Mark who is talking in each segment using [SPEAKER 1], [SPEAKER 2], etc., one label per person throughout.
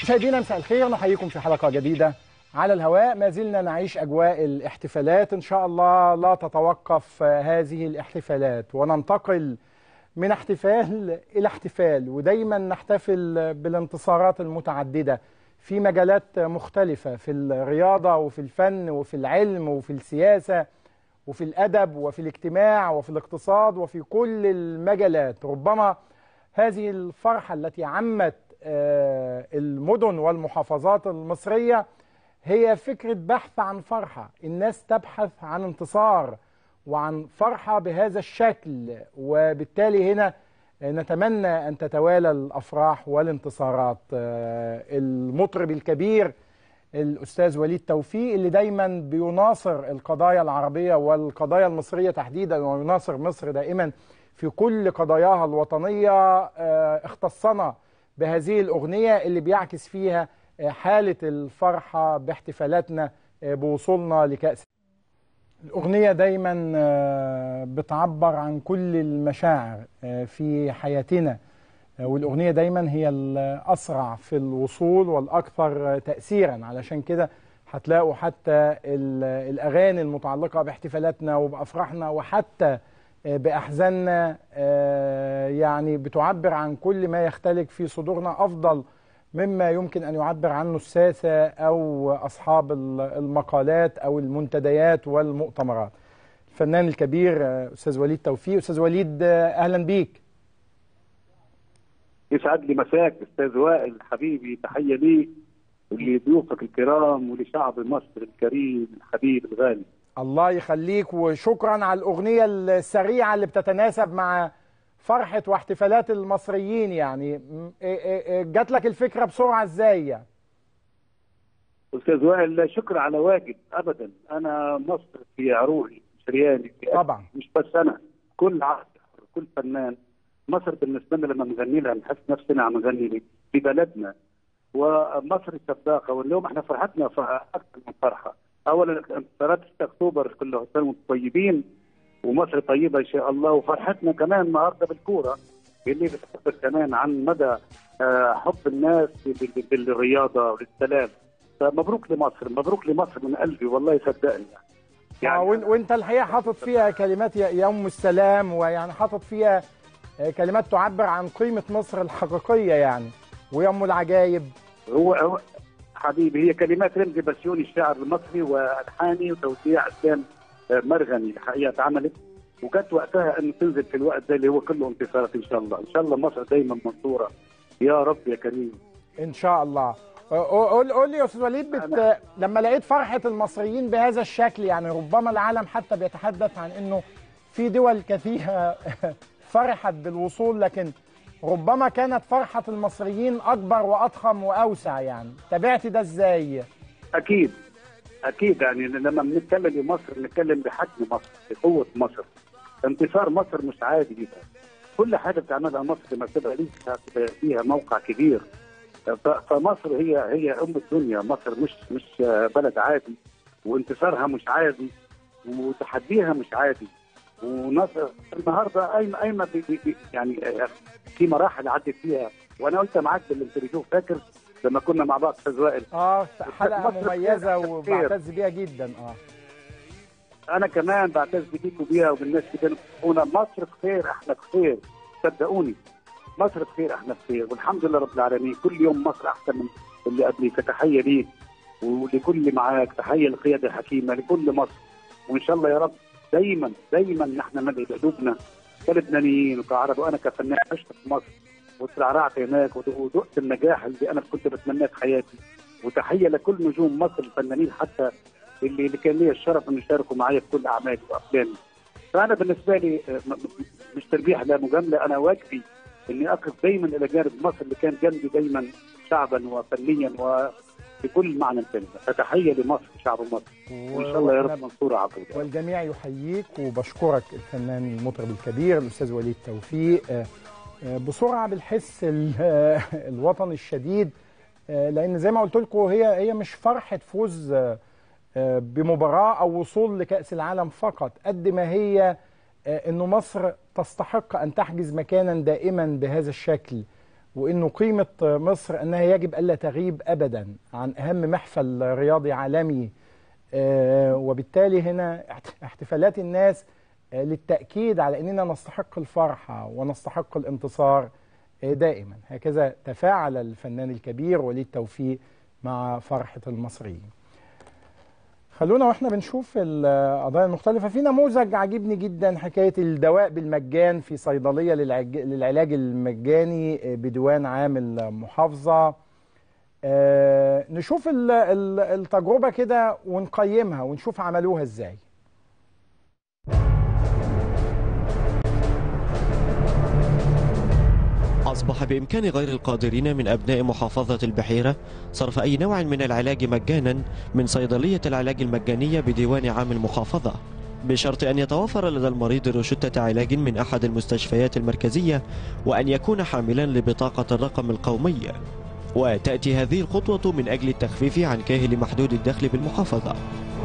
[SPEAKER 1] مشاهدينا مساء الخير نحييكم في حلقة جديدة على الهواء ما زلنا نعيش أجواء الاحتفالات إن شاء الله لا تتوقف هذه الاحتفالات وننتقل من احتفال إلى احتفال ودايما نحتفل بالانتصارات المتعددة في مجالات مختلفة في الرياضة وفي الفن وفي العلم وفي السياسة وفي الأدب وفي الاجتماع وفي الاقتصاد وفي كل المجالات ربما هذه الفرحة التي عمت المدن والمحافظات المصرية هي فكرة بحث عن فرحة الناس تبحث عن انتصار وعن فرحة بهذا الشكل وبالتالي هنا نتمنى أن تتوالى الأفراح والانتصارات المطرب الكبير الأستاذ وليد توفيق اللي دايما بيناصر القضايا العربية والقضايا المصرية تحديدا ويناصر مصر دائما في كل قضاياها الوطنية اختصنا بهذه الأغنية اللي بيعكس فيها حالة الفرحة باحتفالاتنا بوصولنا لكأس الأغنية دايما بتعبر عن كل المشاعر في حياتنا والأغنية دايما هي الأسرع في الوصول والأكثر تأثيرا علشان كده هتلاقوا حتى الأغاني المتعلقة باحتفالاتنا وبأفراحنا وحتى بأحزاننا يعني بتعبر عن كل ما يختلق في صدورنا أفضل مما يمكن أن يعبر عنه الساسة أو أصحاب المقالات أو المنتديات والمؤتمرات الفنان الكبير أستاذ وليد توفيق أستاذ وليد أهلا بيك
[SPEAKER 2] يسعد لي مساك أستاذ وائل حبيبي تحية لي ولضيوفك الكرام ولشعب مصر الكريم الحبيب الغالي
[SPEAKER 1] الله يخليك وشكرا على الأغنية السريعة اللي بتتناسب مع فرحة واحتفالات المصريين يعني جات لك الفكرة بسرعة ازاي يعني؟
[SPEAKER 2] أستاذ وائل لا شكر على واجب أبدا أنا مصر في عروقي شرياني في
[SPEAKER 1] طبعا
[SPEAKER 2] مش بس أنا كل عصر كل فنان مصر بالنسبة لنا لما نغني لها نحس نفسنا عم نغني في بلدنا ومصر السباقة واليوم احنا فرحتنا أكثر من فرحة أولا انتصارات 6 أكتوبر كل سنة وانتم طيبين ومصر طيبه ان شاء الله وفرحتنا كمان النهارده بالكوره اللي بتعبر كمان عن مدى حب الناس بالرياضه والسلام فمبروك لمصر مبروك لمصر من قلبي والله صدقني
[SPEAKER 1] يعني آه وانت الحقيقه حاطط فيها كلمات يوم السلام ويعني حاطط فيها كلمات تعبر عن قيمه مصر الحقيقيه يعني ويوم العجايب
[SPEAKER 2] هو هو حبيبي هي كلمات رمزي بسيوني الشاعر المصري والحاني وتوزيع اسلام مرغني الحقيقه اتعملت وكانت وقتها انه تنزل في الوقت ده اللي هو كله انتصارات ان شاء الله، ان شاء الله مصر دايما منصوره يا رب يا كريم.
[SPEAKER 1] ان شاء الله. قول قول لي يا استاذ وليد بت... لما لقيت فرحه المصريين بهذا الشكل يعني ربما العالم حتى بيتحدث عن انه في دول كثيره فرحت بالوصول لكن ربما كانت فرحه المصريين اكبر واضخم واوسع يعني، تابعت ده ازاي؟
[SPEAKER 2] اكيد اكيد يعني لما بنتكلم بمصر بنتكلم بحجم مصر بقوه مصر انتصار مصر مش عادي جدا كل حاجه بتعملها مصر لما تبقى ليها فيها موقع كبير فمصر هي هي ام الدنيا مصر مش مش بلد عادي وانتصارها مش عادي وتحديها مش عادي ونصر النهارده قايمه قايمه يعني في مراحل عدت فيها وانا قلت معاك بالانترفيو فاكر لما كنا مع بعض استاذ وائل
[SPEAKER 1] اه حلقه مميزه وبعتز بيها جدا اه
[SPEAKER 2] انا كمان بعتز بيك وبيها وبالناس اللي كانوا مصر بخير احنا بخير صدقوني مصر بخير احنا بخير والحمد لله رب العالمين كل يوم مصر احسن من اللي قبلي فتحيه ليك ولكل معاك تحيه للقياده الحكيمه لكل مصر وان شاء الله يا رب دايما دايما نحن ندعي بقلوبنا كلبنانيين وكعرب وانا كفنان عشت في مصر وترعرعت هناك ودقت النجاح اللي انا كنت بتمناه في حياتي وتحيه لكل نجوم مصر الفنانين حتى اللي, اللي كان لي الشرف ان يشاركوا معايا في كل اعمالي وافلامي فانا بالنسبه لي مش تربيح لا مجامله انا واجبي اني اقف دايما الى جانب مصر اللي كان جنبي دايما شعبا وفنيا وبكل معنى الكلمه فتحيه لمصر شعب مصر وان شاء الله يا رب منصوره عبود
[SPEAKER 1] والجميع يحييك وبشكرك الفنان المطرب الكبير الاستاذ وليد توفيق بسرعه بالحس الوطني الشديد لان زي ما قلت لكم هي هي مش فرحه فوز بمباراه او وصول لكاس العالم فقط قد ما هي انه مصر تستحق ان تحجز مكانا دائما بهذا الشكل وانه قيمه مصر انها يجب الا تغيب ابدا عن اهم محفل رياضي عالمي آه، وبالتالي هنا احت- احتفالات الناس آه، للتاكيد على اننا نستحق الفرحه ونستحق الانتصار آه، دائما هكذا تفاعل الفنان الكبير وليد توفيق مع فرحه المصريين خلونا واحنا بنشوف القضايا المختلفة في نموذج عجبني جدا حكاية الدواء بالمجان في صيدلية للعج... للعلاج المجاني بديوان عام المحافظة آه نشوف ال... ال... التجربة كده ونقيمها ونشوف عملوها ازاي
[SPEAKER 3] أصبح بإمكان غير القادرين من أبناء محافظة البحيرة صرف أي نوع من العلاج مجانا من صيدلية العلاج المجانية بديوان عام المحافظة بشرط أن يتوفر لدى المريض روشتة علاج من أحد المستشفيات المركزية وأن يكون حاملا لبطاقة الرقم القومي وتأتي هذه الخطوة من أجل التخفيف عن كاهل محدود الدخل بالمحافظة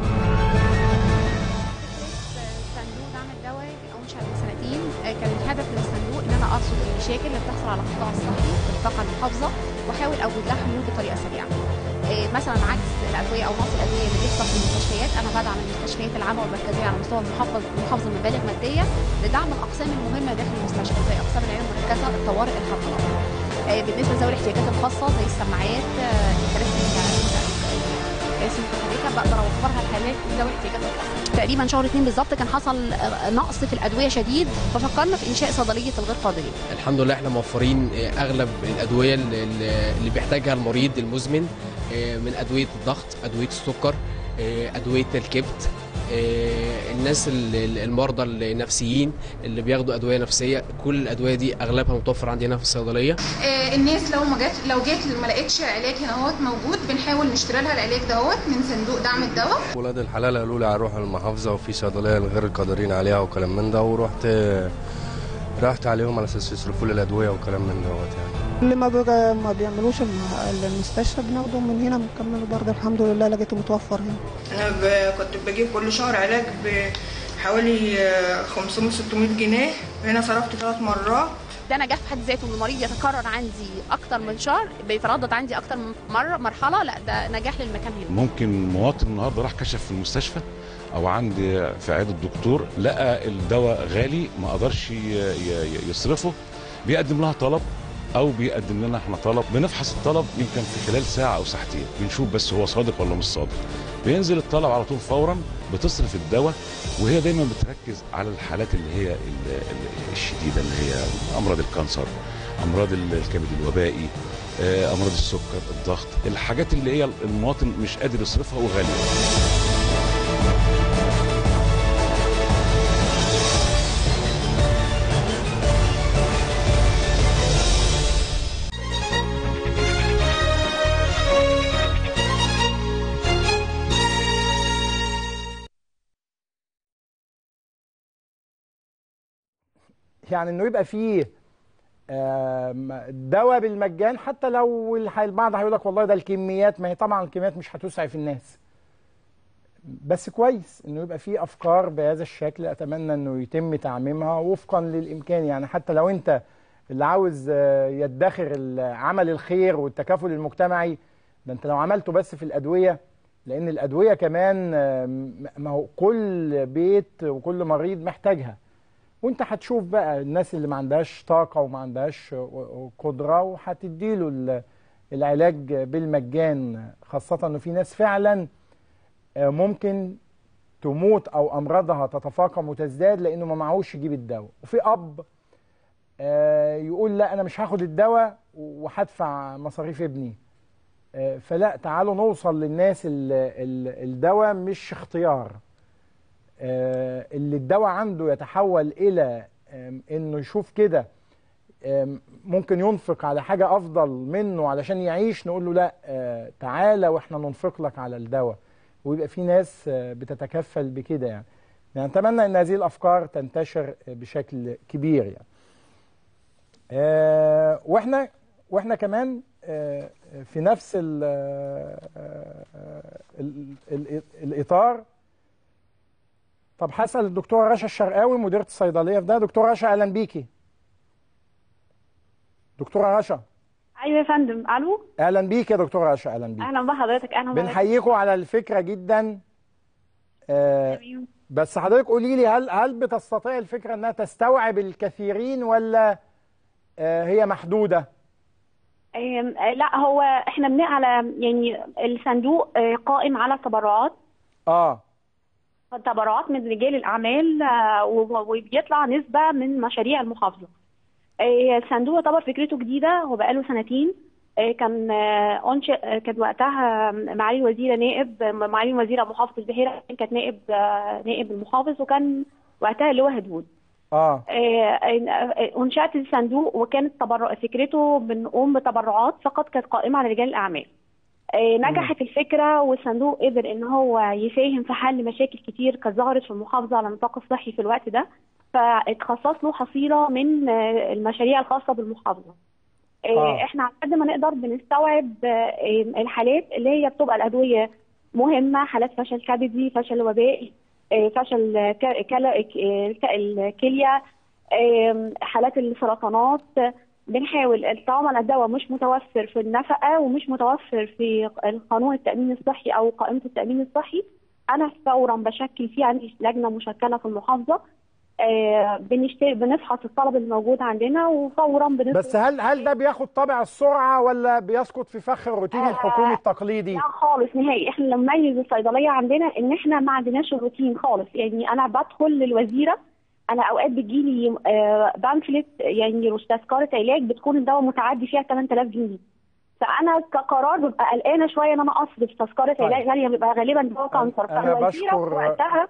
[SPEAKER 4] صندوق دعم الدواء انشا من سنتين آه، كان الهدف من الصندوق ان انا ارصد المشاكل اللي بتحصل على القطاع الصحي في الطاقه المحافظه واحاول اوجد لها حلول بطريقه سريعه. آه، مثلا عجز الادويه او نقص الادويه اللي بيحصل في المستشفيات انا بدعم المستشفيات العامه والمركزيه على مستوى المحافظه المحافظه مبالغ ماديه لدعم الاقسام المهمه داخل المستشفى زي اقسام العنايه المركزه الطوارئ الحضانات. آه، بالنسبه لذوي الاحتياجات الخاصه زي السماعات آه، الكراسي الكراسي المتحركه بقدر اوفرها لحالات ذوي الاحتياجات الخاصه. تقريبا شهر اتنين بالظبط كان حصل آه، نقص في الادويه شديد ففكرنا في انشاء صيدليه الغير قادرين.
[SPEAKER 5] الحمد لله احنا موفرين آه، اغلب الادويه اللي اللي بيحتاجها المريض المزمن آه، من ادويه الضغط ادويه السكر آه، ادويه الكبد آه، الناس ال- ال- المرضى النفسيين اللي بياخدوا ادويه نفسيه كل الادويه دي اغلبها متوفر عندنا في الصيدليه
[SPEAKER 6] آه، الناس لو ما جات لو جات ما لقيتش علاج هنا اهوت موجود بنحاول نشتري لها العلاج دهوت من صندوق دعم الدواء
[SPEAKER 7] ولاد الحلال قالوا لي هروح المحافظة وفي صيدلية الغير القادرين عليها وكلام من ده ورحت رحت عليهم على اساس يصرفوا لي الادويه وكلام من دوت يعني
[SPEAKER 8] اللي ما بقى ما بيعملوش الم- المستشفى بناخده من هنا بنكمله برضه الحمد لله لقيته متوفر هنا
[SPEAKER 9] انا ب... كنت بجيب كل شهر علاج بحوالي 500 600 جنيه هنا صرفت ثلاث مرات
[SPEAKER 4] ده نجاح في حد ذاته ان المريض يتكرر عندي اكتر من شهر بيتردد عندي اكتر من مره مرحله لا ده نجاح للمكان هنا.
[SPEAKER 10] ممكن مواطن النهارده راح كشف في المستشفى او عند في عياده الدكتور لقى الدواء غالي ما قدرش ي- ي- يصرفه بيقدم لها طلب او بيقدم لنا احنا طلب بنفحص الطلب يمكن في خلال ساعه او ساعتين بنشوف بس هو صادق ولا مش صادق بينزل الطلب على طول فورا بتصرف الدواء وهي دايما بتركز على الحالات اللي هي ال- ال- الشديده اللي هي امراض الكانسر امراض ال- الكبد الوبائي آه، امراض السكر الضغط الحاجات اللي هي المواطن مش قادر يصرفها وغاليه
[SPEAKER 1] يعني انه يبقى فيه آم، دواء بالمجان حتى لو الح- البعض هيقول لك والله ده الكميات ما هي طبعا الكميات مش هتسعف الناس بس كويس انه يبقى فيه افكار بهذا الشكل اتمنى انه يتم تعميمها وفقا للامكان يعني حتى لو انت اللي عاوز آه، يدخر ال- عمل الخير والتكافل المجتمعي ده انت لو عملته بس في الادويه لان الادويه كمان آم، ما هو كل بيت وكل مريض محتاجها وانت هتشوف بقى الناس اللي ما عندهاش طاقة وما عندهاش قدرة وهتديله ال- العلاج بالمجان خاصة انه في ناس فعلا آه، ممكن تموت او امراضها تتفاقم وتزداد لانه ما معهوش يجيب الدواء وفي اب آه، يقول لا انا مش هاخد الدواء وهدفع مصاريف ابني آه، فلا تعالوا نوصل للناس ال- ال- الدواء مش اختيار آه، اللي الدواء عنده يتحول الى آم، انه يشوف كده آم، ممكن ينفق على حاجه افضل منه علشان يعيش نقول له لا آه، تعالى واحنا ننفق لك على الدواء ويبقى في ناس آه، بتتكفل بكده يعني يعني نتمنى ان هذه الافكار تنتشر بشكل كبير يعني آه، واحنا واحنا كمان آه، في نفس ال ال ال الاطار طب هسأل الدكتورة رشا الشرقاوي مديرة الصيدلية في ده دكتورة رشا أهلا بيكي دكتورة رشا
[SPEAKER 11] ايوه يا فندم الو
[SPEAKER 1] اهلا بيك يا دكتوره رشا اهلا بيك
[SPEAKER 11] اهلا بحضرتك اهلا بحضرتك.
[SPEAKER 1] بنحييكم على الفكره جدا آه بس حضرتك قولي لي هل هل بتستطيع الفكره انها تستوعب الكثيرين ولا آه هي محدوده
[SPEAKER 11] آم، آه، لا هو احنا بناء على يعني الصندوق آه، قائم على تبرعات
[SPEAKER 1] اه
[SPEAKER 11] تبرعات من رجال الاعمال آه، و- وبيطلع نسبه من مشاريع المحافظه آه، الصندوق يعتبر فكرته جديده هو بقاله سنتين آه، كان آه، انشئ آه، كانت وقتها معالي الوزيره نائب آه، معالي الوزيره محافظ البحيره كانت نائب آه، نائب المحافظ وكان وقتها اللي هو هدهود
[SPEAKER 1] اه
[SPEAKER 11] آه، آه، انشات الصندوق وكانت تبرع فكرته بنقوم بتبرعات فقط كانت قائمه على رجال الاعمال آه، نجحت الفكره والصندوق قدر ان هو يساهم في حل مشاكل كتير كانت ظهرت في المحافظه على النطاق الصحي في الوقت ده فاتخصص له حصيله من آه، المشاريع الخاصه بالمحافظه آه،
[SPEAKER 12] آه.
[SPEAKER 11] احنا على قد ما نقدر بنستوعب آه، الحالات اللي هي بتبقى الادويه مهمه حالات فشل كبدي فشل وبائي آه، فشل ك- كلا- آه، الكليه آم، حالات السرطانات بنحاول طالما الدواء مش متوفر في النفقه ومش متوفر في قانون التامين الصحي او قائمه التامين الصحي انا فورا بشكل فيه عندي لجنه مشكله في المحافظه آه، بنشتري بنفحص الطلب الموجود عندنا وفورا بنطلب
[SPEAKER 1] بس هل هل ده بياخد طابع السرعه ولا بيسقط في فخ الروتين الحكومي التقليدي
[SPEAKER 11] لا خالص نهائي احنا لما نميز الصيدليه عندنا ان احنا ما عندناش الروتين خالص يعني انا بدخل للوزيره انا اوقات بتجيلي آه، بامفلت يعني تذكره علاج بتكون الدواء متعدي فيها 8000 جنيه فانا كقرار ببقى قلقانه شويه ان انا اصرف تذكره
[SPEAKER 1] طيب.
[SPEAKER 11] علاج غاليه بيبقى غالبا دواء كانسر
[SPEAKER 1] أنا
[SPEAKER 11] فالوزيره
[SPEAKER 1] بشكر-
[SPEAKER 11] في وقتها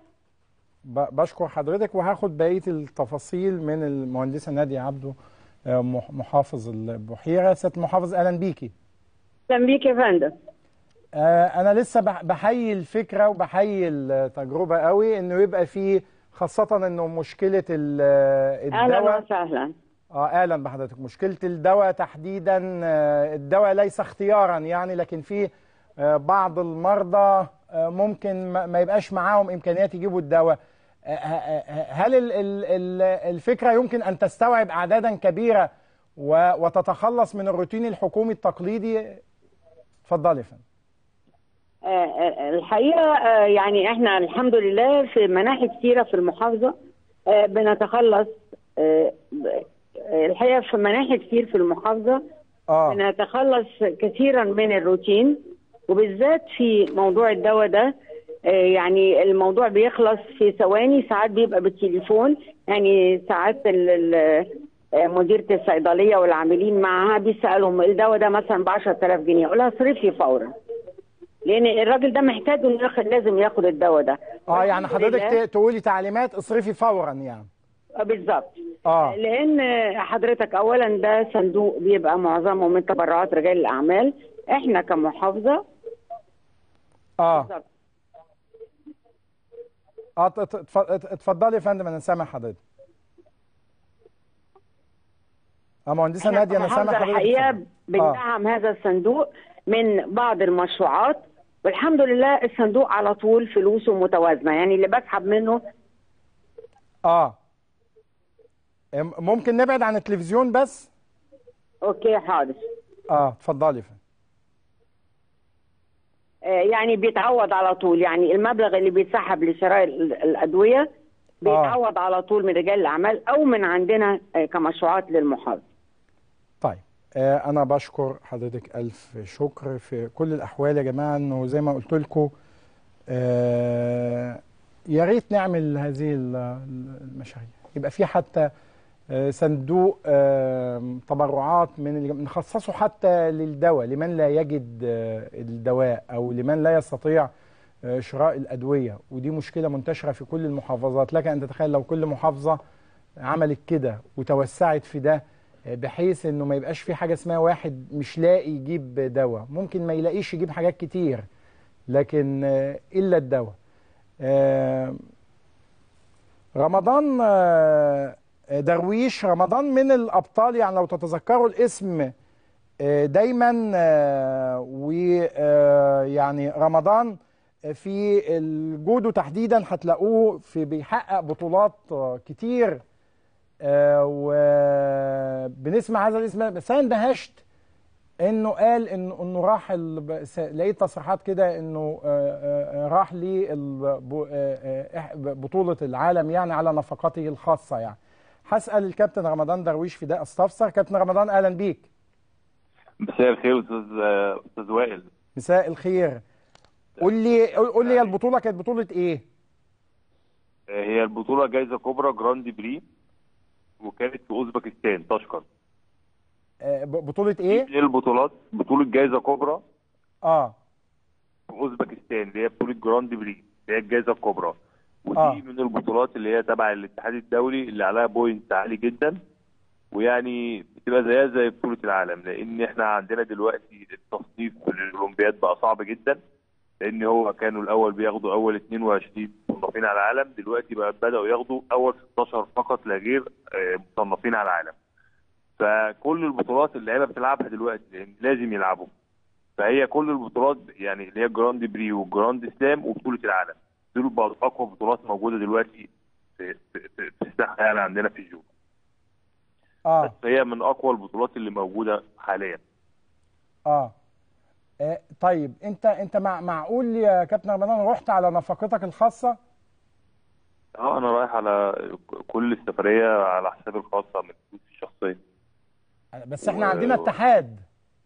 [SPEAKER 1] ب- بشكر حضرتك وهاخد بقيه التفاصيل من المهندسه ناديه عبده آه، مح- محافظ البحيره سياده المحافظ اهلا بيكي
[SPEAKER 13] اهلا بيك يا فندم
[SPEAKER 1] آه، انا لسه بح- بحيي الفكره وبحيي التجربه قوي انه يبقى في خاصه انه مشكله ال-
[SPEAKER 13] اهلا
[SPEAKER 1] الدواء
[SPEAKER 13] وسهلا
[SPEAKER 1] اه اهلا بحضرتك مشكله الدواء تحديدا آه، الدواء ليس اختيارا يعني لكن في آه، بعض المرضى آه، ممكن ما ما يبقاش معاهم امكانيات يجيبوا الدواء آه، آه، آه، هل ال- ال- ال- الفكره يمكن ان تستوعب اعدادا كبيره و- وتتخلص من الروتين الحكومي التقليدي اتفضلي يا فندم
[SPEAKER 13] آه، آه، الحقيقه آه، يعني احنا الحمد لله في مناحي كثيره في المحافظه آه، بنتخلص آه، ب- آه، الحقيقه في مناحي كتير في المحافظه
[SPEAKER 1] آه.
[SPEAKER 13] بنتخلص كثيرا من الروتين وبالذات في موضوع الدواء ده آه، يعني الموضوع بيخلص في ثواني ساعات بيبقى بالتليفون يعني ساعات ال- ال- آه، مديرة الصيدلية والعاملين معاها بيسألهم الدواء ده مثلا ب 10000 جنيه يقول لها اصرفي فورا لأن الراجل ده محتاج إنه ياخد لازم ياخد الدواء ده
[SPEAKER 1] اه يعني
[SPEAKER 13] والحمد
[SPEAKER 1] حضرتك
[SPEAKER 13] لله-
[SPEAKER 1] ت- تقولي تعليمات اصرفي فورا يعني
[SPEAKER 13] آه، بالظبط
[SPEAKER 1] اه
[SPEAKER 13] لان حضرتك اولا ده صندوق بيبقى معظمه من تبرعات رجال الاعمال احنا كمحافظه
[SPEAKER 1] اه
[SPEAKER 13] بالظبط.
[SPEAKER 1] اه ت- ت- اتف- ات- اتفضلي يا فندم انا سامع حضرتك اه مهندسه
[SPEAKER 13] احنا
[SPEAKER 1] ناديه انا سامع
[SPEAKER 13] كمحافظة
[SPEAKER 1] حضرتك
[SPEAKER 13] الحقيقه
[SPEAKER 1] اتفضلي.
[SPEAKER 13] بندعم هذا الصندوق من بعض المشروعات والحمد لله الصندوق على طول فلوسه متوازنه يعني اللي بسحب منه
[SPEAKER 1] اه ام- ممكن نبعد عن التلفزيون بس
[SPEAKER 13] اوكي حاضر
[SPEAKER 1] اه اتفضلي يا فندم
[SPEAKER 13] آه، يعني بيتعوض على طول يعني المبلغ اللي بيتسحب لشراء ال- الادويه بيتعوض على طول من رجال الاعمال او من عندنا آه، كمشروعات للمحافظه
[SPEAKER 1] طيب آه انا بشكر حضرتك الف شكر في كل الاحوال يا جماعه انه زي ما قلت لكم آه يا ريت نعمل هذه ال- ال- المشاريع يبقى في حتى آه، صندوق آه، تبرعات من اللي نخصصه حتى للدواء لمن لا يجد آه، الدواء او لمن لا يستطيع آه، شراء الادويه ودي مشكله منتشره في كل المحافظات لك ان تتخيل لو كل محافظه عملت كده وتوسعت في ده آه، بحيث انه ما يبقاش في حاجه اسمها واحد مش لاقي يجيب دواء ممكن ما يلاقيش يجيب حاجات كتير لكن آه، الا الدواء آه، رمضان آه، درويش رمضان من الابطال يعني لو تتذكروا الاسم آه، دايما ويعني رمضان في الجودو تحديدا هتلاقوه في بيحقق بطولات آه، كتير آه، وبنسمع هذا الاسم بس انا اندهشت انه قال انه انه راح ال... ب- س- لقيت تصريحات كده انه آه، آه، آه، راح لبطوله العالم يعني على نفقته الخاصه يعني هسال الكابتن رمضان درويش في ده استفسر كابتن رمضان اهلا بيك
[SPEAKER 12] مساء الخير استاذ استاذ وائل
[SPEAKER 1] مساء الخير قول لي قول لي البطوله كانت بطوله ايه
[SPEAKER 12] هي البطوله جائزه كبرى جراند بري وكانت في اوزبكستان طشقند
[SPEAKER 1] آه، ب- بطوله ايه
[SPEAKER 12] من البطولات بطوله جائزه كبرى
[SPEAKER 1] اه
[SPEAKER 12] في اوزبكستان اللي هي بطوله جراند بري اللي هي الجائزه الكبرى ودي
[SPEAKER 1] آه.
[SPEAKER 12] من البطولات اللي هي تبع الاتحاد الدولي اللي عليها بوينت عالي جدا ويعني بتبقى زيها زي بطوله العالم لان احنا عندنا دلوقتي التصنيف في الاولمبياد بقى صعب جدا لان هو كانوا الاول بياخدوا اول 22 مصنفين على العالم دلوقتي بقى بداوا ياخدوا اول 16 فقط لا غير آه، مصنفين على العالم فكل البطولات اللعيبه بتلعبها دلوقتي لان لازم يلعبوا فهي كل البطولات يعني اللي هي جراند بري وجراند سلام وبطوله العالم دول بقوا اقوى بطولات موجوده دلوقتي في في, في, في الساحه يعني عندنا في الجو
[SPEAKER 1] اه
[SPEAKER 12] بس هي من اقوى البطولات اللي موجوده حاليا
[SPEAKER 1] اه آه، طيب انت انت مع معقول يا كابتن رمضان رحت على نفقتك الخاصه
[SPEAKER 12] اه انا رايح على كل السفريه على حسابي الخاصه من فلوسي الشخصيه
[SPEAKER 1] بس احنا
[SPEAKER 12] و-
[SPEAKER 1] عندنا اتحاد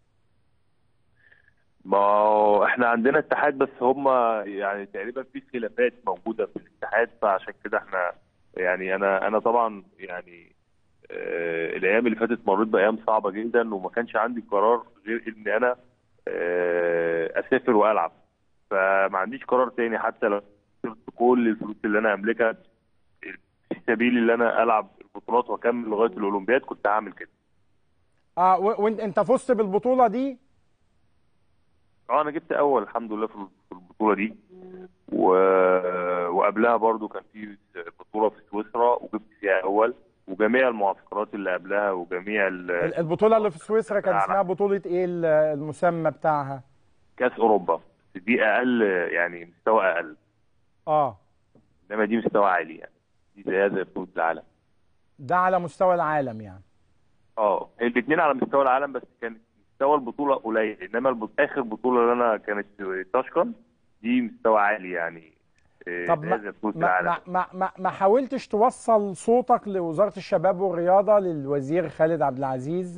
[SPEAKER 12] ما هو احنا عندنا اتحاد بس هم يعني تقريبا في خلافات موجوده في الاتحاد فعشان كده احنا يعني انا انا طبعا يعني آه الايام اللي فاتت مريت بايام صعبه جدا وما كانش عندي قرار غير ان انا آه اسافر والعب فما عنديش قرار تاني حتى لو خسرت كل الفلوس اللي انا املكها في سبيل ان انا العب البطولات واكمل لغايه الاولمبياد كنت هعمل كده
[SPEAKER 1] اه و- وانت انت فزت بالبطوله دي
[SPEAKER 12] اه انا جبت اول الحمد لله في في البطوله دي و... وقبلها برضو كان في بطوله في سويسرا وجبت فيها اول وجميع المعسكرات اللي قبلها وجميع ال-
[SPEAKER 1] ال- البطوله اللي في سويسرا كان اسمها بطوله ايه ال- المسمى بتاعها
[SPEAKER 12] كاس اوروبا دي اقل يعني مستوى اقل
[SPEAKER 1] اه
[SPEAKER 12] انما دي مستوى عالي يعني دي زيها زي بطوله العالم
[SPEAKER 1] ده على مستوى العالم يعني
[SPEAKER 12] اه الاثنين على مستوى العالم بس كان مستوى البطوله قليل انما البط... اخر بطوله اللي انا كانت في طشقند دي مستوى عالي يعني إيه،
[SPEAKER 1] طب
[SPEAKER 12] زيها
[SPEAKER 1] ما
[SPEAKER 12] زي بطوله
[SPEAKER 1] ما,
[SPEAKER 12] العالم
[SPEAKER 1] ما, ما, ما, ما حاولتش توصل صوتك لوزاره الشباب والرياضه للوزير خالد عبد العزيز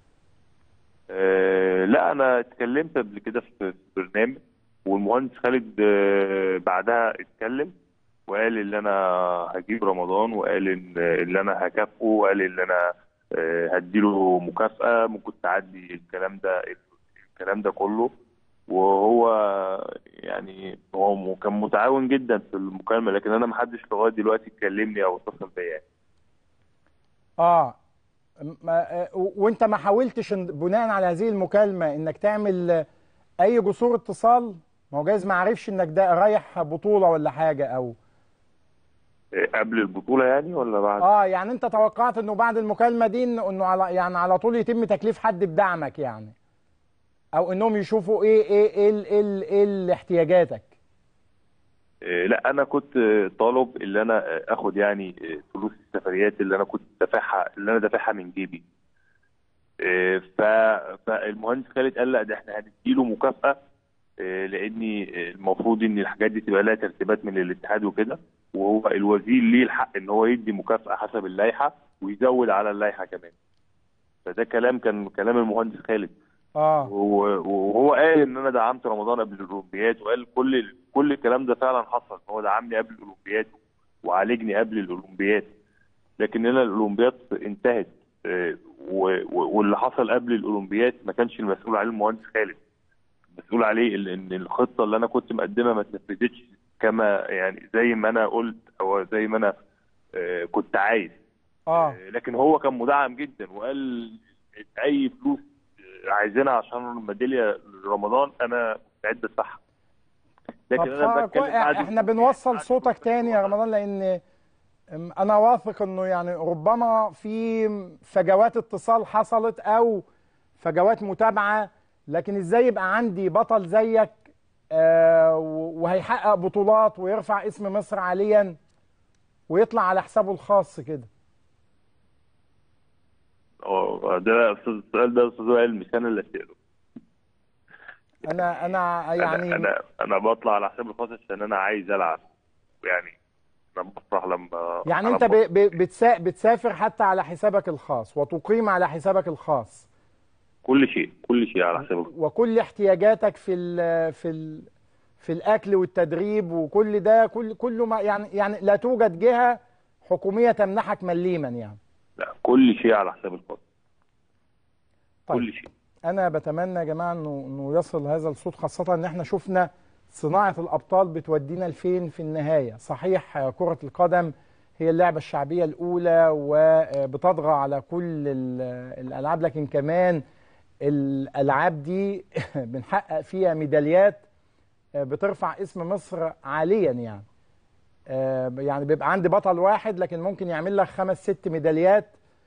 [SPEAKER 12] آه، لا انا اتكلمت قبل كده في في برنامج والمهندس خالد آه، بعدها اتكلم وقال ان انا هجيب رمضان وقال ان اللي انا هكافئه وقال ان انا آه، هديله مكافأة ممكن تعدي الكلام ده الكلام ده كله وهو يعني هو م- كان متعاون جدا في المكالمة لكن انا محدش لغاية دلوقتي كلمني او اتصل بيا يعني.
[SPEAKER 1] اه ما آه، وانت ما حاولتش إن- بناء على هذه المكالمه انك تعمل آه، اي جسور اتصال ما هو جايز ما عرفش انك ده رايح بطوله ولا حاجه او
[SPEAKER 12] آه، قبل البطولة يعني ولا بعد؟
[SPEAKER 1] اه يعني انت توقعت انه بعد المكالمه دي إن- انه على يعني على طول يتم تكليف حد بدعمك يعني او انهم يشوفوا ايه ايه ايه ال- ايه, ال- إيه ال- احتياجاتك
[SPEAKER 12] آه، لا انا كنت آه، طالب اللي انا آه، اخد يعني آه، فلوس السفريات اللي انا كنت دافعها اللي انا دافعها من جيبي آه، ف فالمهندس خالد قال لا ده احنا هنديله مكافأة آه، لان آه، المفروض ان الحاجات دي تبقى لها ترتيبات من الاتحاد وكده وهو الوزير ليه الحق ان هو يدي مكافأة حسب اللائحة ويزود على اللائحة كمان فده كلام كان كلام المهندس خالد
[SPEAKER 1] اه
[SPEAKER 12] و- وهو قال ان انا دعمت رمضان قبل الاولمبياد وقال كل كل الكلام ده فعلا حصل هو دعمني قبل الاولمبياد وعالجني قبل الاولمبياد لكن هنا الاولمبياد انتهت آه، و- و- واللي حصل قبل الاولمبياد ما كانش المسؤول عليه المهندس خالد المسؤول عليه ال- ان الخطه اللي انا كنت مقدمها ما اتنفذتش كما يعني زي ما انا قلت او زي ما انا آه، كنت عايز
[SPEAKER 1] اه
[SPEAKER 12] لكن هو كان مدعم جدا وقال اي فلوس عايزينها عشان الميداليه لرمضان انا مستعد ادفعها
[SPEAKER 1] طب
[SPEAKER 12] لكن انا
[SPEAKER 1] خ-
[SPEAKER 12] بتكلم
[SPEAKER 1] كوي-
[SPEAKER 12] بعد
[SPEAKER 1] احنا بنوصل صوتك تاني يا رمضان لان أم، انا واثق انه يعني ربما في فجوات اتصال حصلت او فجوات متابعه لكن ازاي يبقى عندي بطل زيك آه، و- وهيحقق بطولات ويرفع اسم مصر عاليا ويطلع على حسابه الخاص كده
[SPEAKER 12] اه ده يا استاذ السؤال ده يا استاذ وائل مش انا اللي اساله
[SPEAKER 1] انا انا يعني
[SPEAKER 12] انا انا, أنا بطلع على حساب الخاص عشان انا عايز العب يعني انا بفرح لما
[SPEAKER 1] يعني
[SPEAKER 12] أنا
[SPEAKER 1] انت ب... ب... بتسا... بتسافر حتى على حسابك الخاص وتقيم على حسابك الخاص
[SPEAKER 12] كل شيء كل شيء على حساب الخاص
[SPEAKER 1] وكل احتياجاتك في ال... في ال... في الاكل والتدريب وكل ده كل كله ما يعني يعني لا توجد جهه حكوميه تمنحك مليما يعني
[SPEAKER 12] لا كل شيء على حساب الخاص
[SPEAKER 1] طيب.
[SPEAKER 12] كل شيء
[SPEAKER 1] انا بتمنى يا جماعه انه انه يصل هذا الصوت خاصه ان احنا شفنا صناعه الابطال بتودينا لفين في النهايه صحيح كره القدم هي اللعبه الشعبيه الاولى وبتطغى على كل ال- الالعاب لكن كمان الالعاب دي بنحقق فيها ميداليات بترفع اسم مصر عاليا يعني آه، يعني بيبقى عندي بطل واحد لكن ممكن يعمل لك خمس ست ميداليات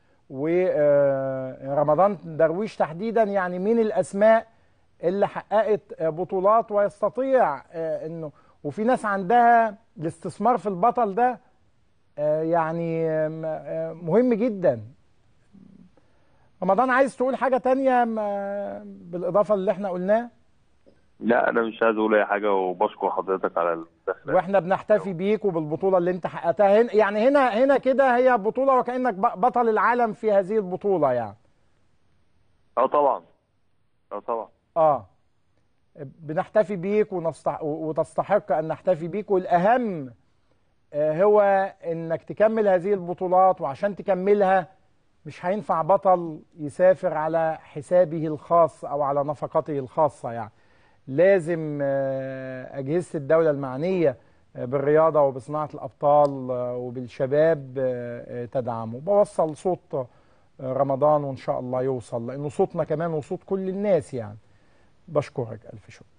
[SPEAKER 1] ورمضان درويش تحديدا يعني من الاسماء اللي حققت آه، بطولات ويستطيع آه، انه وفي ناس عندها الاستثمار في البطل ده آه، يعني آم، آه، مهم جدا رمضان عايز تقول حاجة تانية م- بالإضافة اللي احنا قلناه
[SPEAKER 12] لا انا مش عايز اقول اي حاجه وبشكر حضرتك على المداخله
[SPEAKER 1] واحنا بنحتفي بيك وبالبطولة اللي انت حققتها هنا يعني هنا هنا كده هي بطولة وكأنك ب- بطل العالم في هذه البطولة يعني
[SPEAKER 12] اه طبعا اه طبعا
[SPEAKER 1] اه بنحتفي بيك ونستح... وتستحق ان نحتفي بيك والاهم آه، هو انك تكمل هذه البطولات وعشان تكملها مش هينفع بطل يسافر على حسابه الخاص او على نفقته الخاصة يعني لازم آه، اجهزة الدولة المعنية آه، بالرياضة وبصناعة الابطال آه، وبالشباب آه، آه، تدعمه بوصل صوت آه، رمضان وان شاء الله يوصل لانه صوتنا كمان وصوت كل الناس يعني بشكرك الف شكر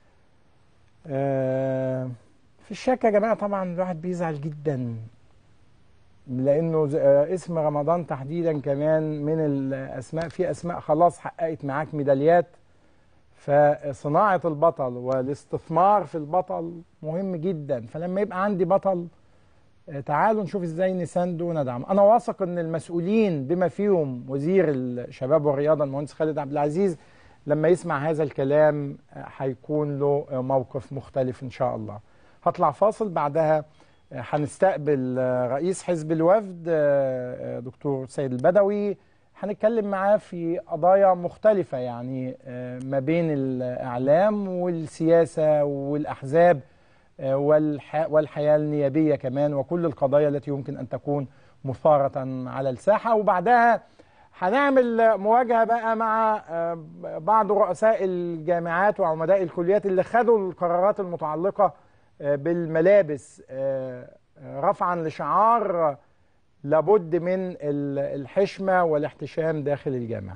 [SPEAKER 1] آه، في الشك يا جماعه طبعا الواحد بيزعل جدا لانه ز- آه، اسم رمضان تحديدا كمان من الاسماء في اسماء خلاص حققت معاك ميداليات فصناعه البطل والاستثمار في البطل مهم جدا فلما يبقى عندي بطل آه، تعالوا نشوف ازاي نسانده وندعم انا واثق ان المسؤولين بما فيهم وزير الشباب والرياضه المهندس خالد عبد العزيز لما يسمع هذا الكلام آه، هيكون له آه، موقف مختلف ان شاء الله هطلع فاصل بعدها آه، هنستقبل آه، رئيس حزب الوفد آه، آه، دكتور سيد البدوي هنتكلم معاه في قضايا مختلفة يعني آه، ما بين الإعلام والسياسة والأحزاب آه، والح- والحياة النيابية كمان وكل القضايا التي يمكن أن تكون مثارة على الساحة وبعدها هنعمل مواجهة بقى مع آه، بعض رؤساء الجامعات وعمداء الكليات اللي خدوا القرارات المتعلقة آه، بالملابس آه، آه، رفعا لشعار لابد من ال- الحشمة والاحتشام داخل الجامعة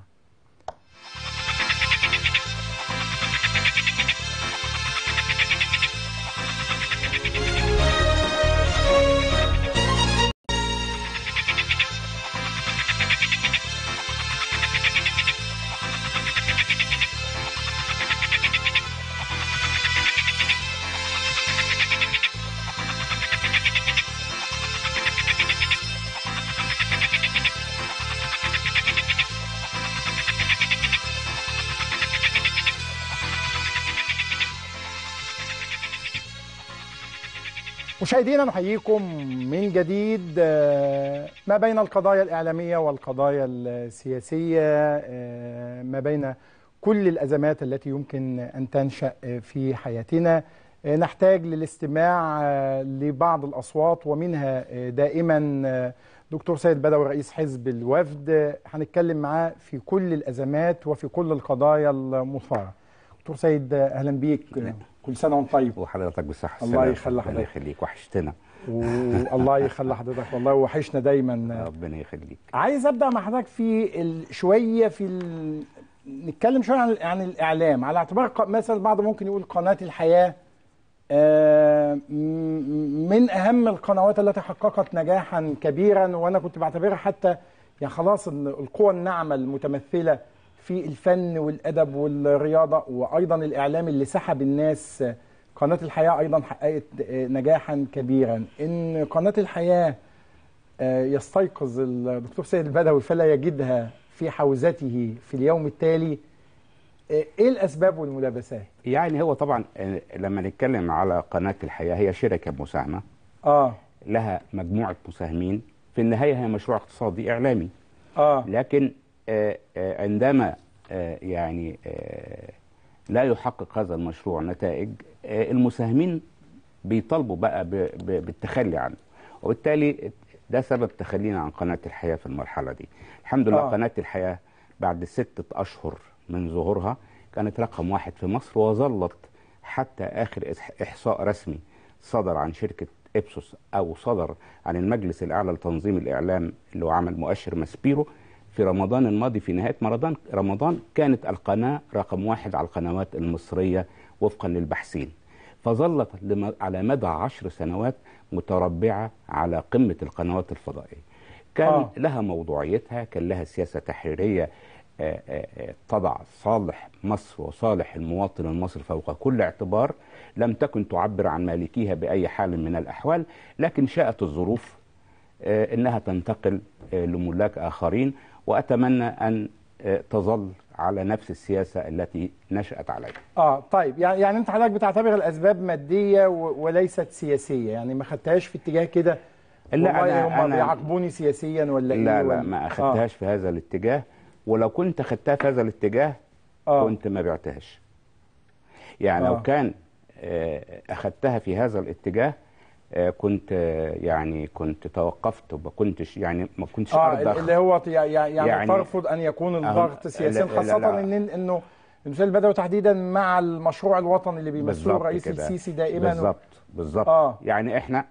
[SPEAKER 1] مشاهدينا نحييكم من جديد آه، ما بين القضايا الإعلامية والقضايا السياسية آه، ما بين كل الأزمات التي يمكن أن تنشأ آه، في حياتنا آه، نحتاج للاستماع آه، لبعض الأصوات ومنها آه، دائما آه، دكتور سيد بدوي رئيس حزب الوفد آه، هنتكلم معاه في كل الأزمات وفي كل القضايا المثارة دكتور سيد آه، أهلا بيك كل سنة وانت طيب
[SPEAKER 14] وحضرتك بالصحة
[SPEAKER 1] الله
[SPEAKER 14] والسلامة.
[SPEAKER 1] يخلي
[SPEAKER 14] ربنا
[SPEAKER 1] حضرتك.
[SPEAKER 14] يخليك وحشتنا
[SPEAKER 1] والله يخلي حضرتك والله وحشنا دايما
[SPEAKER 14] ربنا يخليك
[SPEAKER 1] عايز ابدا مع حضرتك في ال- شويه في ال... نتكلم شويه عن عن الاعلام على اعتبار ق- مثلا البعض ممكن يقول قناه الحياه آه، م- من اهم القنوات التي حققت نجاحا كبيرا وانا كنت بعتبرها حتى يعني خلاص ال- القوى الناعمه المتمثله في الفن والادب والرياضه وايضا الاعلام اللي سحب الناس قناه الحياه ايضا حققت آه، نجاحا كبيرا ان قناه الحياه آه، يستيقظ الدكتور سيد البدوي فلا يجدها في حوزته في اليوم التالي ايه الاسباب والملابسات
[SPEAKER 14] يعني هو طبعا آه، لما نتكلم على قناه الحياه هي شركه مساهمه
[SPEAKER 1] اه
[SPEAKER 14] لها مجموعه مساهمين في النهايه هي مشروع اقتصادي اعلامي
[SPEAKER 1] اه
[SPEAKER 14] لكن آه، آه، عندما آه، يعني آه، لا يحقق هذا المشروع نتائج آه، المساهمين بيطالبوا بقى ب- ب- بالتخلي عنه وبالتالي ده سبب تخلينا عن قناة الحياة في المرحلة دي الحمد لله
[SPEAKER 1] آه.
[SPEAKER 14] قناة الحياة بعد ستة أشهر من ظهورها كانت رقم واحد في مصر وظلت حتى آخر إح- إحصاء رسمي صدر عن شركة إبسوس أو صدر عن المجلس الأعلى لتنظيم الإعلام اللي هو عمل مؤشر ماسبيرو في رمضان الماضي في نهاية رمضان رمضان كانت القناة رقم واحد على القنوات المصرية وفقا للبحثين فظلت لم- على مدى عشر سنوات متربعة على قمة القنوات الفضائية كان
[SPEAKER 1] آه.
[SPEAKER 14] آه. لها موضوعيتها كان لها سياسة تحريرية آه، آه، آه، تضع صالح مصر وصالح المواطن المصري فوق كل اعتبار لم تكن تعبر عن مالكيها بأي حال من الأحوال لكن شاءت الظروف آه، انها تنتقل آه، لملاك اخرين واتمنى ان آه، تظل على نفس السياسه التي نشات عليها.
[SPEAKER 1] اه طيب يعني يعني انت حضرتك بتعتبر الاسباب ماديه و- وليست سياسيه يعني ما خدتهاش في اتجاه كده
[SPEAKER 14] لا،
[SPEAKER 1] والله
[SPEAKER 14] أنا-
[SPEAKER 1] هم
[SPEAKER 14] أنا-
[SPEAKER 1] بيعاقبوني سياسيا ولا ايه
[SPEAKER 14] لا
[SPEAKER 1] ولا-
[SPEAKER 14] لا ما اخذتهاش في هذا الاتجاه ولو كنت اخذتها في هذا الاتجاه
[SPEAKER 1] آه.
[SPEAKER 14] كنت ما بعتهاش. يعني
[SPEAKER 1] آه.
[SPEAKER 14] لو كان آه، اخذتها في هذا الاتجاه آه، كنت آه، يعني كنت توقفت وما كنتش يعني ما كنتش
[SPEAKER 1] اه
[SPEAKER 14] ارضخ
[SPEAKER 1] اللي هو ت- يعني, يعني,
[SPEAKER 14] يعني-
[SPEAKER 1] ترفض ان يكون الضغط
[SPEAKER 14] لا-
[SPEAKER 1] سياسيا
[SPEAKER 14] لا-
[SPEAKER 1] خاصه
[SPEAKER 14] لا.
[SPEAKER 1] ان انه المثال البدوي تحديدا مع المشروع الوطني اللي بيمثله
[SPEAKER 14] بالظبط
[SPEAKER 1] الرئيس
[SPEAKER 14] كده.
[SPEAKER 1] السيسي دائما
[SPEAKER 14] بالظبط بالظبط
[SPEAKER 1] آه.
[SPEAKER 14] يعني احنا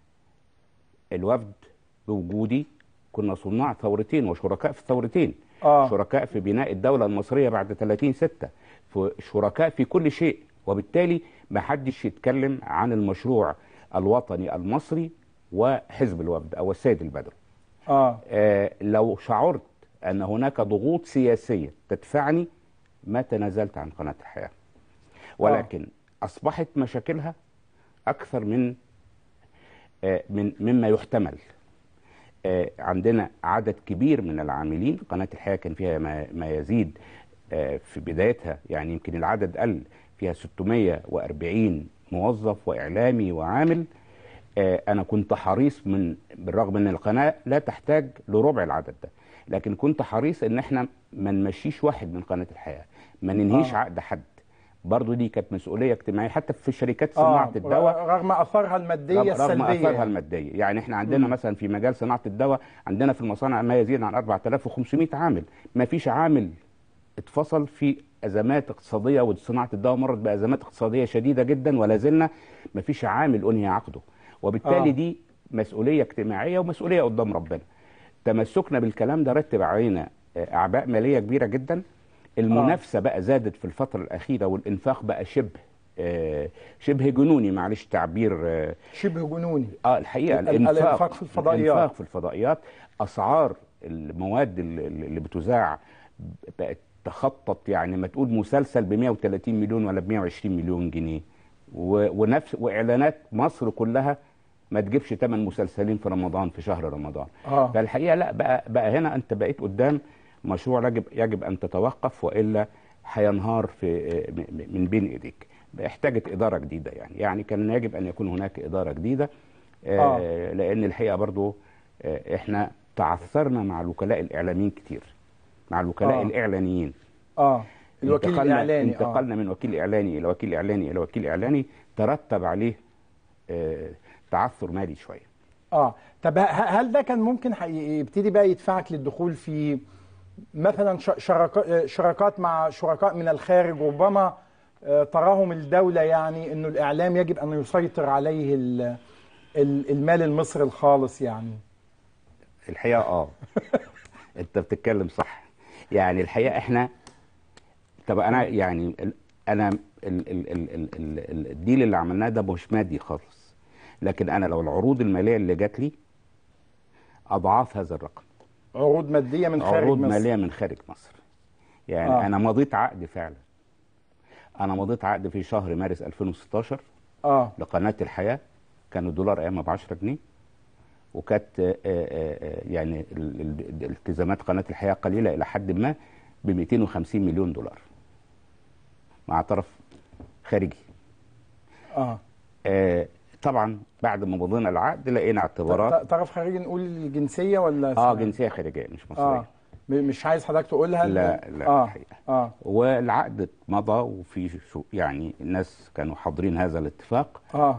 [SPEAKER 14] الوفد بوجودي كنا صناع ثورتين وشركاء في الثورتين
[SPEAKER 1] آه.
[SPEAKER 14] شركاء في بناء الدولة المصرية بعد 30 ستة شركاء في كل شيء وبالتالي ما حدش يتكلم عن المشروع الوطني المصري وحزب الوفد أو السيد البدوي
[SPEAKER 1] اه
[SPEAKER 14] آه لو شعرت أن هناك ضغوط سياسية تدفعني ما تنازلت عن قناة الحياة ولكن أصبحت مشاكلها أكثر من آه، من مما يحتمل آه، عندنا عدد كبير من العاملين قناة الحياة كان فيها ما ما يزيد آه، في بدايتها يعني يمكن العدد قل فيها 640 موظف وإعلامي وعامل آه، أنا كنت حريص من بالرغم أن القناة لا تحتاج لربع العدد ده لكن كنت حريص أن احنا ما نمشيش واحد من قناة الحياة ما ننهيش
[SPEAKER 1] آه.
[SPEAKER 14] عقد حد برضو دي كانت مسؤولية اجتماعية حتى في شركات صناعة
[SPEAKER 1] آه
[SPEAKER 14] الدواء
[SPEAKER 1] رغم اثارها الماديه
[SPEAKER 14] رغم
[SPEAKER 1] السلبيه
[SPEAKER 14] رغم اثارها
[SPEAKER 1] يعني.
[SPEAKER 14] الماديه يعني احنا عندنا
[SPEAKER 1] مم.
[SPEAKER 14] مثلا في مجال صناعه الدواء عندنا في المصانع ما يزيد عن 4500 عامل ما فيش عامل اتفصل في ازمات اقتصاديه وصناعه الدواء مرت بازمات اقتصاديه شديده جدا ولا زلنا ما فيش عامل انهي عقده وبالتالي
[SPEAKER 1] آه.
[SPEAKER 14] دي مسؤوليه اجتماعيه ومسؤوليه قدام ربنا تمسكنا بالكلام ده رتب علينا آه، اعباء ماليه كبيره جدا المنافسه بقى زادت في الفتره الاخيره والانفاق بقى شبه آه، شبه جنوني معلش تعبير آه،
[SPEAKER 1] شبه جنوني
[SPEAKER 14] اه الحقيقه
[SPEAKER 1] ال-
[SPEAKER 14] الانفاق
[SPEAKER 1] الإنفاق في الفضائيات.
[SPEAKER 14] الانفاق في الفضائيات اسعار المواد اللي, اللي بتذاع بقت تخطط يعني ما تقول مسلسل ب 130 مليون ولا ب 120 مليون جنيه و- ونفس واعلانات مصر كلها ما تجيبش ثمان مسلسلين في رمضان في شهر رمضان
[SPEAKER 1] آه.
[SPEAKER 14] فالحقيقه لا بقى بقى هنا انت بقيت قدام مشروع يجب يجب ان تتوقف والا هينهار في م- م- من بين ايديك احتاجت اداره جديده يعني يعني كان يجب ان يكون هناك اداره جديده
[SPEAKER 1] آه.
[SPEAKER 14] آه لان الحقيقه برضو آه احنا تعثرنا مع الوكلاء الاعلاميين كتير مع الوكلاء
[SPEAKER 1] آه.
[SPEAKER 14] آه. الاعلانيين
[SPEAKER 1] اه الوكيل
[SPEAKER 14] انتقلنا
[SPEAKER 1] الاعلاني اه
[SPEAKER 14] انتقلنا من وكيل اعلاني الى وكيل اعلاني الى وكيل اعلاني ترتب عليه آه تعثر مالي شويه
[SPEAKER 1] اه طب ه- هل ده كان ممكن ح- يبتدي بقى يدفعك للدخول في مثلا ش- شراكا- شراكات مع شركاء من الخارج ربما آه، تراهم الدولة يعني انه الاعلام يجب ان يسيطر عليه ال- ال- المال المصري الخالص يعني
[SPEAKER 14] الحقيقه اه انت بتتكلم صح يعني الحقيقه احنا طب انا يعني ال- انا ال- ال- ال- ال- ال- ال- الديل اللي عملناه ده مش مادي خالص لكن انا لو العروض الماليه اللي جات لي اضعاف هذا الرقم
[SPEAKER 1] عروض مادية من خارج
[SPEAKER 14] عروض
[SPEAKER 1] مصر
[SPEAKER 14] ماليه من خارج مصر يعني
[SPEAKER 1] آه.
[SPEAKER 14] آه. انا مضيت عقد فعلا انا مضيت عقد في شهر مارس 2016
[SPEAKER 1] اه
[SPEAKER 14] لقناه الحياه كان الدولار ايامها ب 10 جنيه وكانت آه، آه، آه، يعني ال- ال- التزامات قناه الحياه قليله الى حد ما ب 250 مليون دولار مع طرف خارجي
[SPEAKER 1] اه
[SPEAKER 14] آه طبعا بعد ما مضينا العقد لقينا اعتبارات
[SPEAKER 1] ط- طرف خارجي نقول الجنسيه ولا
[SPEAKER 14] اه
[SPEAKER 1] اسمها؟
[SPEAKER 14] جنسيه خارجيه مش مصريه
[SPEAKER 1] اه م- مش عايز حضرتك تقولها
[SPEAKER 14] لا لا
[SPEAKER 1] اه
[SPEAKER 14] الحقيقة.
[SPEAKER 1] اه
[SPEAKER 14] والعقد مضى وفي شو يعني الناس كانوا حاضرين هذا الاتفاق
[SPEAKER 1] اه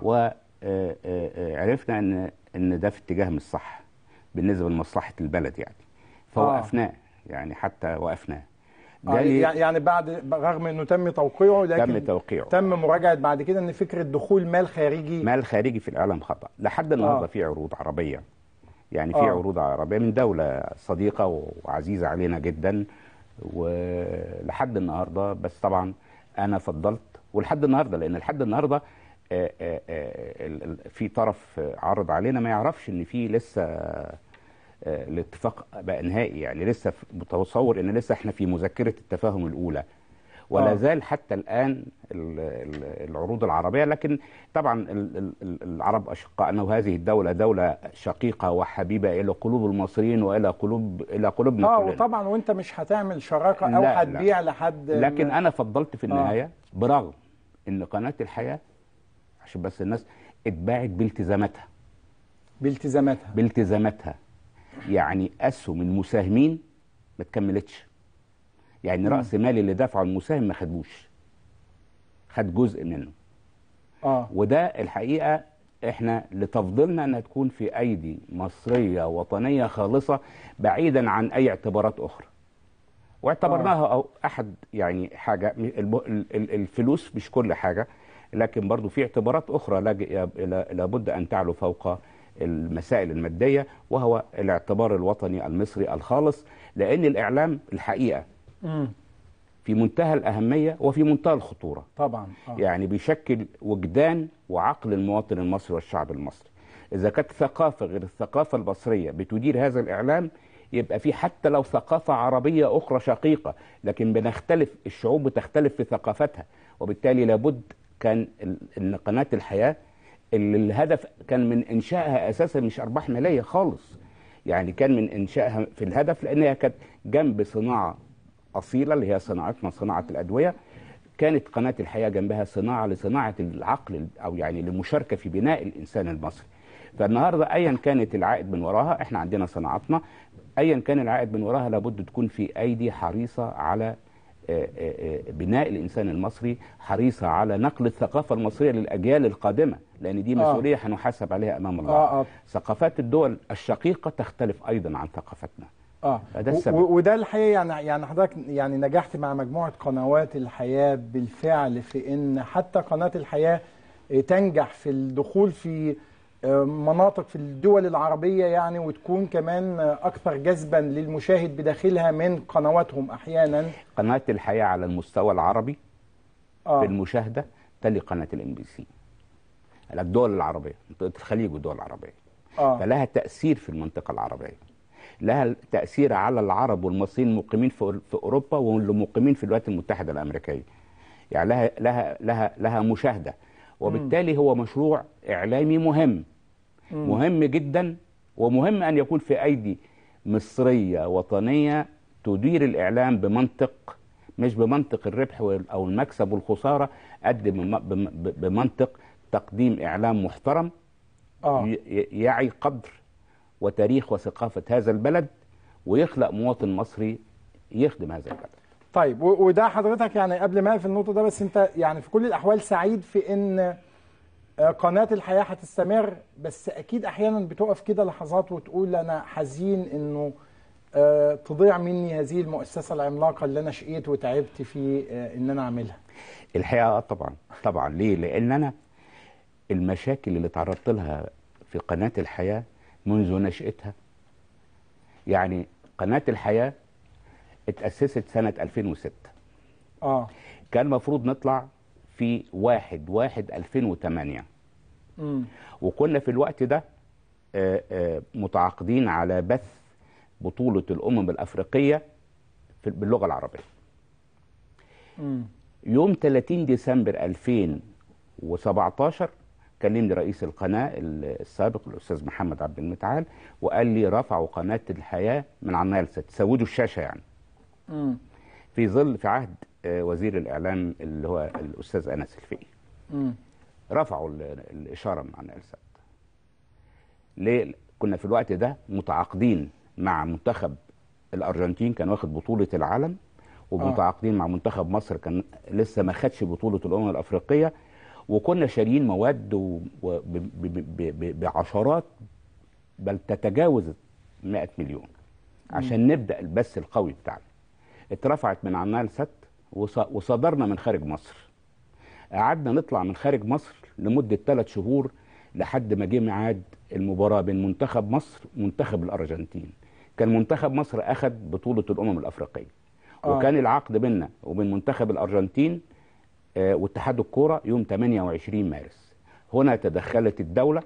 [SPEAKER 14] وعرفنا ان ان ده في اتجاه مش صح بالنسبه لمصلحه البلد يعني فوقفناه يعني حتى وقفناه
[SPEAKER 1] آه
[SPEAKER 14] جالي
[SPEAKER 1] يعني يعني بعد رغم انه تم توقيعه لكن
[SPEAKER 14] تم توقيعه
[SPEAKER 1] تم مراجعه بعد كده ان فكره دخول مال خارجي
[SPEAKER 14] مال خارجي في الاعلام خطا لحد النهارده
[SPEAKER 1] آه.
[SPEAKER 14] في عروض عربيه يعني في
[SPEAKER 1] آه.
[SPEAKER 14] عروض عربيه من دوله صديقه وعزيزه علينا جدا ولحد النهارده بس طبعا انا فضلت ولحد النهارده لان لحد النهارده آه، آه، آه، ال- ال- في طرف آه، عرض علينا ما يعرفش ان في لسه آه، الاتفاق بقى نهائي يعني لسه في- متصور ان لسه احنا في مذكره التفاهم الاولى ولا
[SPEAKER 1] آه.
[SPEAKER 14] زال حتى الان ال- ال- العروض العربيه لكن طبعا ال- ال- ال- العرب اشقائنا وهذه الدوله دوله شقيقه وحبيبه الى قلوب المصريين والى قلوب الى قلوبنا
[SPEAKER 1] اه
[SPEAKER 14] كلنا.
[SPEAKER 1] وطبعا وانت مش هتعمل شراكه او
[SPEAKER 14] لا، لا.
[SPEAKER 1] هتبيع لحد
[SPEAKER 14] لكن انا فضلت في
[SPEAKER 1] آه.
[SPEAKER 14] النهايه برغم ان قناه الحياه عشان بس الناس اتباعت بالتزاماتها
[SPEAKER 1] بالتزاماتها
[SPEAKER 14] بالتزاماتها يعني اسهم المساهمين ما تكملتش يعني
[SPEAKER 1] مم.
[SPEAKER 14] راس مال اللي دفعه المساهم ما خدوش خد جزء منه
[SPEAKER 1] اه
[SPEAKER 14] وده الحقيقه احنا لتفضيلنا انها تكون في ايدي مصريه وطنيه خالصه بعيدا عن اي اعتبارات اخرى واعتبرناها أو احد يعني حاجه م- الب- ال- ال- الفلوس مش كل حاجه لكن برضو في اعتبارات اخرى لاج- لا- لابد ان تعلو فوق المسائل الماديه وهو الاعتبار الوطني المصري الخالص لان الاعلام الحقيقه
[SPEAKER 1] مم.
[SPEAKER 14] في منتهى الاهميه وفي منتهى الخطوره
[SPEAKER 1] طبعا آه.
[SPEAKER 14] يعني بيشكل وجدان وعقل المواطن المصري والشعب المصري إذا كانت ثقافة غير الثقافة المصرية بتدير هذا الإعلام يبقى في حتى لو ثقافة عربية أخرى شقيقة لكن بنختلف الشعوب بتختلف في ثقافتها وبالتالي لابد كان ال- إن قناة الحياة اللي الهدف كان من إنشائها أساسا مش أرباح مالية خالص يعني كان من إنشائها في الهدف لأنها كانت جنب صناعة أصيلة اللي هي صناعتنا صناعة الأدوية كانت قناة الحياة جنبها صناعة لصناعة العقل أو يعني للمشاركة في بناء الإنسان المصري فالنهاردة أيا كانت العائد من وراها إحنا عندنا صناعتنا أيا كان العائد من وراها لابد تكون في أيدي حريصة على آه، آه، آه، بناء الإنسان المصري حريصة على نقل الثقافة المصرية للأجيال القادمة لأن دي
[SPEAKER 1] آه.
[SPEAKER 14] مسؤولية هنحاسب عليها أمام الله
[SPEAKER 1] آه، آه.
[SPEAKER 14] ثقافات الدول الشقيقة تختلف أيضا عن ثقافتنا
[SPEAKER 1] اه
[SPEAKER 14] فده
[SPEAKER 1] و-
[SPEAKER 14] السبب.
[SPEAKER 1] و- وده الحقيقه يعني يعني حضرتك يعني نجحت مع مجموعه قنوات الحياه بالفعل في ان حتى قناه الحياه آه، تنجح في الدخول في آه، مناطق في الدول العربيه يعني وتكون كمان آه، اكثر جذبا للمشاهد بداخلها من قنواتهم احيانا
[SPEAKER 14] قناة الحياة على المستوى العربي
[SPEAKER 1] آه.
[SPEAKER 14] في المشاهدة تلي قناة الام بي سي الدول العربية منطقة الخليج والدول العربية
[SPEAKER 1] آه.
[SPEAKER 14] فلها تأثير في المنطقة العربية لها تأثير على العرب والمصريين المقيمين في في أوروبا واللي مقيمين في الولايات المتحدة الأمريكية يعني لها لها لها لها مشاهدة وبالتالي هو مشروع إعلامي مهم
[SPEAKER 1] مم.
[SPEAKER 14] مهم جدا ومهم أن يكون في أيدي مصرية وطنية تدير الإعلام بمنطق مش بمنطق الربح وال- أو المكسب والخسارة قد بم- بم- بمنطق تقديم إعلام محترم
[SPEAKER 1] آه.
[SPEAKER 14] ي- ي- يعي قدر وتاريخ وثقافة هذا البلد ويخلق مواطن مصري يخدم هذا البلد
[SPEAKER 1] طيب و- وده حضرتك يعني قبل ما في النقطه ده بس انت يعني في كل الاحوال سعيد في ان آه، قناه الحياه هتستمر بس اكيد احيانا بتقف كده لحظات وتقول انا حزين انه آه، تضيع مني هذه المؤسسه العملاقه اللي انا شقيت وتعبت في آه، ان انا اعملها
[SPEAKER 14] الحقيقة آه طبعا طبعا ليه لأن أنا المشاكل اللي تعرضت لها في قناة الحياة منذ نشأتها يعني قناة الحياة اتأسست سنة 2006
[SPEAKER 1] اه
[SPEAKER 14] كان المفروض نطلع في واحد واحد 2008
[SPEAKER 1] امم
[SPEAKER 14] وكنا في الوقت ده آه، آه، متعاقدين على بث بطولة الأمم الأفريقية في- باللغة العربية
[SPEAKER 1] امم
[SPEAKER 14] يوم 30 ديسمبر 2017 كلمني رئيس القناة السابق الأستاذ محمد عبد المتعال وقال لي رفعوا قناة الحياة من على النايل سات سودوا الشاشة يعني
[SPEAKER 1] امم
[SPEAKER 14] في ظل في عهد آه، وزير الاعلام اللي هو الاستاذ انس الفقي
[SPEAKER 1] مم.
[SPEAKER 14] رفعوا ال- الاشاره مع نائل سعد ليه كنا في الوقت ده متعاقدين مع منتخب الارجنتين كان واخد بطوله العالم ومتعاقدين مع منتخب مصر كان لسه ما خدش بطوله الامم الافريقيه وكنا شاريين مواد و- و- ب- ب- ب- ب- بعشرات بل تتجاوز 100 مليون عشان نبدا البث القوي بتاعنا اترفعت من عنها لست وص- وصدرنا من خارج مصر قعدنا نطلع من خارج مصر لمده ثلاث شهور لحد ما جه ميعاد المباراه بين منتخب مصر ومنتخب الارجنتين كان منتخب مصر اخذ بطوله الامم الافريقيه
[SPEAKER 1] آه.
[SPEAKER 14] وكان العقد بيننا وبين منتخب الارجنتين آه، واتحاد الكوره يوم 28 مارس هنا تدخلت الدوله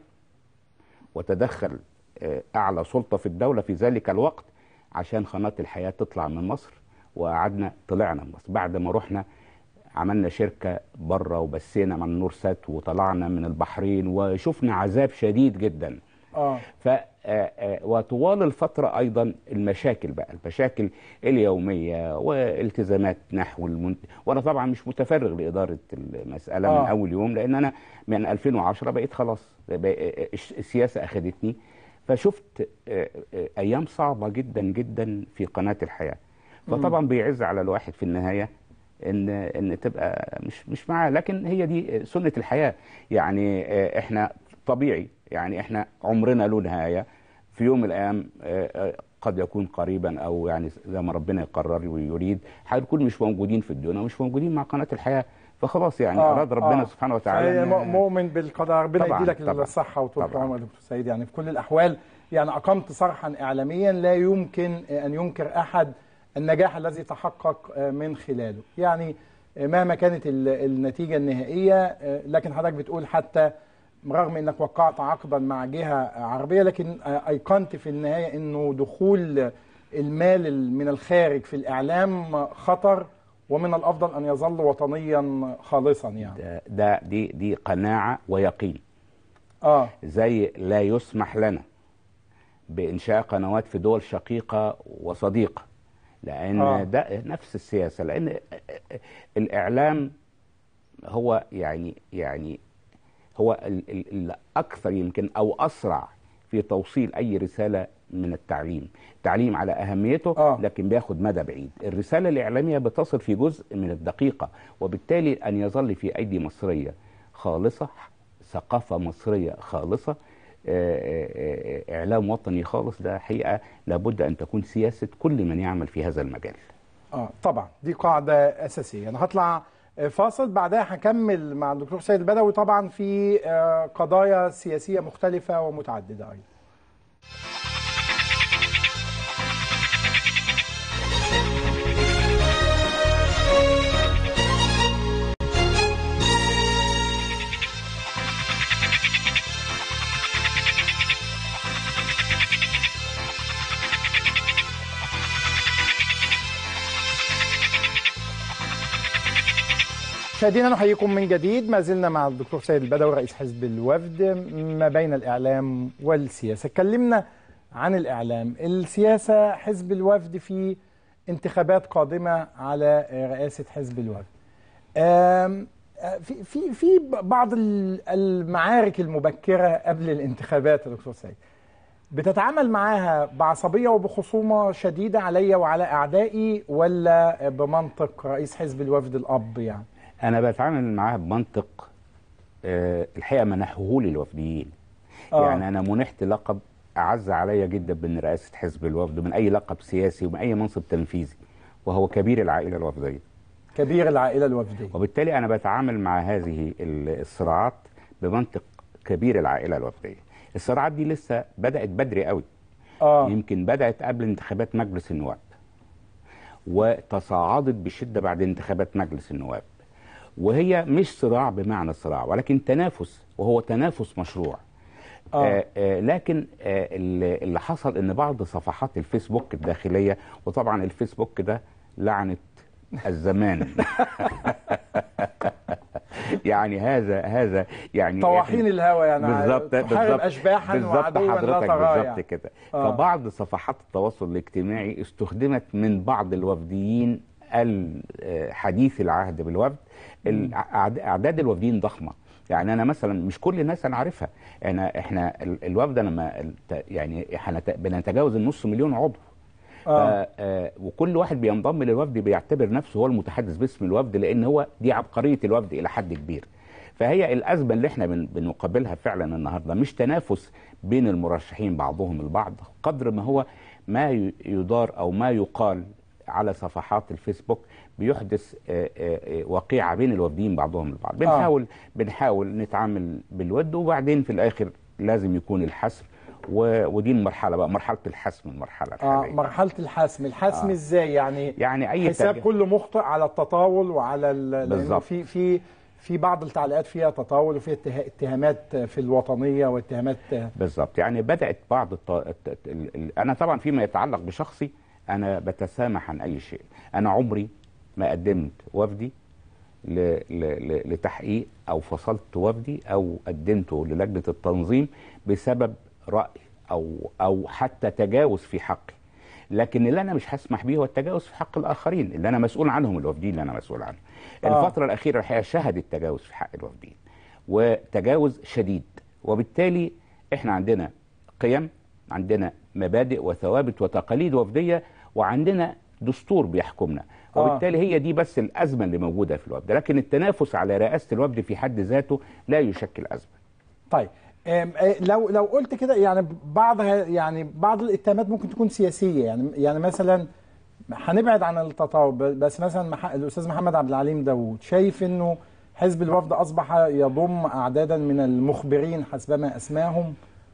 [SPEAKER 14] وتدخل آه، اعلى سلطه في الدوله في ذلك الوقت عشان قناه الحياه تطلع من مصر وقعدنا طلعنا من مصر بعد ما رحنا عملنا شركه بره وبسينا مع النور سات وطلعنا من البحرين وشفنا عذاب شديد جدا
[SPEAKER 1] اه
[SPEAKER 14] ف آه، آه، وطوال الفترة أيضا المشاكل بقى المشاكل اليومية والتزامات نحو المنت... وأنا طبعا مش متفرغ لإدارة المسألة
[SPEAKER 1] آه.
[SPEAKER 14] من أول يوم لأن أنا من 2010 بقيت خلاص بقى- السياسة أخدتني فشفت آه، آه، أيام صعبة جدا جدا في قناة الحياة فطبعا بيعز على الواحد في النهاية ان ان تبقى مش مش معاه لكن هي دي سنه الحياه يعني آه، احنا طبيعي يعني احنا عمرنا له نهايه في يوم من الايام آه، آه، قد يكون قريبا او يعني زي ما ربنا يقرر ويريد هنكون مش موجودين في الدنيا ومش موجودين مع قناه الحياه فخلاص يعني
[SPEAKER 1] آه،
[SPEAKER 14] اراد ربنا
[SPEAKER 1] آه.
[SPEAKER 14] سبحانه وتعالى
[SPEAKER 1] فهي
[SPEAKER 14] إن-
[SPEAKER 1] مؤ- مؤمن بالقضاء ربنا
[SPEAKER 14] طبعاً،
[SPEAKER 1] يديلك
[SPEAKER 14] طبعاً،
[SPEAKER 1] الصحة وطول
[SPEAKER 14] طبعاً.
[SPEAKER 1] العمر يا دكتور سيد يعني في كل الأحوال يعني أقمت صرحا إعلاميا لا يمكن أن ينكر أحد النجاح الذي تحقق من خلاله يعني مهما كانت ال- النتيجة النهائية لكن حضرتك بتقول حتى رغم انك وقعت عقدا مع جهه عربيه لكن ايقنت في النهايه انه دخول المال من الخارج في الاعلام خطر ومن الافضل ان يظل وطنيا خالصا يعني
[SPEAKER 14] ده- ده دي دي قناعه ويقين
[SPEAKER 1] اه
[SPEAKER 14] زي لا يسمح لنا بانشاء قنوات في دول شقيقه وصديقه لان
[SPEAKER 1] آه.
[SPEAKER 14] آه. ده نفس السياسه لان الاعلام هو يعني يعني هو ال- ال- الاكثر يمكن او اسرع في توصيل اي رساله من التعليم التعليم على اهميته
[SPEAKER 1] آه.
[SPEAKER 14] لكن بياخد مدى بعيد الرساله الاعلاميه بتصل في جزء من الدقيقه وبالتالي ان يظل في ايدي مصريه خالصه ثقافه مصريه خالصه آه، آه، آه، اعلام وطني خالص ده حقيقه لابد ان تكون سياسه كل من يعمل في هذا المجال
[SPEAKER 1] اه طبعا دي قاعده اساسيه انا هطلع فاصل بعدها هكمل مع الدكتور سيد البدوي طبعا في آه، قضايا سياسيه مختلفه ومتعدده ايضا مشاهدينا نحييكم من جديد ما زلنا مع الدكتور سيد البدوي رئيس حزب الوفد ما بين الاعلام والسياسه اتكلمنا عن الاعلام السياسه حزب الوفد في انتخابات قادمه على رئاسه حزب الوفد آم، آه، في في في بعض ال- المعارك المبكره قبل الانتخابات يا دكتور سيد بتتعامل معاها بعصبيه وبخصومه شديده عليا وعلى اعدائي ولا بمنطق رئيس حزب الوفد الاب يعني
[SPEAKER 14] انا بتعامل معاها بمنطق آه، الحقيقه منحه لي الوفديين
[SPEAKER 1] آه.
[SPEAKER 14] يعني انا منحت لقب اعز عليا جدا من رئاسه حزب الوفد من اي لقب سياسي ومن اي منصب تنفيذي وهو كبير العائله الوفديه
[SPEAKER 1] كبير العائله الوفديه
[SPEAKER 14] وبالتالي انا بتعامل مع هذه ال- الصراعات بمنطق كبير العائله الوفديه الصراعات دي لسه بدات بدري قوي
[SPEAKER 1] آه.
[SPEAKER 14] يمكن بدات قبل انتخابات مجلس النواب وتصاعدت بشده بعد انتخابات مجلس النواب وهي مش صراع بمعنى الصراع ولكن تنافس وهو تنافس مشروع
[SPEAKER 1] آه.
[SPEAKER 14] آه آه لكن آه اللي اللي حصل ان بعض صفحات الفيسبوك الداخليه وطبعا الفيسبوك ده لعنه الزمان يعني هذا هذا يعني
[SPEAKER 1] طواحين
[SPEAKER 14] إحنا-
[SPEAKER 1] الهوى يعني
[SPEAKER 14] بالظبط
[SPEAKER 1] تحارب
[SPEAKER 14] بالظبط
[SPEAKER 1] أشباحاً
[SPEAKER 14] بالظبط
[SPEAKER 1] وعدواً لا
[SPEAKER 14] حضرتك
[SPEAKER 1] تراه
[SPEAKER 14] بالظبط
[SPEAKER 1] يعني.
[SPEAKER 14] كده
[SPEAKER 1] آه.
[SPEAKER 14] فبعض صفحات التواصل الاجتماعي استخدمت من بعض الوفديين الحديث العهد بالوفد الأعد- اعداد الوافدين ضخمه يعني انا مثلا مش كل الناس انا عارفها انا احنا ال- الوفد لما الت- يعني هنت- بنتجاوز النص مليون عضو
[SPEAKER 1] آه.
[SPEAKER 14] ف- آه، وكل واحد بينضم للوفد بيعتبر نفسه هو المتحدث باسم الوفد لان هو دي عبقريه الوفد الى حد كبير فهي الازمه اللي احنا بن- بنقابلها فعلا النهارده مش تنافس بين المرشحين بعضهم البعض قدر ما هو ما ي- يدار او ما يقال على صفحات الفيسبوك بيحدث آه، آه، آه، وقيعه بين الوفديين بعضهم البعض بنحاول بنحاول نتعامل بالود وبعدين في الاخر لازم يكون الحسم و- ودي المرحله بقى مرحله الحسم المرحله
[SPEAKER 1] اه مرحله الحسم الحسم
[SPEAKER 14] آه.
[SPEAKER 1] ازاي يعني
[SPEAKER 14] يعني اي
[SPEAKER 1] حساب
[SPEAKER 14] تج-
[SPEAKER 1] كل مخطئ على التطاول وعلى ال- لانه
[SPEAKER 14] بالظبط.
[SPEAKER 1] في في في بعض التعليقات فيها تطاول وفيها اتها- اتهامات في الوطنيه واتهامات
[SPEAKER 14] بالظبط يعني بدات بعض الط... الت- ال... ال... انا طبعا فيما يتعلق بشخصي انا بتسامح عن اي شيء انا عمري ما قدمت وفدي ل... ل... ل... لتحقيق او فصلت وفدي او قدمته للجنه التنظيم بسبب راي او او حتى تجاوز في حقي لكن اللي انا مش هسمح بيه هو التجاوز في حق الاخرين اللي انا مسؤول عنهم الوفديين اللي انا مسؤول عنهم
[SPEAKER 1] آه.
[SPEAKER 14] الفتره الاخيره الحقيقه شهدت تجاوز في حق الوفديين وتجاوز شديد وبالتالي احنا عندنا قيم عندنا مبادئ وثوابت وتقاليد وفديه وعندنا دستور بيحكمنا
[SPEAKER 1] آه.
[SPEAKER 14] وبالتالي هي دي بس الازمه اللي موجوده في الوفد لكن التنافس على رئاسه الوفد في حد ذاته لا يشكل ازمه
[SPEAKER 1] طيب آم، آه، لو لو قلت كده يعني بعض ه- يعني بعض الاتهامات ممكن تكون سياسيه يعني يعني مثلا هنبعد عن التطاول ب- بس مثلا مح- الاستاذ محمد عبد العليم داوود شايف انه حزب الوفد اصبح يضم اعدادا من المخبرين حسبما اسماهم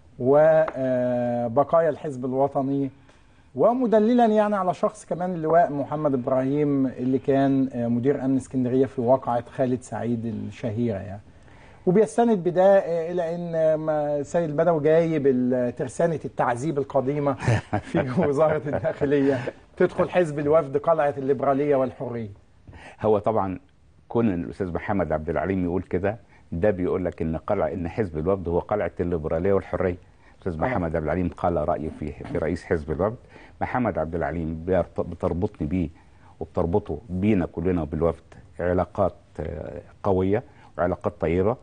[SPEAKER 1] وبقايا الحزب الوطني ومدللا يعني على شخص كمان اللواء محمد ابراهيم اللي كان آه، مدير امن اسكندريه في واقعه خالد سعيد الشهيره يعني وبيستند بده آه، الى ان آه، ما سيد البدوي جايب ال- ترسانه التعذيب القديمه في وزاره الداخليه تدخل حزب الوفد قلعه الليبراليه والحريه
[SPEAKER 14] هو طبعا كون إن الاستاذ محمد عبد العليم يقول كده ده بيقول لك ان قلعه ان حزب الوفد هو قلعه الليبراليه والحريه الاستاذ
[SPEAKER 1] آه.
[SPEAKER 14] محمد عبد العليم قال رايه في في رئيس حزب الوفد محمد عبد العليم بيرت- بتربطني بيه وبتربطه بينا كلنا وبالوفد علاقات آه، قويه وعلاقات طيبه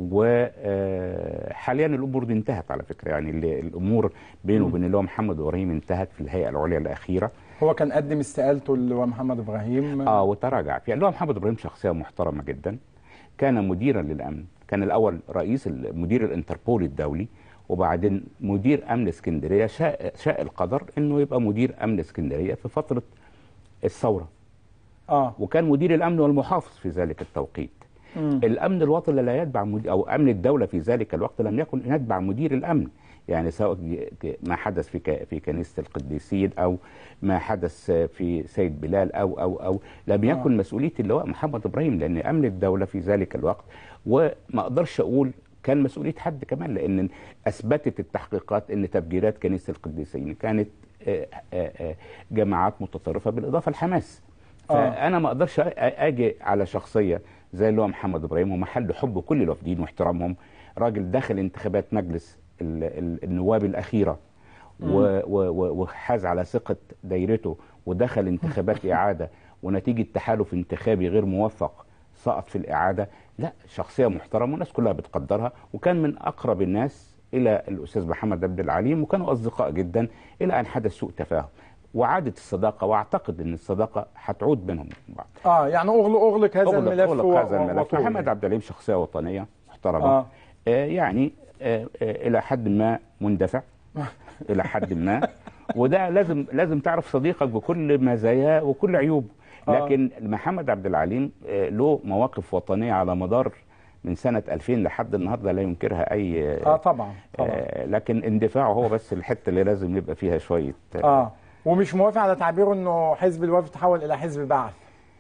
[SPEAKER 14] وحاليا الامور دي انتهت على فكره يعني اللي- الامور بينه وبين اللي هو محمد ابراهيم انتهت في الهيئه العليا الاخيره
[SPEAKER 1] هو كان قدم استقالته اللي هو محمد ابراهيم
[SPEAKER 14] اه وتراجع فيها اللي هو محمد ابراهيم شخصيه محترمه جدا كان مديرا للامن كان الاول رئيس ال- مدير الانتربول الدولي وبعدين مدير امن اسكندريه شاء شاء القدر انه يبقى مدير امن اسكندريه في فتره الثوره
[SPEAKER 1] اه
[SPEAKER 14] وكان مدير الامن والمحافظ في ذلك التوقيت
[SPEAKER 1] مم.
[SPEAKER 14] الامن الوطني لا يتبع مدير او امن الدوله في ذلك الوقت لم يكن يتبع مدير الامن يعني سواء ما حدث في ك- في كنيسه القديسين او ما حدث في سيد بلال او او او لم يكن مسؤوليه اللواء محمد ابراهيم لان امن الدوله في ذلك الوقت وما اقدرش اقول كان مسؤوليه حد كمان لان اثبتت التحقيقات ان تفجيرات كنيسه القديسين كانت آه، آه، آه، جماعات متطرفه بالاضافه لحماس
[SPEAKER 1] آه.
[SPEAKER 14] فانا ما اقدرش أ- اجي على شخصيه زي اللي هو محمد ابراهيم ومحل حب كل الوافدين واحترامهم راجل دخل انتخابات مجلس ال- ال- النواب الاخيره
[SPEAKER 1] مم.
[SPEAKER 14] و- و- و- وحاز على ثقه دايرته ودخل انتخابات اعاده ونتيجه تحالف انتخابي غير موفق سقط في الاعاده لا شخصيه محترمه والناس كلها بتقدرها وكان من اقرب الناس الى الاستاذ محمد عبد العليم وكانوا اصدقاء جدا الى ان حدث سوء تفاهم وعادت الصداقه واعتقد ان الصداقه هتعود بينهم وبين بعض
[SPEAKER 1] اه يعني اغلق اغلق هذا
[SPEAKER 14] أغلق-
[SPEAKER 1] الملف
[SPEAKER 14] أغلق
[SPEAKER 1] و-
[SPEAKER 14] هذا
[SPEAKER 1] و-
[SPEAKER 14] الملف
[SPEAKER 1] وطول
[SPEAKER 14] محمد
[SPEAKER 1] يعني.
[SPEAKER 14] عبد العليم شخصيه وطنيه محترمه
[SPEAKER 1] آه.
[SPEAKER 14] آه يعني آه آه الى حد ما مندفع الى حد ما وده لازم لازم تعرف صديقك بكل مزاياه وكل عيوبه
[SPEAKER 1] آه.
[SPEAKER 14] لكن محمد عبد العليم آه له مواقف وطنيه على مدار من سنه 2000 لحد النهارده لا ينكرها اي
[SPEAKER 1] اه طبعا طبعا
[SPEAKER 14] آه لكن اندفاعه هو بس الحته اللي لازم يبقى فيها شويه
[SPEAKER 1] اه ومش موافق على تعبيره انه حزب الوفد تحول الى حزب بعث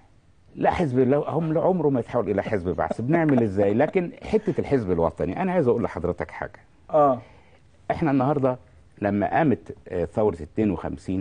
[SPEAKER 14] لا حزب الله هم عمره ما يتحول الى حزب بعث بنعمل ازاي لكن حته الحزب الوطني انا عايز اقول لحضرتك حاجه
[SPEAKER 1] اه
[SPEAKER 14] احنا النهارده لما قامت آه، ثوره 52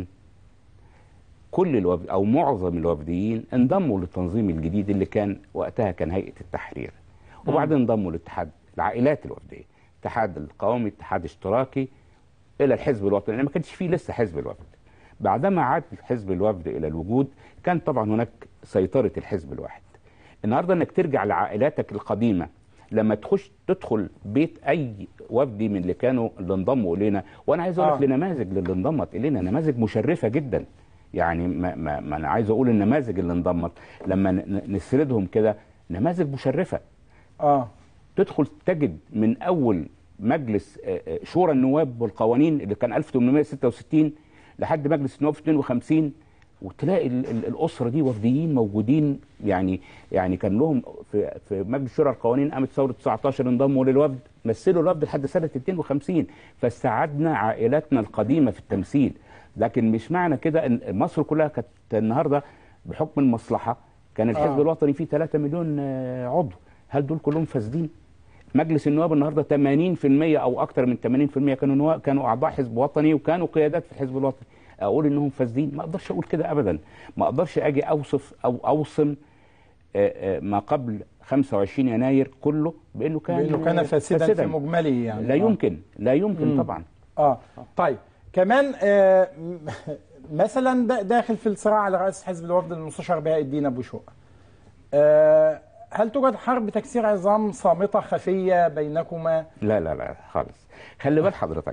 [SPEAKER 14] كل الوفد او معظم الوفديين انضموا للتنظيم الجديد اللي كان وقتها كان هيئه التحرير وبعدين انضموا لاتحاد العائلات الوفديه اتحاد القومي اتحاد اشتراكي الى الحزب الوطني لان ما كانش فيه لسه حزب الوفد بعدما عاد حزب الوفد الى الوجود كان طبعا هناك سيطره الحزب الواحد النهارده انك ترجع لعائلاتك القديمه لما تخش تدخل بيت اي وفدي من اللي كانوا اللي انضموا الينا وانا عايز اقول لك
[SPEAKER 1] آه.
[SPEAKER 14] لنماذج للي انضمت الينا نماذج مشرفه جدا يعني ما, ما, ما انا عايز اقول النماذج اللي انضمت لما ن- نسردهم كده نماذج مشرفه
[SPEAKER 1] اه
[SPEAKER 14] تدخل تجد من اول مجلس آه، آه، شورى النواب والقوانين اللي كان 1866 لحد مجلس النواب في 52 وتلاقي ال- ال- الاسره دي وفديين موجودين يعني يعني كان لهم في في مجلس شورى القوانين قامت ثوره 19 انضموا للوفد مثلوا الوفد لحد سنه 52 فاستعدنا عائلاتنا القديمه في التمثيل لكن مش معنى كده ان مصر كلها كانت النهارده بحكم المصلحه كان الحزب
[SPEAKER 1] آه.
[SPEAKER 14] الوطني فيه 3 مليون آه، عضو هل دول كلهم فاسدين؟ مجلس النواب النهارده 80% او اكثر من 80% كانوا نواب كانوا اعضاء حزب وطني وكانوا قيادات في الحزب الوطني اقول انهم فاسدين ما اقدرش اقول كده ابدا ما اقدرش اجي اوصف او اوصم آه، آه، ما قبل 25 يناير كله بانه كان
[SPEAKER 1] بانه كان فاسدا, في مجمله يعني
[SPEAKER 14] لا
[SPEAKER 1] آه.
[SPEAKER 14] يمكن لا يمكن
[SPEAKER 1] مم.
[SPEAKER 14] طبعا
[SPEAKER 1] اه طيب كمان آه م- مثلا دا- داخل في الصراع على رئاسه حزب الوفد المستشار بهاء الدين ابو شقه آه هل توجد حرب تكسير عظام صامته خفيه بينكما
[SPEAKER 14] لا لا لا خالص خلي بال حضرتك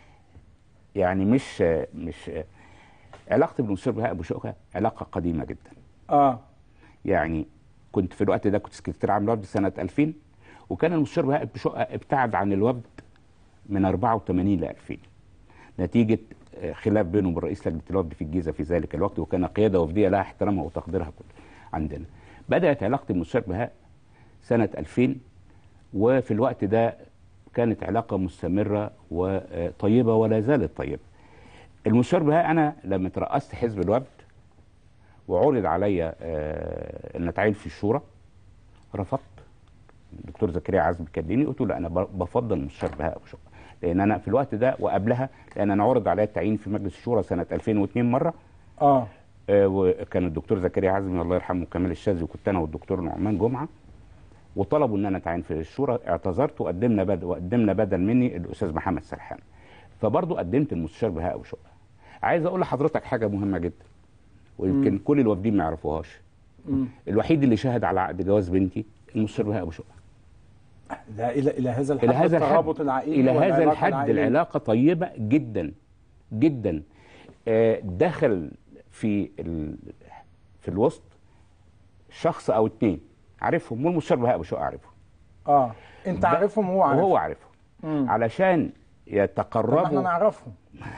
[SPEAKER 14] يعني مش مش علاقتي بالمستشار بهاء ابو شقه علاقه قديمه جدا
[SPEAKER 1] اه
[SPEAKER 14] يعني كنت في الوقت ده كنت سكرتير عام الوفد سنه 2000 وكان المستشار بهاء ابو شقه ابتعد عن الوفد من 84 ل 2000 نتيجه آه، خلاف بينه وبين رئيس لجنه الوفد في الجيزه في ذلك الوقت وكان قياده وفديه لها احترامها وتقديرها كله عندنا بدات علاقتي بالمستشار بهاء سنه 2000 وفي الوقت ده كانت علاقه مستمره وطيبه ولا زالت طيبه المستشار بهاء انا لما ترأست حزب الوفد وعرض عليا آه، ان اتعين في الشورى رفضت الدكتور زكريا عزمي كلمني قلت له لا انا ب- بفضل المستشار بهاء ابو شقه لان انا في الوقت ده وقبلها لان انا عرض عليا التعيين في مجلس الشورى سنه 2002 مره
[SPEAKER 1] اه
[SPEAKER 14] آه، وكان الدكتور زكريا عزمي الله يرحمه كمال الشاذلي وكنت انا والدكتور نعمان جمعه وطلبوا ان انا اتعين في الشورى اعتذرت وقدمنا بدل وقدمنا بدل مني الاستاذ محمد سرحان فبرضه قدمت المستشار بهاء ابو شقه عايز اقول لحضرتك حاجه مهمه جدا ويمكن
[SPEAKER 1] مم.
[SPEAKER 14] كل الوافدين ما يعرفوهاش
[SPEAKER 1] مم.
[SPEAKER 14] الوحيد اللي شهد على عقد جواز بنتي المستشار بهاء ابو شقه
[SPEAKER 1] لا الى الى هذا الحد
[SPEAKER 14] الى هذا الحد
[SPEAKER 1] الترابط العائلي
[SPEAKER 14] الى هذا
[SPEAKER 1] والعلاقة
[SPEAKER 14] الحد
[SPEAKER 1] العائلية.
[SPEAKER 14] العلاقه طيبه جدا جدا آه، دخل في ال... في الوسط شخص او اتنين عارفهم والمستشار بهاء ابو شقه عارفهم
[SPEAKER 1] اه انت عارفهم وهو عارف
[SPEAKER 14] وهو عارفهم
[SPEAKER 1] مم.
[SPEAKER 14] علشان
[SPEAKER 1] طب ما احنا
[SPEAKER 14] يتقربوا
[SPEAKER 1] نعرفهم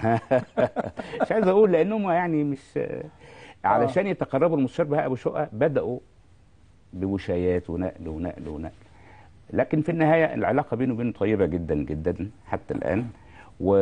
[SPEAKER 14] مش عايز اقول لانهم يعني مش علشان يتقربوا المستشار بهاء ابو شقه بداوا بوشايات ونقل ونقل ونقل لكن في النهايه العلاقه بينه وبينه طيبه جدا جدا حتى الان و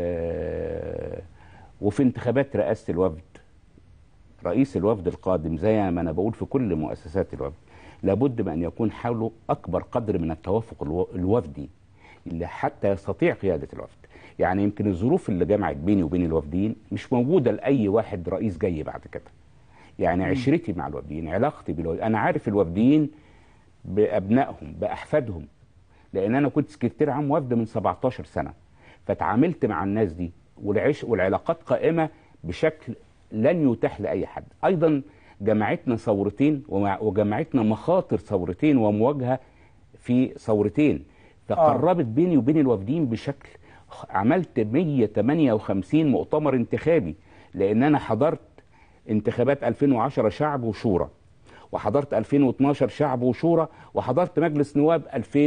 [SPEAKER 14] وفي انتخابات رئاسه الوفد رئيس الوفد القادم زي ما انا بقول في كل مؤسسات الوفد لابد من ان يكون حوله اكبر قدر من التوافق الو- الوفدي اللي حتى يستطيع قياده الوفد يعني يمكن الظروف اللي جمعت بيني وبين الوفديين مش موجوده لاي واحد رئيس جاي بعد كده يعني
[SPEAKER 1] مم.
[SPEAKER 14] عشرتي مع الوفديين علاقتي بالوفديين انا عارف الوفديين بابنائهم باحفادهم لان انا كنت سكرتير عام وفد من 17 سنه فتعاملت مع الناس دي والعيش والعلاقات قائمه بشكل لن يتاح لاي حد ايضا جمعتنا ثورتين ومع- وجمعتنا مخاطر ثورتين ومواجهه في ثورتين فقربت بيني وبين الوافدين بشكل عملت 158 مؤتمر انتخابي لان انا حضرت انتخابات 2010 شعب وشورى وحضرت 2012 شعب وشورى وحضرت مجلس نواب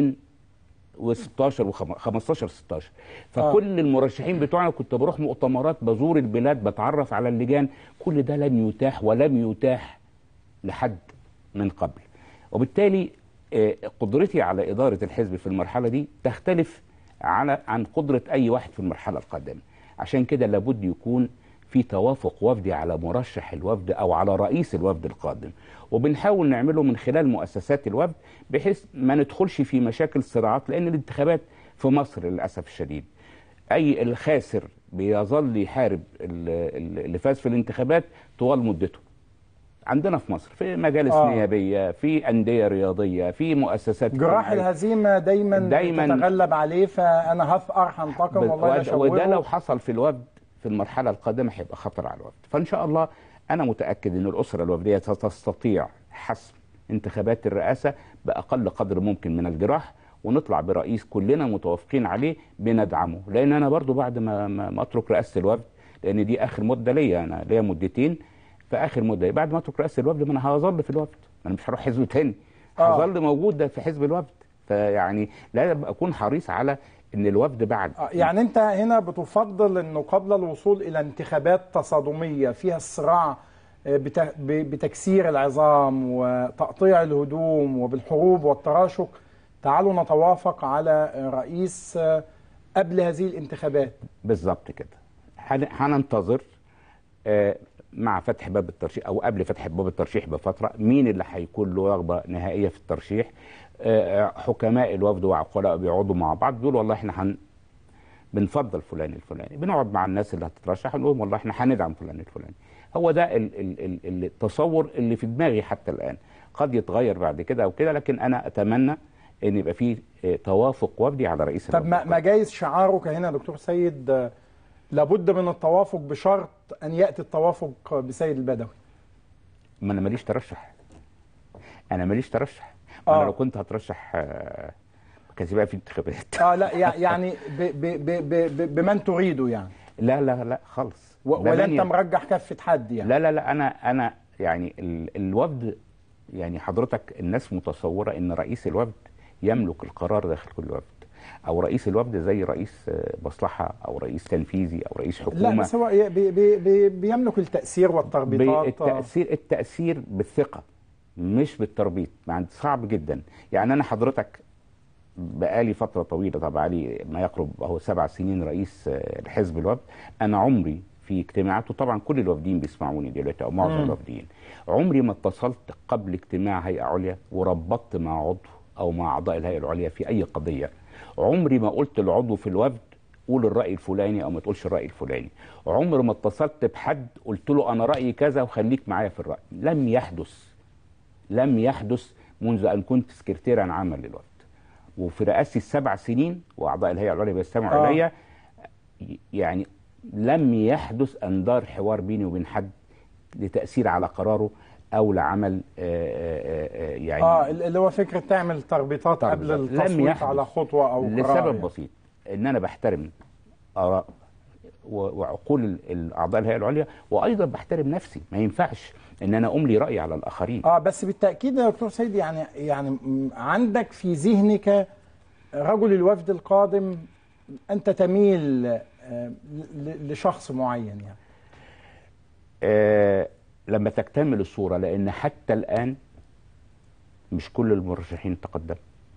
[SPEAKER 14] 2016 و15 16 فكل المرشحين بتوعنا كنت بروح مؤتمرات بزور البلاد بتعرف على اللجان كل ده لن يتاح ولم يتاح لحد من قبل وبالتالي آه، قدرتي على إدارة الحزب في المرحلة دي تختلف على عن قدرة أي واحد في المرحلة القادمة عشان كده لابد يكون في توافق وفدي على مرشح الوفد أو على رئيس الوفد القادم وبنحاول نعمله من خلال مؤسسات الوفد بحيث ما ندخلش في مشاكل صراعات لأن الانتخابات في مصر للأسف الشديد أي الخاسر بيظل يحارب ال- ال- اللي فاز في الانتخابات طوال مدته عندنا في مصر في مجالس
[SPEAKER 1] آه.
[SPEAKER 14] آه. نيابيه في انديه رياضيه في مؤسسات
[SPEAKER 1] جراح
[SPEAKER 14] اجتماعية.
[SPEAKER 1] الهزيمه دايما
[SPEAKER 14] دايماً-
[SPEAKER 1] تتغلب عليه فانا هثأر هنتقم والله لا
[SPEAKER 14] وده, وده لو
[SPEAKER 1] شوره
[SPEAKER 14] حصل في الوفد في المرحله القادمه هيبقى خطر على الوفد فان شاء الله انا متاكد ان الاسره الوفديه ستستطيع حسم انتخابات الرئاسه باقل قدر ممكن من الجراح ونطلع برئيس كلنا متوافقين عليه بندعمه لان انا برضو بعد ما, ما, ما اترك رئاسه الوفد لان دي اخر مده ليا انا ليا مدتين في اخر مده بعد ما اترك رئاسه الوفد ما انا هظل في الوفد انا مش هروح حزب تاني
[SPEAKER 1] آه.
[SPEAKER 14] هظل موجود ده في حزب الوفد فيعني لازم اكون حريص على ان الوفد بعد
[SPEAKER 1] آه، يعني انت هنا بتفضل انه قبل الوصول الى انتخابات تصادميه فيها الصراع آه، بت- ب- بتكسير العظام وتقطيع الهدوم وبالحروب والتراشق تعالوا نتوافق على آه، رئيس آه، قبل هذه الانتخابات
[SPEAKER 14] بالظبط كده هن- هننتظر آه، مع فتح باب الترشيح او قبل فتح باب الترشيح بفتره مين اللي هيكون له رغبه نهائيه في الترشيح آه، آه، حكماء الوفد وعقلاء بيقعدوا مع بعض دول والله احنا هن بنفضل فلان الفلاني بنقعد مع الناس اللي هتترشح نقول لهم والله احنا هندعم فلان الفلاني هو ده ال ال ال ال- التصور اللي في دماغي حتى الان قد يتغير بعد كده او كده لكن انا اتمنى ان يبقى فيه آه، توافق وفدي على رئيس
[SPEAKER 1] طب
[SPEAKER 14] الوفد
[SPEAKER 1] ما ما جايز شعارك هنا يا دكتور سيد آه، لابد من التوافق بشرط ان ياتي التوافق بسيد البدوي
[SPEAKER 14] ما انا ماليش ترشح انا ماليش ترشح ما انا
[SPEAKER 1] آه.
[SPEAKER 14] لو كنت هترشح آه، ما كانش بقى في انتخابات
[SPEAKER 1] اه لا يع- يعني ب ب ب ب ب بمن تريده يعني
[SPEAKER 14] لا لا لا خالص
[SPEAKER 1] و- ولا
[SPEAKER 14] ده
[SPEAKER 1] انت
[SPEAKER 14] من ي-
[SPEAKER 1] مرجح كفه حد يعني
[SPEAKER 14] لا لا لا انا انا يعني ال الوفد يعني حضرتك الناس متصوره ان رئيس الوفد يملك القرار داخل كل وفد او رئيس الوفد زي رئيس آه، مصلحه او رئيس تنفيذي او رئيس حكومه
[SPEAKER 1] لا بس هو ي- بي بي بي بيملك التاثير والتربيطات
[SPEAKER 14] بالتأثير التأثير بالثقة مش بالتربيط مع صعب جدا يعني أنا حضرتك بقالي فترة طويلة طبعا علي ما يقرب هو سبع سنين رئيس آه، الحزب الوفد أنا عمري في اجتماعات وطبعا كل الوفديين بيسمعوني دلوقتي أو معظم
[SPEAKER 15] مم.
[SPEAKER 14] الوفديين عمري ما اتصلت قبل اجتماع هيئة عليا وربطت مع عضو أو مع أعضاء الهيئة العليا في أي قضية عمري ما قلت العضو في الوفد قول الرأي الفلاني أو ما تقولش الرأي الفلاني عمر ما اتصلت بحد قلت له أنا رأيي كذا وخليك معايا في الرأي لم يحدث لم يحدث منذ أن كنت سكرتيرا عاما للوفد وفي رئاستي السبع سنين وأعضاء الهيئة العليا بيستمعوا
[SPEAKER 1] آه.
[SPEAKER 14] إليا يعني لم يحدث أن دار حوار بيني وبين حد لتأثير على قراره أو لعمل آه، آه، آه، يعني
[SPEAKER 1] اه اللي هو فكره تعمل تربيطات قبل
[SPEAKER 14] تربيطات. لم
[SPEAKER 1] التصويت
[SPEAKER 14] يحدث.
[SPEAKER 1] على خطوه او قرار
[SPEAKER 14] لسبب
[SPEAKER 1] يعني.
[SPEAKER 14] بسيط ان انا بحترم اراء و- وعقول ال- الاعضاء الهيئه العليا وايضا بحترم نفسي ما ينفعش ان انا املي رايي على الاخرين
[SPEAKER 1] اه بس بالتاكيد يا دكتور سيد يعني يعني م- عندك في ذهنك رجل الوفد القادم انت تميل آه، ل- لشخص معين يعني
[SPEAKER 14] آه لما تكتمل الصوره لان حتى الان مش كل المرشحين تقدم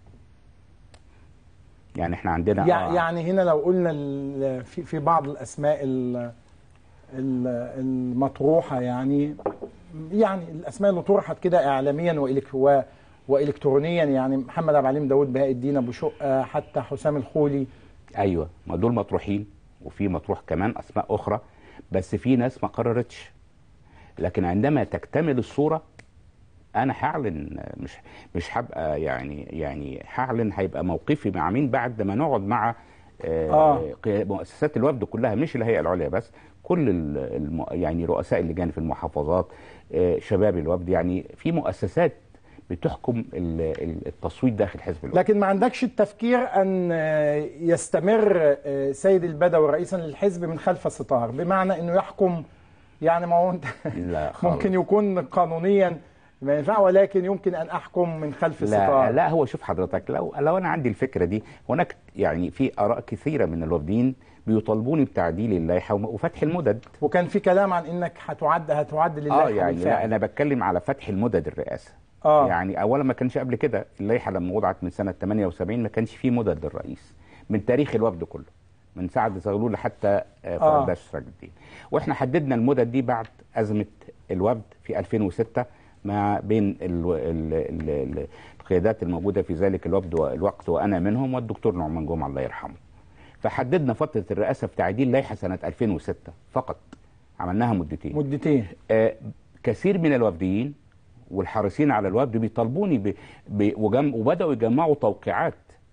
[SPEAKER 14] يعني احنا عندنا
[SPEAKER 1] يع-
[SPEAKER 14] آه
[SPEAKER 1] يعني هنا لو قلنا ال- في في بعض الاسماء ال- ال- المطروحه يعني يعني الاسماء اللي طرحت كده اعلاميا وإلك و والكترونيا يعني محمد عبد العليم داوود بهاء الدين ابو شقه حتى حسام الخولي
[SPEAKER 14] ايوه ما دول مطروحين وفي مطروح كمان اسماء اخرى بس في ناس ما قررتش لكن عندما تكتمل الصوره انا هعلن مش مش هبقى يعني يعني هعلن هيبقى موقفي مع مين بعد ما نقعد مع آه
[SPEAKER 1] آه.
[SPEAKER 14] قيا- مؤسسات الوفد كلها مش الهيئه العليا بس كل ال- الم يعني رؤساء اللجان في المحافظات آه شباب الوفد يعني في مؤسسات بتحكم ال- ال- التصويت داخل حزب الوفد
[SPEAKER 1] لكن ما عندكش التفكير ان آه، يستمر آه، سيد البدوي رئيسا للحزب من خلف الستار بمعنى انه يحكم يعني ما هو انت
[SPEAKER 14] لا خالص.
[SPEAKER 1] ممكن يكون قانونيا ما ينفع ولكن يمكن ان احكم من خلف الستار
[SPEAKER 14] لا لا هو شوف حضرتك لو لو انا عندي الفكره دي هناك يعني في اراء كثيره من الوفديين بيطالبوني بتعديل اللائحه وم- وفتح المدد
[SPEAKER 1] وكان في كلام عن انك هتعد هتعدل
[SPEAKER 14] اه
[SPEAKER 1] اللائحه
[SPEAKER 14] يعني
[SPEAKER 1] بالفعل.
[SPEAKER 14] لا انا بتكلم على فتح المدد الرئاسه
[SPEAKER 1] آه.
[SPEAKER 14] يعني اولا ما كانش قبل كده اللائحه لما وضعت من سنه 78 ما كانش فيه مدد للرئيس من تاريخ الوفد كله من سعد زغلول حتى آه،
[SPEAKER 1] آه.
[SPEAKER 14] فرداس سراج الدين واحنا حددنا المدد دي بعد ازمه الوفد في 2006 ما بين ال ال ال ال القيادات الموجوده في ذلك الوفد والوقت وانا منهم والدكتور نعمان جمعه الله يرحمه فحددنا فتره الرئاسه في تعديل لائحه سنه 2006 فقط عملناها مدتين
[SPEAKER 1] مدتين
[SPEAKER 14] آه كثير من الوفديين والحريصين على الوفد بيطالبوني ب... ب... وجم... وبداوا يجمعوا توقيعات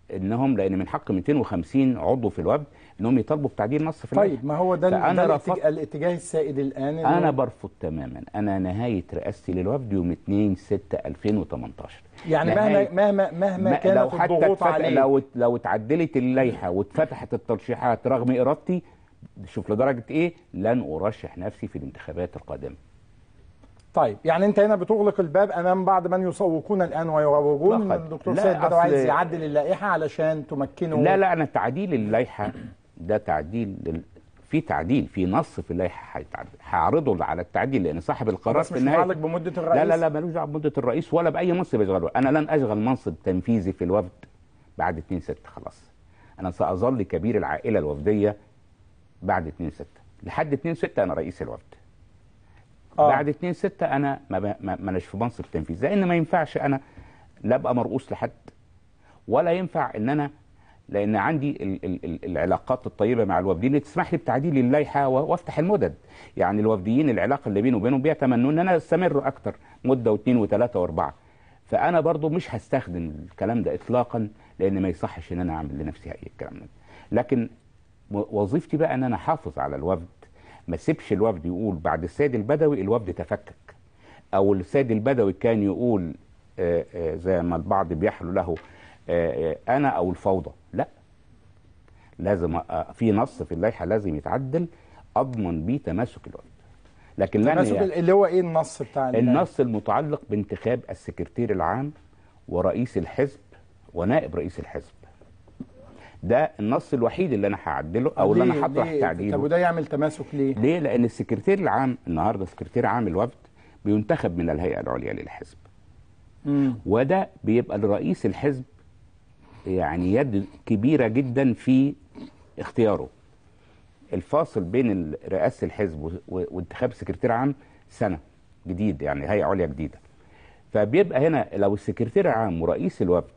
[SPEAKER 14] انهم لان من حق 250 عضو في الوفد انهم يطالبوا بتعديل نص في اللائحة.
[SPEAKER 1] طيب ما هو ده,
[SPEAKER 14] فأنا
[SPEAKER 1] ده
[SPEAKER 14] رفضت-
[SPEAKER 1] الاتجاه, الاتجاه السائد الان اللي
[SPEAKER 14] انا
[SPEAKER 1] هو-
[SPEAKER 14] برفض تماما انا نهايه رئاستي للوفد يوم 2 6 2018
[SPEAKER 1] يعني مهما
[SPEAKER 14] نهاية-
[SPEAKER 1] مهما مهما
[SPEAKER 14] ما-
[SPEAKER 1] كانت
[SPEAKER 14] لو حتى
[SPEAKER 1] الضغوط
[SPEAKER 14] اتفتح
[SPEAKER 1] عليه
[SPEAKER 14] لو لو اتعدلت اللائحه واتفتحت الترشيحات رغم ارادتي شوف لدرجه ايه لن ارشح نفسي في الانتخابات القادمه
[SPEAKER 1] طيب يعني انت هنا بتغلق الباب امام بعض من يسوقون الان ويروجون ان
[SPEAKER 14] فقط.
[SPEAKER 1] الدكتور
[SPEAKER 14] لا،
[SPEAKER 1] سيد بدوي
[SPEAKER 14] أصل-
[SPEAKER 1] عايز يعدل اللائحه علشان تمكنه
[SPEAKER 14] لا لا انا تعديل اللائحه ده تعديل لل... في تعديل في نص في اللائحه هيتعدل هعرضه على التعديل لان صاحب القرار
[SPEAKER 1] بس
[SPEAKER 14] في
[SPEAKER 1] مش
[SPEAKER 14] النهايه
[SPEAKER 1] متعلق بمده الرئيس
[SPEAKER 14] لا لا لا ملوش دعوه بمده الرئيس ولا باي منصب يشغله انا لن اشغل منصب تنفيذي في الوفد بعد 2 6 خلاص انا ساظل كبير العائله الوفديه بعد 2 6 لحد 2 6 انا رئيس الوفد
[SPEAKER 1] آه.
[SPEAKER 14] بعد 2 6 انا ما ب- ما ما أناش في منصب تنفيذي لان ما ينفعش انا لا ابقى مرؤوس لحد ولا ينفع ان انا لان عندي ال ال ال العلاقات الطيبه مع الوفديين اللي تسمح لي بتعديل اللائحه و- وافتح المدد يعني الوفديين العلاقه اللي بيني وبينهم بيتمنوا ان انا استمر اكتر مده واثنين وثلاثه واربعه فانا برضو مش هستخدم الكلام ده اطلاقا لان ما يصحش ان انا اعمل لنفسي اي الكلام ده لكن و- وظيفتي بقى ان انا احافظ على الوفد ما سيبش الوفد يقول بعد السيد البدوي الوفد تفكك او السيد البدوي كان يقول آه، آه، زي ما البعض بيحلو له آه، آه، انا او الفوضى لا لازم آه، في نص في اللائحه لازم يتعدل اضمن بيه تماسك الوفد لكن لن
[SPEAKER 1] تماسك
[SPEAKER 14] ي-
[SPEAKER 1] اللي هو ايه النص بتاع ال-
[SPEAKER 14] النص المتعلق بانتخاب السكرتير العام ورئيس الحزب ونائب رئيس الحزب ده النص الوحيد اللي انا هعدله او اللي
[SPEAKER 1] ليه-
[SPEAKER 14] انا هطرح
[SPEAKER 1] ليه؟
[SPEAKER 14] تعديله
[SPEAKER 1] طب وده يعمل تماسك ليه؟
[SPEAKER 14] ليه؟ لأن السكرتير العام النهارده سكرتير عام الوفد بينتخب من الهيئة العليا للحزب
[SPEAKER 1] مم.
[SPEAKER 14] وده بيبقى لرئيس الحزب يعني يد كبيرة جدا في اختياره الفاصل بين ال- رئاسة الحزب و- و- وانتخاب سكرتير عام سنة جديد يعني هيئة عليا جديدة فبيبقى هنا لو السكرتير العام ورئيس الوفد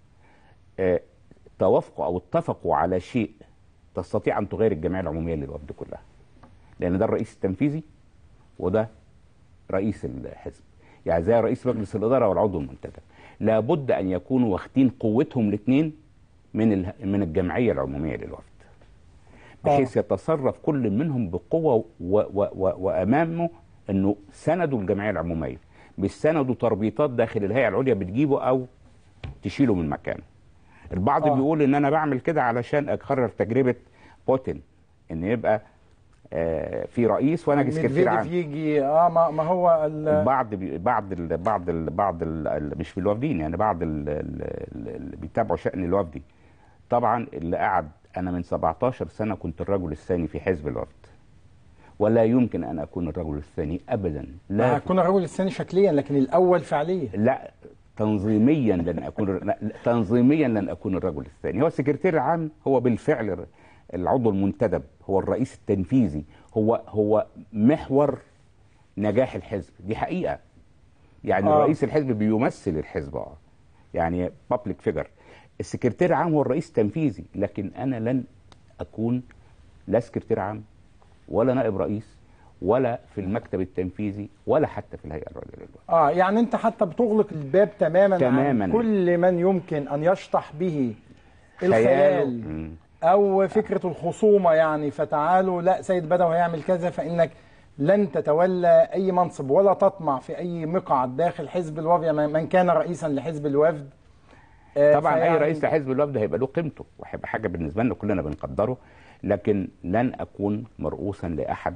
[SPEAKER 14] آه، توافقوا او اتفقوا على شيء تستطيع ان تغير الجمعيه العموميه للوفد كلها لان ده الرئيس التنفيذي وده رئيس الحزب يعني زي رئيس مجلس الاداره والعضو المنتدب لابد ان يكونوا واخدين قوتهم الاثنين من ال- من الجمعيه العموميه للوفد بحيث يتصرف كل منهم بقوه و و و وامامه انه سندوا الجمعيه العموميه مش سندوا تربيطات داخل الهيئه العليا بتجيبه او تشيله من مكانه البعض
[SPEAKER 1] آه.
[SPEAKER 14] آه. بيقول ان انا بعمل كده علشان اكرر تجربه بوتين ان يبقى آه في رئيس وانا سكرتير
[SPEAKER 1] ميدفيديف
[SPEAKER 14] عام
[SPEAKER 1] يجي اه ما, ما هو ال-
[SPEAKER 14] البعض بي بعض ال بعض ال بعض ال مش في الوافدين يعني بعض ال- ال- اللي بيتابعوا شأن الوفدي طبعا اللي قعد انا من 17 سنه كنت الرجل الثاني في حزب الوفد ولا يمكن ان اكون الرجل الثاني ابدا
[SPEAKER 1] ما
[SPEAKER 14] لا
[SPEAKER 1] هتكون الرجل الثاني شكليا لكن الاول فعليا
[SPEAKER 14] لا تنظيميا لن اكون لا، تنظيميا لن اكون الرجل الثاني هو السكرتير العام هو بالفعل العضو المنتدب هو الرئيس التنفيذي هو هو محور نجاح الحزب دي حقيقه يعني
[SPEAKER 1] آه.
[SPEAKER 14] آه. رئيس الحزب بيمثل الحزب اه يعني بابليك فيجر السكرتير العام هو الرئيس التنفيذي لكن انا لن اكون لا سكرتير عام ولا نائب رئيس ولا في المكتب التنفيذي ولا حتى في الهيئه العليا للوفد
[SPEAKER 1] اه يعني انت حتى بتغلق الباب تماما,
[SPEAKER 14] تماماً.
[SPEAKER 1] عن كل من يمكن ان يشطح به
[SPEAKER 14] خياله.
[SPEAKER 1] الخيال
[SPEAKER 14] مم.
[SPEAKER 1] او فكره الخصومه يعني فتعالوا لا سيد بدوي هيعمل كذا فانك لن تتولى اي منصب ولا تطمع في اي مقعد داخل حزب الوفد يعني من كان رئيسا لحزب الوفد آه،
[SPEAKER 14] طبعا اي
[SPEAKER 1] فيعني-
[SPEAKER 14] رئيس لحزب الوفد هيبقى له قيمته وهيبقى حاجه بالنسبه لنا كلنا بنقدره لكن لن اكون مرؤوسا لاحد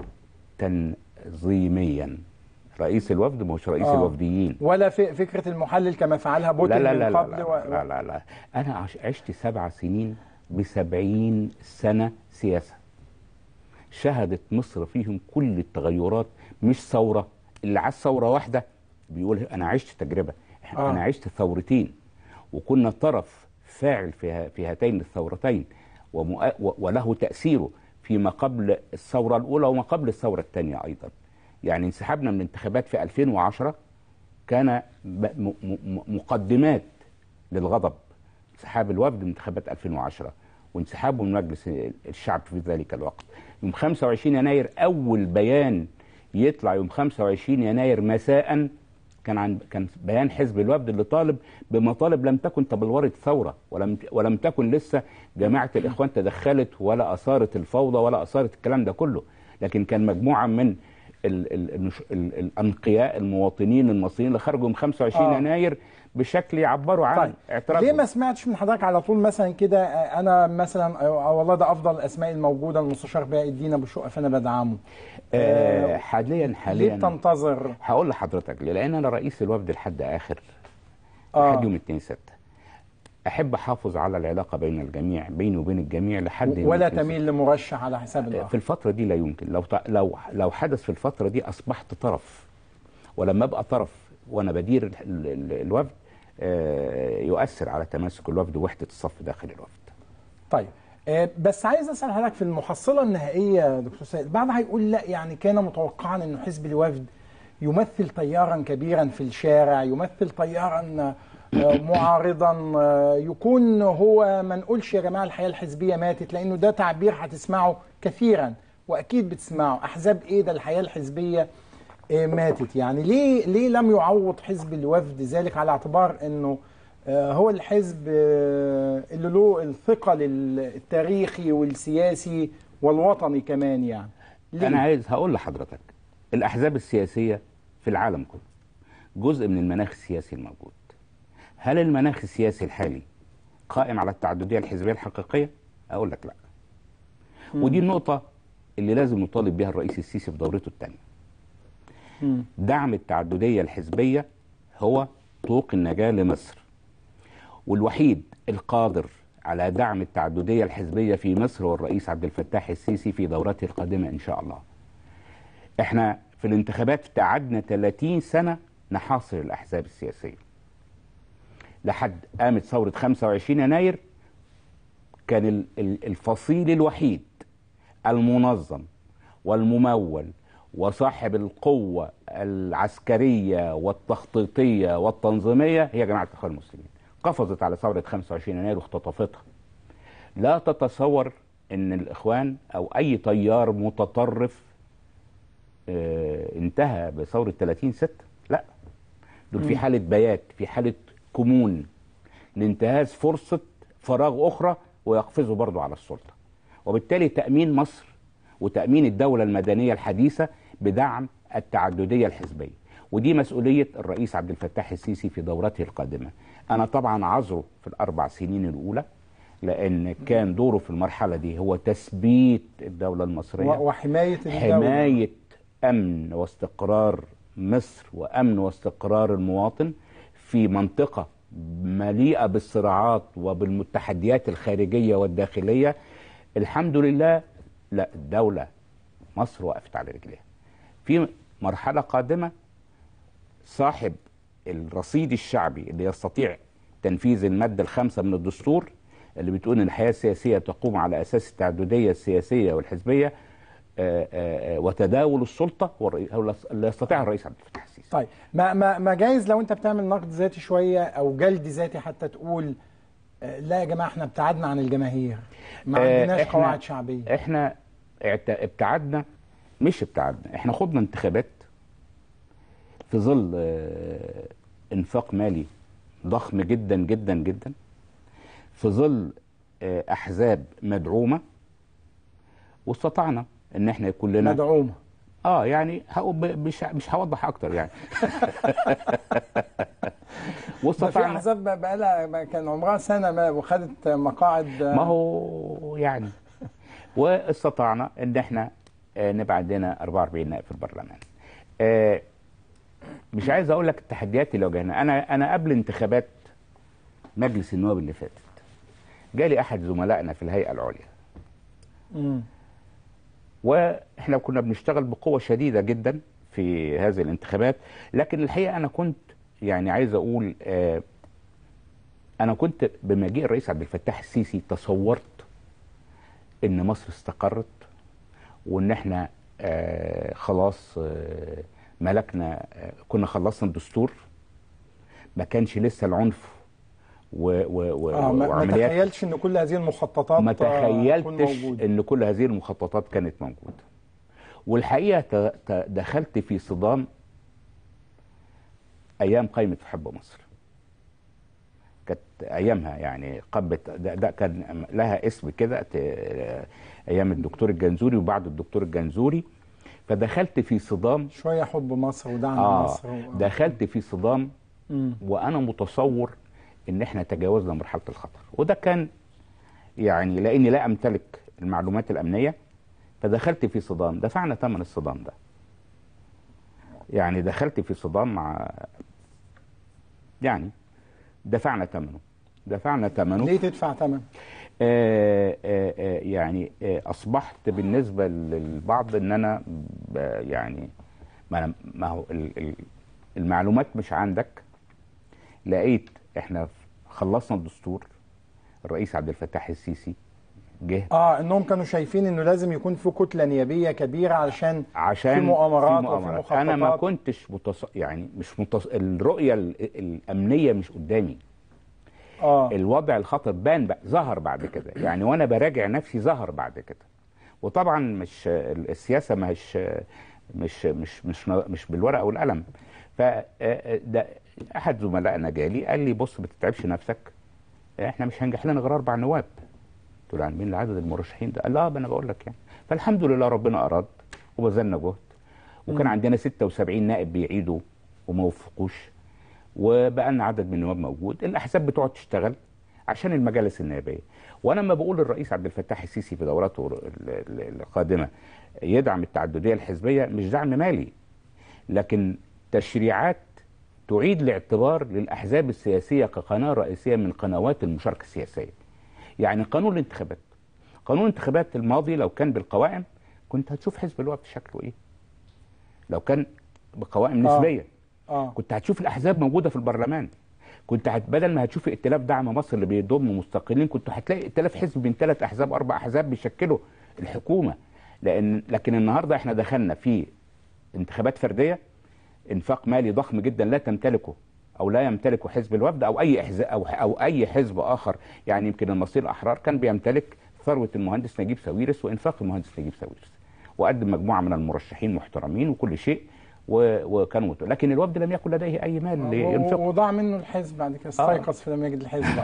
[SPEAKER 14] تنظيميا رئيس الوفد مش رئيس
[SPEAKER 1] آه.
[SPEAKER 14] الوفديين
[SPEAKER 1] ولا في فكره المحلل كما فعلها بوتين
[SPEAKER 14] لا لا لا
[SPEAKER 1] من
[SPEAKER 14] لا,
[SPEAKER 1] قبل
[SPEAKER 14] لا,
[SPEAKER 1] و...
[SPEAKER 14] لا, لا, لا. انا عش- عشت سبع سنين بسبعين سنه سياسه شهدت مصر فيهم كل التغيرات مش ثوره اللي عاش ثوره واحده بيقول انا عشت تجربه
[SPEAKER 1] آه.
[SPEAKER 14] آه. انا عشت ثورتين وكنا طرف فاعل في ه- في هاتين الثورتين ومؤ- و- وله تاثيره فيما قبل الثوره الاولى وما قبل الثوره الثانيه ايضا يعني انسحابنا من الانتخابات في 2010 كان ب- م- م- مقدمات للغضب انسحاب الوفد من انتخابات 2010 وانسحابه من مجلس الشعب في ذلك الوقت يوم 25 يناير اول بيان يطلع يوم 25 يناير مساء كان عن كان بيان حزب الوفد اللي طالب بمطالب لم تكن تبلورت ثوره ولم ولم تكن لسه جماعه الاخوان تدخلت ولا اثارت الفوضى ولا اثارت الكلام ده كله لكن كان مجموعه من ال ال ال ال الانقياء المواطنين المصريين اللي خرجوا من 25
[SPEAKER 1] آه.
[SPEAKER 14] يناير بشكل يعبروا عن
[SPEAKER 1] طيب
[SPEAKER 14] اعتراضهم
[SPEAKER 1] ليه ما سمعتش من حضرتك على طول مثلا كده آه، انا مثلا آه، والله ده افضل الاسماء الموجوده المستشار بهاء الدين ابو شقه فانا بدعمه
[SPEAKER 14] آه حاليا
[SPEAKER 1] ليه
[SPEAKER 14] حاليا
[SPEAKER 1] بتنتظر
[SPEAKER 14] هقول لحضرتك ليه لان انا رئيس الوفد لحد اخر
[SPEAKER 1] آه.
[SPEAKER 14] لحد يوم 2 6 احب احافظ على العلاقه بين الجميع بيني وبين الجميع لحد يوم
[SPEAKER 1] ولا
[SPEAKER 14] 2
[SPEAKER 1] تميل لمرشح على حساب
[SPEAKER 14] في
[SPEAKER 1] الاخر
[SPEAKER 14] الفترة دي لا يمكن لو ت- لو لو حدث في الفترة دي أصبحت طرف ولما أبقى طرف وأنا بدير ال- ال- ال- الوفد آه، يؤثر على تماسك الوفد ووحدة الصف داخل الوفد
[SPEAKER 1] طيب آه، بس عايز اسال حضرتك في المحصله النهائيه يا دكتور سيد بعض هيقول لا يعني كان متوقعا انه حزب الوفد يمثل تيارا كبيرا في الشارع يمثل تيارا آه، معارضا آه، يكون هو ما نقولش يا جماعه الحياه الحزبيه ماتت لانه ده تعبير هتسمعه كثيرا واكيد بتسمعه احزاب ايه ده الحياه الحزبيه آه، ماتت يعني ليه ليه لم يعوض حزب الوفد ذلك على اعتبار انه آه، هو الحزب آه، اللي له الثقل التاريخي والسياسي والوطني كمان يعني ليه؟
[SPEAKER 14] أنا عايز هقول لحضرتك الأحزاب السياسية في العالم كله جزء من المناخ السياسي الموجود هل المناخ السياسي الحالي قائم على التعددية الحزبية الحقيقية؟ أقول لك لا ودي النقطة اللي لازم نطالب بها الرئيس السيسي في دورته الثانية
[SPEAKER 1] مم.
[SPEAKER 14] دعم التعددية الحزبية هو طوق النجاة لمصر والوحيد القادر على دعم التعددية الحزبية في مصر هو الرئيس عبد الفتاح السيسي في دورته القادمة إن شاء الله احنا في الانتخابات قعدنا 30 سنة نحاصر الأحزاب السياسية لحد قامت ثورة 25 يناير كان ال- ال- الفصيل الوحيد المنظم والممول وصاحب القوة العسكرية والتخطيطية والتنظيمية هي جماعة الإخوان المسلمين قفزت على ثورة 25 يناير واختطفتها لا تتصور ان الإخوان أو أي تيار متطرف آه، انتهى بثورة 30 6 لا دول في
[SPEAKER 1] مم.
[SPEAKER 14] حالة بيات في حالة كمون لانتهاز فرصة فراغ أخرى ويقفزوا برضو على السلطة وبالتالي تأمين مصر وتأمين الدولة المدنية الحديثة بدعم التعددية الحزبية ودي مسؤولية الرئيس عبد الفتاح السيسي في دورته القادمة أنا طبعا عذره في الأربع سنين الأولى لأن كان دوره في المرحلة دي هو تثبيت الدولة المصرية
[SPEAKER 1] و- وحمايه الدوله
[SPEAKER 14] حماية أمن واستقرار مصر وأمن واستقرار المواطن في منطقة مليئة بالصراعات وبالتحديات الخارجية والداخلية الحمد لله لا الدولة مصر وقفت على رجليها في مرحلة قادمة صاحب الرصيد الشعبي اللي يستطيع تنفيذ المادة الخامسة من الدستور اللي بتقول ان الحياة السياسية تقوم على اساس التعددية السياسية والحزبية آه، آه، آه، وتداول السلطة هو الرئي- هو اللي يستطيع الرئيس عبد الفتاح السيسي
[SPEAKER 1] طيب ما ما ما جايز لو انت بتعمل نقد ذاتي شويه او جلد ذاتي حتى تقول آه، لا يا جماعه احنا ابتعدنا عن الجماهير ما
[SPEAKER 14] آه،
[SPEAKER 1] عندناش
[SPEAKER 14] إحنا-
[SPEAKER 1] قواعد شعبيه
[SPEAKER 14] احنا اعت- ابتعدنا مش ابتعدنا احنا خضنا انتخابات في ظل آه، انفاق مالي ضخم جدا جدا جدا في ظل آه، احزاب مدعومه واستطعنا ان احنا يكون لنا
[SPEAKER 1] مدعومه
[SPEAKER 14] اه يعني هقول ب- مش مش هوضح اكتر يعني
[SPEAKER 1] ما في
[SPEAKER 14] واستطعنا
[SPEAKER 1] احزاب بقى لها ما كان عمرها سنه ما وخدت مقاعد آه،
[SPEAKER 14] ما هو يعني واستطعنا ان احنا آه، نبقى عندنا 44 نائب في البرلمان آه، مش عايز اقول لك التحديات اللي واجهنا انا انا قبل انتخابات مجلس النواب اللي فاتت جالي احد زملائنا في الهيئه العليا
[SPEAKER 1] مم.
[SPEAKER 14] واحنا كنا بنشتغل بقوه شديده جدا في هذه الانتخابات لكن الحقيقه انا كنت يعني عايز اقول آه، انا كنت بمجيء الرئيس عبد الفتاح السيسي تصورت ان مصر استقرت وان احنا آه، خلاص آه، ملكنا آه، كنا خلصنا الدستور ما كانش لسه العنف و و و
[SPEAKER 1] اه ما, ما
[SPEAKER 14] وعمليات
[SPEAKER 1] تخيلش ان كل هذه المخططات
[SPEAKER 14] ما
[SPEAKER 1] آه، تكون
[SPEAKER 14] تخيلتش
[SPEAKER 1] موجودة.
[SPEAKER 14] ان كل هذه المخططات كانت موجوده والحقيقه ت- ت- دخلت في صدام ايام قائمه في حب مصر كانت ايامها يعني قبه ده, ده كان لها اسم كده ت- ايام الدكتور الجنزوري وبعد الدكتور الجنزوري فدخلت في صدام
[SPEAKER 1] شويه حب مصر ودعم
[SPEAKER 14] اه
[SPEAKER 1] مصر و...
[SPEAKER 14] دخلت في صدام
[SPEAKER 1] مم.
[SPEAKER 14] وانا متصور ان احنا تجاوزنا مرحله الخطر وده كان يعني لاني لا امتلك المعلومات الامنيه فدخلت في صدام دفعنا ثمن الصدام ده يعني دخلت في صدام مع يعني دفعنا ثمنه دفعنا ثمنه
[SPEAKER 1] ليه تدفع ثمن
[SPEAKER 14] آه، آه، آه، يعني آه، اصبحت بالنسبه للبعض ان انا ب- يعني ما أنا- ما هو ال- ال- المعلومات مش عندك لقيت احنا خلصنا الدستور الرئيس عبد الفتاح السيسي جه
[SPEAKER 1] اه انهم كانوا شايفين انه لازم يكون في كتله نيابيه كبيره علشان
[SPEAKER 14] عشان
[SPEAKER 1] في مؤامرات,
[SPEAKER 14] في
[SPEAKER 1] وفي
[SPEAKER 14] مؤامرات.
[SPEAKER 1] مخططات
[SPEAKER 14] انا ما كنتش متص... يعني مش متص... الرؤيه ال... الامنيه مش قدامي
[SPEAKER 1] اه
[SPEAKER 14] الوضع الخطر بان بقى ظهر بعد كده يعني وانا براجع نفسي ظهر بعد كده وطبعا مش السياسه ما هيش مش مش مش مش بالورقه والقلم ف ده احد زملائنا جالي قال لي بص ما تتعبش نفسك احنا مش هنجح لنا غير اربع نواب قلت له يعني مين عدد المرشحين ده قال لا انا بقول لك يعني فالحمد لله ربنا اراد وبذلنا جهد وكان
[SPEAKER 1] مم.
[SPEAKER 14] عندنا 76 نائب بيعيدوا وما وفقوش وبقى لنا عدد من النواب موجود الاحزاب بتقعد تشتغل عشان المجالس النيابيه وانا لما بقول الرئيس عبد الفتاح السيسي في دوراته ال- ال- القادمه يدعم التعدديه الحزبيه مش دعم مالي لكن تشريعات تعيد الاعتبار للاحزاب السياسيه كقناه رئيسيه من قنوات المشاركه السياسيه يعني قانون الانتخابات قانون الانتخابات الماضي لو كان بالقوائم كنت هتشوف حزب الوقت شكله ايه لو كان بقوائم
[SPEAKER 1] آه.
[SPEAKER 14] نسبيه
[SPEAKER 1] اه
[SPEAKER 14] كنت هتشوف الاحزاب موجوده في البرلمان كنت هت... بدل ما هتشوف ائتلاف دعم مصر اللي بيضم مستقلين كنت هتلاقي ائتلاف حزب من ثلاث احزاب اربع احزاب بيشكلوا الحكومه لان لكن النهارده احنا دخلنا في انتخابات فرديه انفاق مالي ضخم جدا لا تمتلكه او لا يمتلكه حزب الوفد او اي حزب او او اي حزب اخر يعني يمكن المصير الاحرار كان بيمتلك ثروه المهندس نجيب ساويرس وانفاق المهندس نجيب ساويرس وقدم مجموعه من المرشحين محترمين وكل شيء و- وكانوا مت... لكن الوفد لم يكن لديه اي مال لينفقه
[SPEAKER 1] و- وضاع منه الحزب بعد كده استيقظ فلم يجد الحزب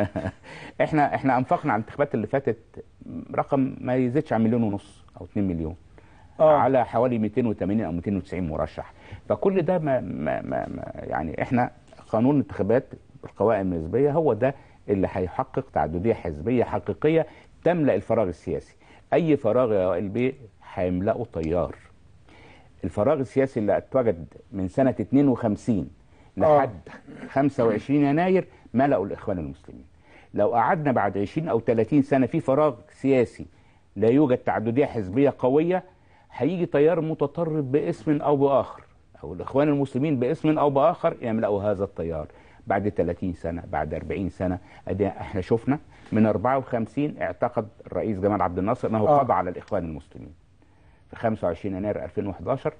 [SPEAKER 14] احنا احنا انفقنا على الانتخابات اللي فاتت رقم ما يزيدش عن مليون ونص او 2 مليون
[SPEAKER 1] آه.
[SPEAKER 14] على حوالي 280 او 290 مرشح فكل ده ما, ما, ما, ما يعني احنا قانون الانتخابات بالقوائم النسبيه هو ده اللي هيحقق تعدديه حزبيه حقيقيه تملا الفراغ السياسي اي فراغ يا وائل بيه هيملاه تيار الفراغ السياسي اللي اتوجد من سنه 52 لحد 25 يناير ملأوا الاخوان المسلمين لو قعدنا بعد 20 او 30 سنه في فراغ سياسي لا يوجد تعدديه حزبيه قويه هيجي تيار متطرف باسم او باخر او الاخوان المسلمين باسم او باخر يملأوا هذا التيار بعد 30 سنه بعد 40 سنه ادي احنا شفنا من 54 اعتقد الرئيس جمال عبد الناصر انه
[SPEAKER 1] آه.
[SPEAKER 14] قضى على الاخوان المسلمين في 25 يناير 2011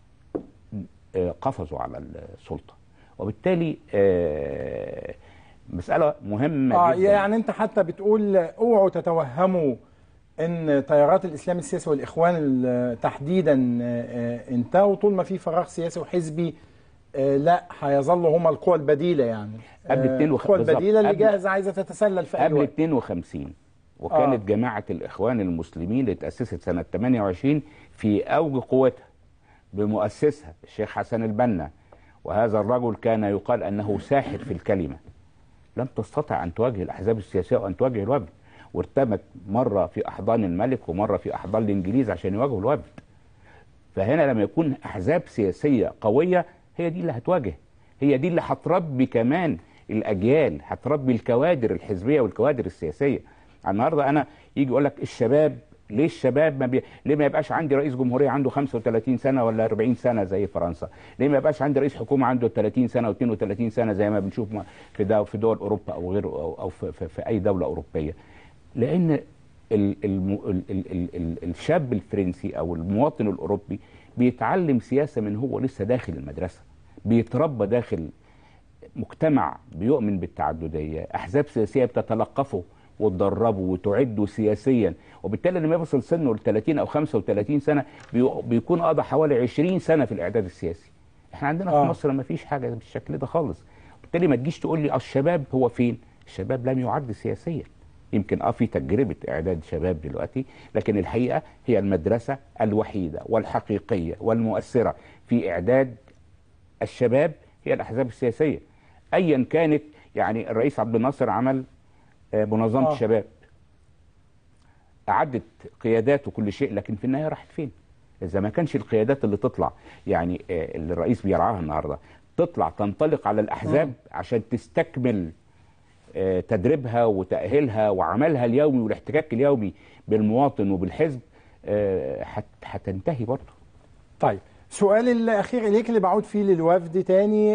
[SPEAKER 14] آه، قفزوا على السلطه وبالتالي آه، مساله مهمه
[SPEAKER 1] اه
[SPEAKER 14] جدا
[SPEAKER 1] يعني انت حتى بتقول اوعوا تتوهموا ان تيارات الاسلام السياسي والاخوان ال- تحديدا آه، انتهوا طول ما في فراغ سياسي وحزبي آه، لا هيظلوا هما القوى البديله يعني
[SPEAKER 14] قبل
[SPEAKER 1] آه،
[SPEAKER 14] 52
[SPEAKER 1] القوى
[SPEAKER 14] بالظبط.
[SPEAKER 1] البديله اللي
[SPEAKER 14] قبل-
[SPEAKER 1] جاهزه عايزه تتسلل في اي
[SPEAKER 14] قبل
[SPEAKER 1] وقت
[SPEAKER 14] 52 وكانت
[SPEAKER 1] آه.
[SPEAKER 14] جماعه الاخوان المسلمين اللي تاسست سنه 28 في اوج قوتها بمؤسسها الشيخ حسن البنا وهذا الرجل كان يقال انه ساحر في الكلمه لم تستطع ان تواجه الاحزاب السياسيه وان تواجه الوفد وارتمت مره في احضان الملك ومره في احضان الانجليز عشان يواجهوا الوفد فهنا لما يكون احزاب سياسيه قويه هي دي اللي هتواجه هي دي اللي هتربي كمان الاجيال هتربي الكوادر الحزبيه والكوادر السياسيه النهارده انا يجي يقول لك الشباب ليه الشباب ما بي... ليه ما يبقاش عندي رئيس جمهوريه عنده 35 سنه ولا 40 سنه زي فرنسا؟ ليه ما يبقاش عندي رئيس حكومه عنده 30 سنه و32 سنه زي ما بنشوف م- في دول في دول اوروبا او غيره او, أو في, في, في اي دوله اوروبيه؟ لان ال ال ال ال ال ال الشاب الفرنسي او المواطن الاوروبي بيتعلم سياسه من هو لسه داخل المدرسه بيتربى داخل مجتمع بيؤمن بالتعدديه احزاب سياسيه بتتلقفه وتدربه وتعده سياسيا وبالتالي لما يوصل سنه ل 30 او 35 سنه بي- بيكون قضى حوالي 20 سنه في الاعداد السياسي احنا عندنا
[SPEAKER 1] آه.
[SPEAKER 14] في مصر ما فيش حاجه بالشكل ده خالص بالتالي ما تجيش تقول لي الشباب هو فين الشباب لم يعد سياسيا يمكن اه في تجربه اعداد شباب دلوقتي لكن الحقيقه هي المدرسه الوحيده والحقيقيه والمؤثره في اعداد الشباب هي الاحزاب السياسيه ايا كانت يعني الرئيس عبد الناصر عمل آه، منظمه
[SPEAKER 1] آه.
[SPEAKER 14] الشباب اعدت قيادات وكل شيء لكن في النهايه راحت فين اذا ما كانش القيادات اللي تطلع يعني آه، اللي الرئيس بيرعاها النهارده تطلع تنطلق على الاحزاب عشان تستكمل آه، تدريبها وتاهيلها وعملها اليومي والاحتكاك اليومي بالمواطن وبالحزب آه، هت- هتنتهي برضه
[SPEAKER 1] طيب سؤال الأخير إليك اللي بعود فيه للوفد تاني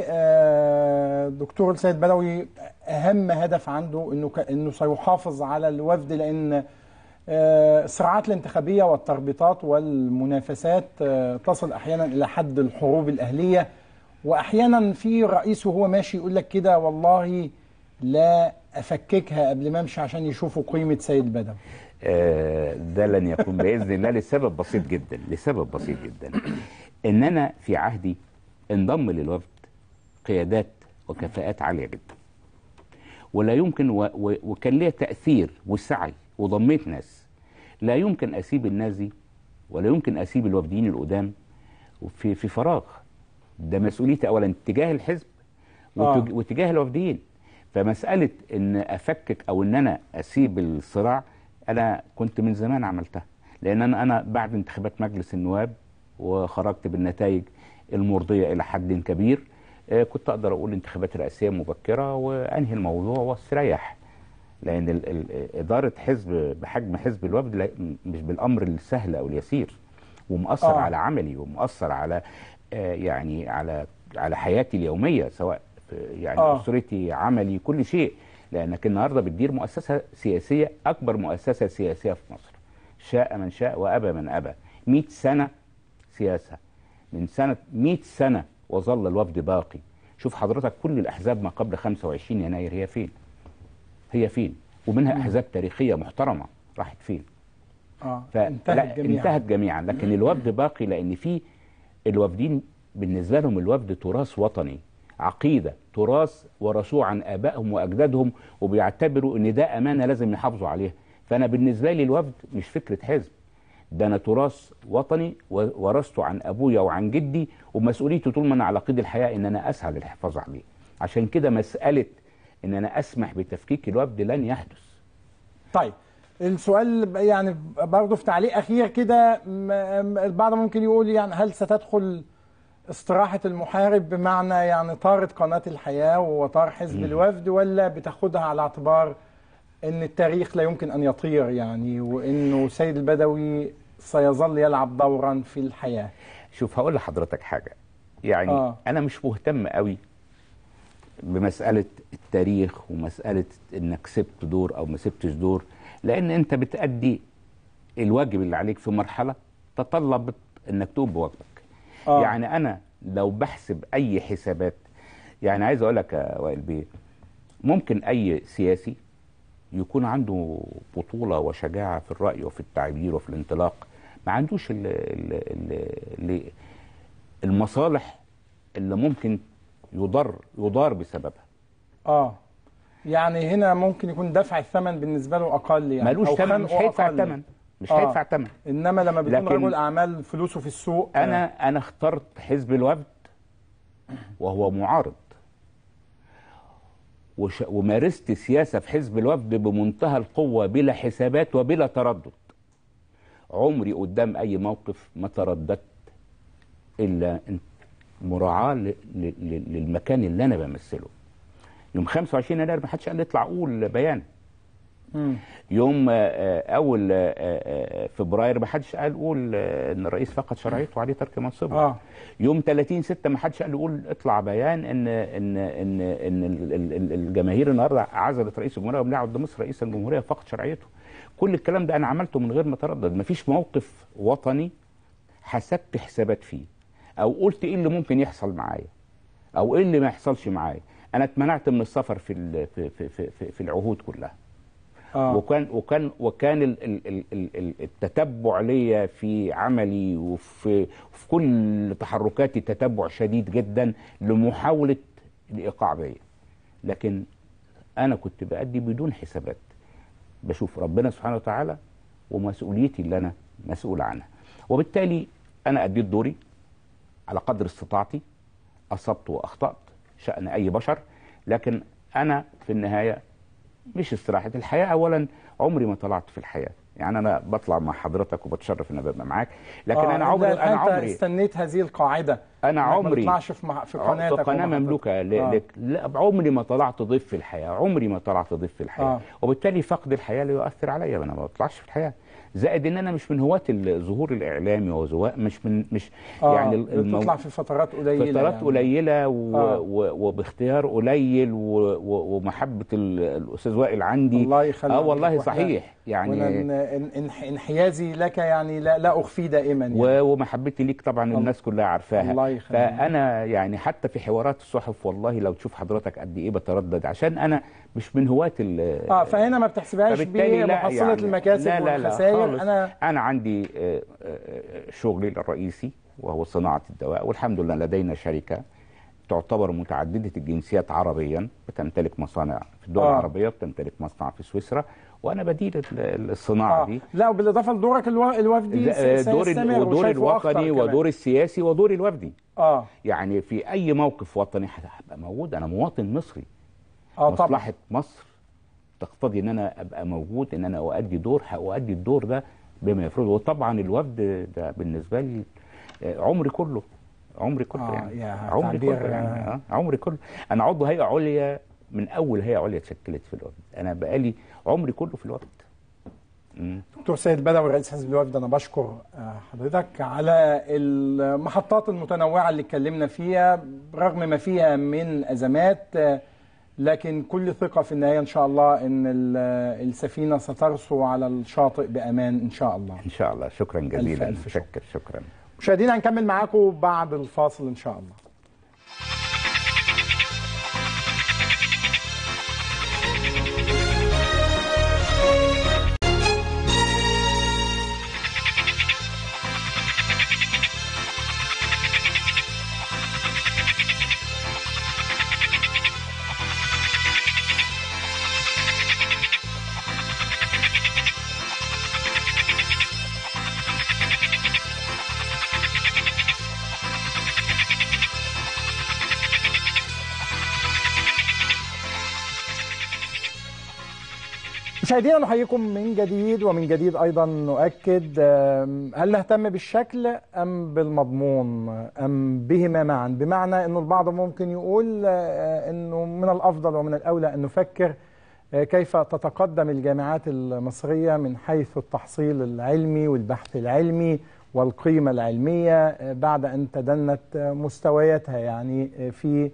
[SPEAKER 1] آه، دكتور السيد بدوي أهم هدف عنده إنه ك- إنه سيحافظ على الوفد لأن آه، الصراعات الانتخابية والتربيطات والمنافسات آه، تصل أحيانا إلى حد الحروب الأهلية وأحيانا في رئيس وهو ماشي يقول لك كده والله لا أفككها قبل ما أمشي عشان يشوفوا قيمة سيد بدوي
[SPEAKER 14] آه، ده لن يكون باذن الله لسبب بسيط جدا لسبب بسيط جدا ان انا في عهدي انضم للوفد قيادات وكفاءات عاليه جدا ولا يمكن و و وكان ليا تاثير وسعي وضميت ناس لا يمكن اسيب الناس دي ولا يمكن اسيب الوفديين القدام في في فراغ ده مسؤوليتي اولا تجاه الحزب وتج-
[SPEAKER 1] آه.
[SPEAKER 14] وتجاه الوفديين فمساله ان افكك او ان انا اسيب الصراع انا كنت من زمان عملتها لان انا انا بعد انتخابات مجلس النواب وخرجت بالنتائج المرضيه الى حد كبير آه، كنت اقدر اقول انتخابات رئاسيه مبكره وانهي الموضوع واستريح لان ال ال اداره حزب بحجم حزب الوفد لا- مش بالامر السهل او اليسير ومؤثر
[SPEAKER 1] آه.
[SPEAKER 14] آه. على عملي ومؤثر على آه يعني على على حياتي اليوميه سواء في يعني
[SPEAKER 1] آه.
[SPEAKER 14] آه. اسرتي عملي كل شيء لانك النهارده بتدير مؤسسه سياسيه اكبر مؤسسه سياسيه في مصر شاء من شاء وابى من ابى 100 سنه سياسه من سنه 100 سنه وظل الوفد باقي شوف حضرتك كل الاحزاب ما قبل 25 يناير هي فين هي فين ومنها احزاب تاريخيه محترمه راحت فين
[SPEAKER 1] آه.
[SPEAKER 14] فلا
[SPEAKER 1] انتهت جميعا
[SPEAKER 14] انتهت جميعا لكن الوفد باقي لان في الوافدين بالنسبه لهم الوفد تراث وطني عقيده تراث ورثوه عن ابائهم واجدادهم وبيعتبروا ان ده امانه لازم يحافظوا عليها فانا بالنسبه لي الوفد مش فكره حزب ده انا تراث وطني و- ورثته عن ابويا وعن جدي ومسؤوليتي طول ما انا على قيد الحياه ان انا اسعى للحفاظ عليه عشان كده مساله ان انا اسمح بتفكيك الوفد لن يحدث
[SPEAKER 1] طيب السؤال ب- يعني برضه في تعليق اخير كده م- م- البعض ممكن يقول يعني هل ستدخل استراحة المحارب بمعنى يعني طارت قناة الحياة وطار حزب الوفد ولا بتاخدها على اعتبار ان التاريخ لا يمكن ان يطير يعني وانه سيد البدوي سيظل يلعب دورا في الحياة
[SPEAKER 14] شوف هقول لحضرتك حاجه يعني
[SPEAKER 1] آه.
[SPEAKER 14] آه. انا مش مهتم قوي بمساله التاريخ ومساله انك سبت دور او ما سبتش دور لان انت بتأدي الواجب اللي عليك في مرحله تطلب انك تقوم بواجبك
[SPEAKER 1] آه.
[SPEAKER 14] آه. يعني انا لو بحسب اي حسابات يعني عايز اقول لك يا وائل بيه ممكن اي سياسي يكون عنده بطولة وشجاعة في الرأي وفي التعبير وفي الانطلاق ما عندوش ال ال ال ال المصالح اللي ممكن يضر يضار بسببها
[SPEAKER 1] اه يعني هنا ممكن يكون دفع الثمن بالنسبة له اقل يعني
[SPEAKER 14] ملوش
[SPEAKER 1] أو
[SPEAKER 14] ثمن مش
[SPEAKER 1] خنقه
[SPEAKER 14] هيدفع
[SPEAKER 1] أقل.
[SPEAKER 14] ثمن مش
[SPEAKER 1] آه.
[SPEAKER 14] هيدفع ثمن
[SPEAKER 1] انما لما بيكون
[SPEAKER 14] لكن-
[SPEAKER 1] رجل اعمال فلوسه في السوق آه.
[SPEAKER 14] انا انا اخترت حزب الوفد وهو معارض وش ومارست سياسه في حزب الوفد بمنتهى القوه بلا حسابات وبلا تردد عمري قدام اي موقف ما ترددت الا إن- مراعاه ل- ل- ل- للمكان اللي انا بمثله يوم 25 يناير ما حدش قال لي اطلع قول بيان
[SPEAKER 1] مم.
[SPEAKER 14] يوم آه، آه، اول آه، آه، فبراير ما حدش قال قول آه، ان الرئيس فقد شرعيته وعليه ترك منصبه
[SPEAKER 1] اه
[SPEAKER 14] يوم 30 6 ما حدش قال يقول اطلع بيان ان ان ان ان ال- ال- ال- الجماهير النهارده عزلت رئيس الجمهوريه ومنع عبد مصر رئيس الجمهوريه فقد شرعيته كل الكلام ده انا عملته من غير ما اتردد ما فيش موقف وطني حسبت حسابات فيه او قلت ايه اللي ممكن يحصل معايا او ايه اللي ما يحصلش معايا انا اتمنعت من السفر في ال- في في في, في, في العهود كلها
[SPEAKER 1] آه.
[SPEAKER 14] وكان وكان وكان ال- ال- ال- ال- ال- التتبع ليا في عملي وفي في كل تحركاتي تتبع شديد جدا لمحاوله الايقاع بيا لكن انا كنت بأدي بدون حسابات بشوف ربنا سبحانه وتعالى ومسؤوليتي اللي انا مسؤول عنها وبالتالي انا اديت دوري على قدر استطاعتي اصبت واخطات شان اي بشر لكن انا في النهايه مش استراحه الحياه اولا عمري ما طلعت في الحياه يعني انا بطلع مع حضرتك وبتشرف ان ابقى معاك لكن
[SPEAKER 1] آه،
[SPEAKER 14] انا عمري
[SPEAKER 1] أنت
[SPEAKER 14] انا عمري
[SPEAKER 1] استنيت هذه القاعده
[SPEAKER 14] انا
[SPEAKER 1] إنك ما
[SPEAKER 14] عمري
[SPEAKER 1] تطلعش في مع- في
[SPEAKER 14] في
[SPEAKER 1] قناتك
[SPEAKER 14] قناه
[SPEAKER 1] ومحطتك.
[SPEAKER 14] مملوكه ل...
[SPEAKER 1] آه.
[SPEAKER 14] لك لا عمري ما طلعت ضيف في الحياه عمري ما طلعت ضيف في الحياه
[SPEAKER 1] آه.
[SPEAKER 14] وبالتالي فقد الحياه لا يؤثر عليا انا ما بطلعش في الحياه زائد ان انا مش من هواة الظهور الاعلامي وزواء مش من مش
[SPEAKER 1] آه
[SPEAKER 14] يعني ال- المو-
[SPEAKER 1] بتطلع في فترات قليله
[SPEAKER 14] فترات
[SPEAKER 1] يعني.
[SPEAKER 14] قليله و...
[SPEAKER 1] آه.
[SPEAKER 14] و... وباختيار قليل و... و... ومحبه ال... الاستاذ وائل عندي
[SPEAKER 1] الله يخليك
[SPEAKER 14] اه والله
[SPEAKER 1] وإحنا-
[SPEAKER 14] صحيح يعني
[SPEAKER 1] وأنا إن- إن- إن- انحيازي لك يعني لا لا اخفيه دائما يعني.
[SPEAKER 14] و- ومحبتي ليك طبعا الناس كلها عارفاها
[SPEAKER 1] الله يخليك.
[SPEAKER 14] فانا يعني حتى في حوارات الصحف والله لو تشوف حضرتك قد ايه بتردد عشان انا مش من هواة ال
[SPEAKER 1] اه فهنا ما بتحسبهاش
[SPEAKER 14] فبالتالي لا
[SPEAKER 1] بمحصله
[SPEAKER 14] يعني
[SPEAKER 1] المكاسب
[SPEAKER 14] لا لا لا
[SPEAKER 1] والخسائر
[SPEAKER 14] خالص.
[SPEAKER 1] انا
[SPEAKER 14] انا عندي آه، آه، شغلي الرئيسي وهو صناعه الدواء والحمد لله لدينا شركه تعتبر متعدده الجنسيات عربيا بتمتلك مصانع في الدول
[SPEAKER 1] آه.
[SPEAKER 14] العربيه بتمتلك مصنع في سويسرا وانا بدير ال- الصناعه
[SPEAKER 1] آه.
[SPEAKER 14] دي
[SPEAKER 1] لا وبالاضافه لدورك الو... الوفدي
[SPEAKER 14] آه،
[SPEAKER 1] س-
[SPEAKER 14] دور
[SPEAKER 1] سيستمر
[SPEAKER 14] ودور
[SPEAKER 1] وشايفه أخطر
[SPEAKER 14] الوطني
[SPEAKER 1] كمان.
[SPEAKER 14] ودور السياسي ودور الوفدي
[SPEAKER 1] اه
[SPEAKER 14] يعني في اي موقف وطني هبقى موجود انا مواطن مصري
[SPEAKER 1] اه طبعا
[SPEAKER 14] مصلحه مصر تقتضي ان انا ابقى موجود ان انا اؤدي دور هأؤدي الدور ده بما يفرض وطبعا الوفد ده بالنسبه لي آه، عمري كله عمري كله
[SPEAKER 1] آه،
[SPEAKER 14] يعني
[SPEAKER 1] يا
[SPEAKER 14] عمري
[SPEAKER 1] تعبير،
[SPEAKER 14] كله يعني
[SPEAKER 1] آه.
[SPEAKER 14] آه. عمري كله انا عضو هيئه عليا من اول هيئه عليا اتشكلت في الوفد انا بقالي عمري كله في الوفد مم.
[SPEAKER 1] دكتور سيد بدوي رئيس حزب الوفد انا بشكر آه، حضرتك على المحطات المتنوعه اللي اتكلمنا فيها رغم ما فيها من ازمات آه، لكن كل ثقه في النهايه ان شاء الله ان ال- السفينه سترسو على الشاطئ بامان ان شاء الله
[SPEAKER 14] ان شاء الله شكرا جزيلا
[SPEAKER 1] ألف
[SPEAKER 14] شكرا شكرا
[SPEAKER 1] مشاهدينا هنكمل معاكم بعد الفاصل ان شاء الله مشاهدينا نحييكم من جديد ومن جديد ايضا نؤكد آم، هل نهتم بالشكل ام بالمضمون ام بهما معا بمعنى انه البعض ممكن يقول آه، انه من الافضل ومن الاولى ان نفكر آه، كيف تتقدم الجامعات المصريه من حيث التحصيل العلمي والبحث العلمي والقيمه العلميه آه، بعد ان تدنت آه، مستوياتها يعني آه، في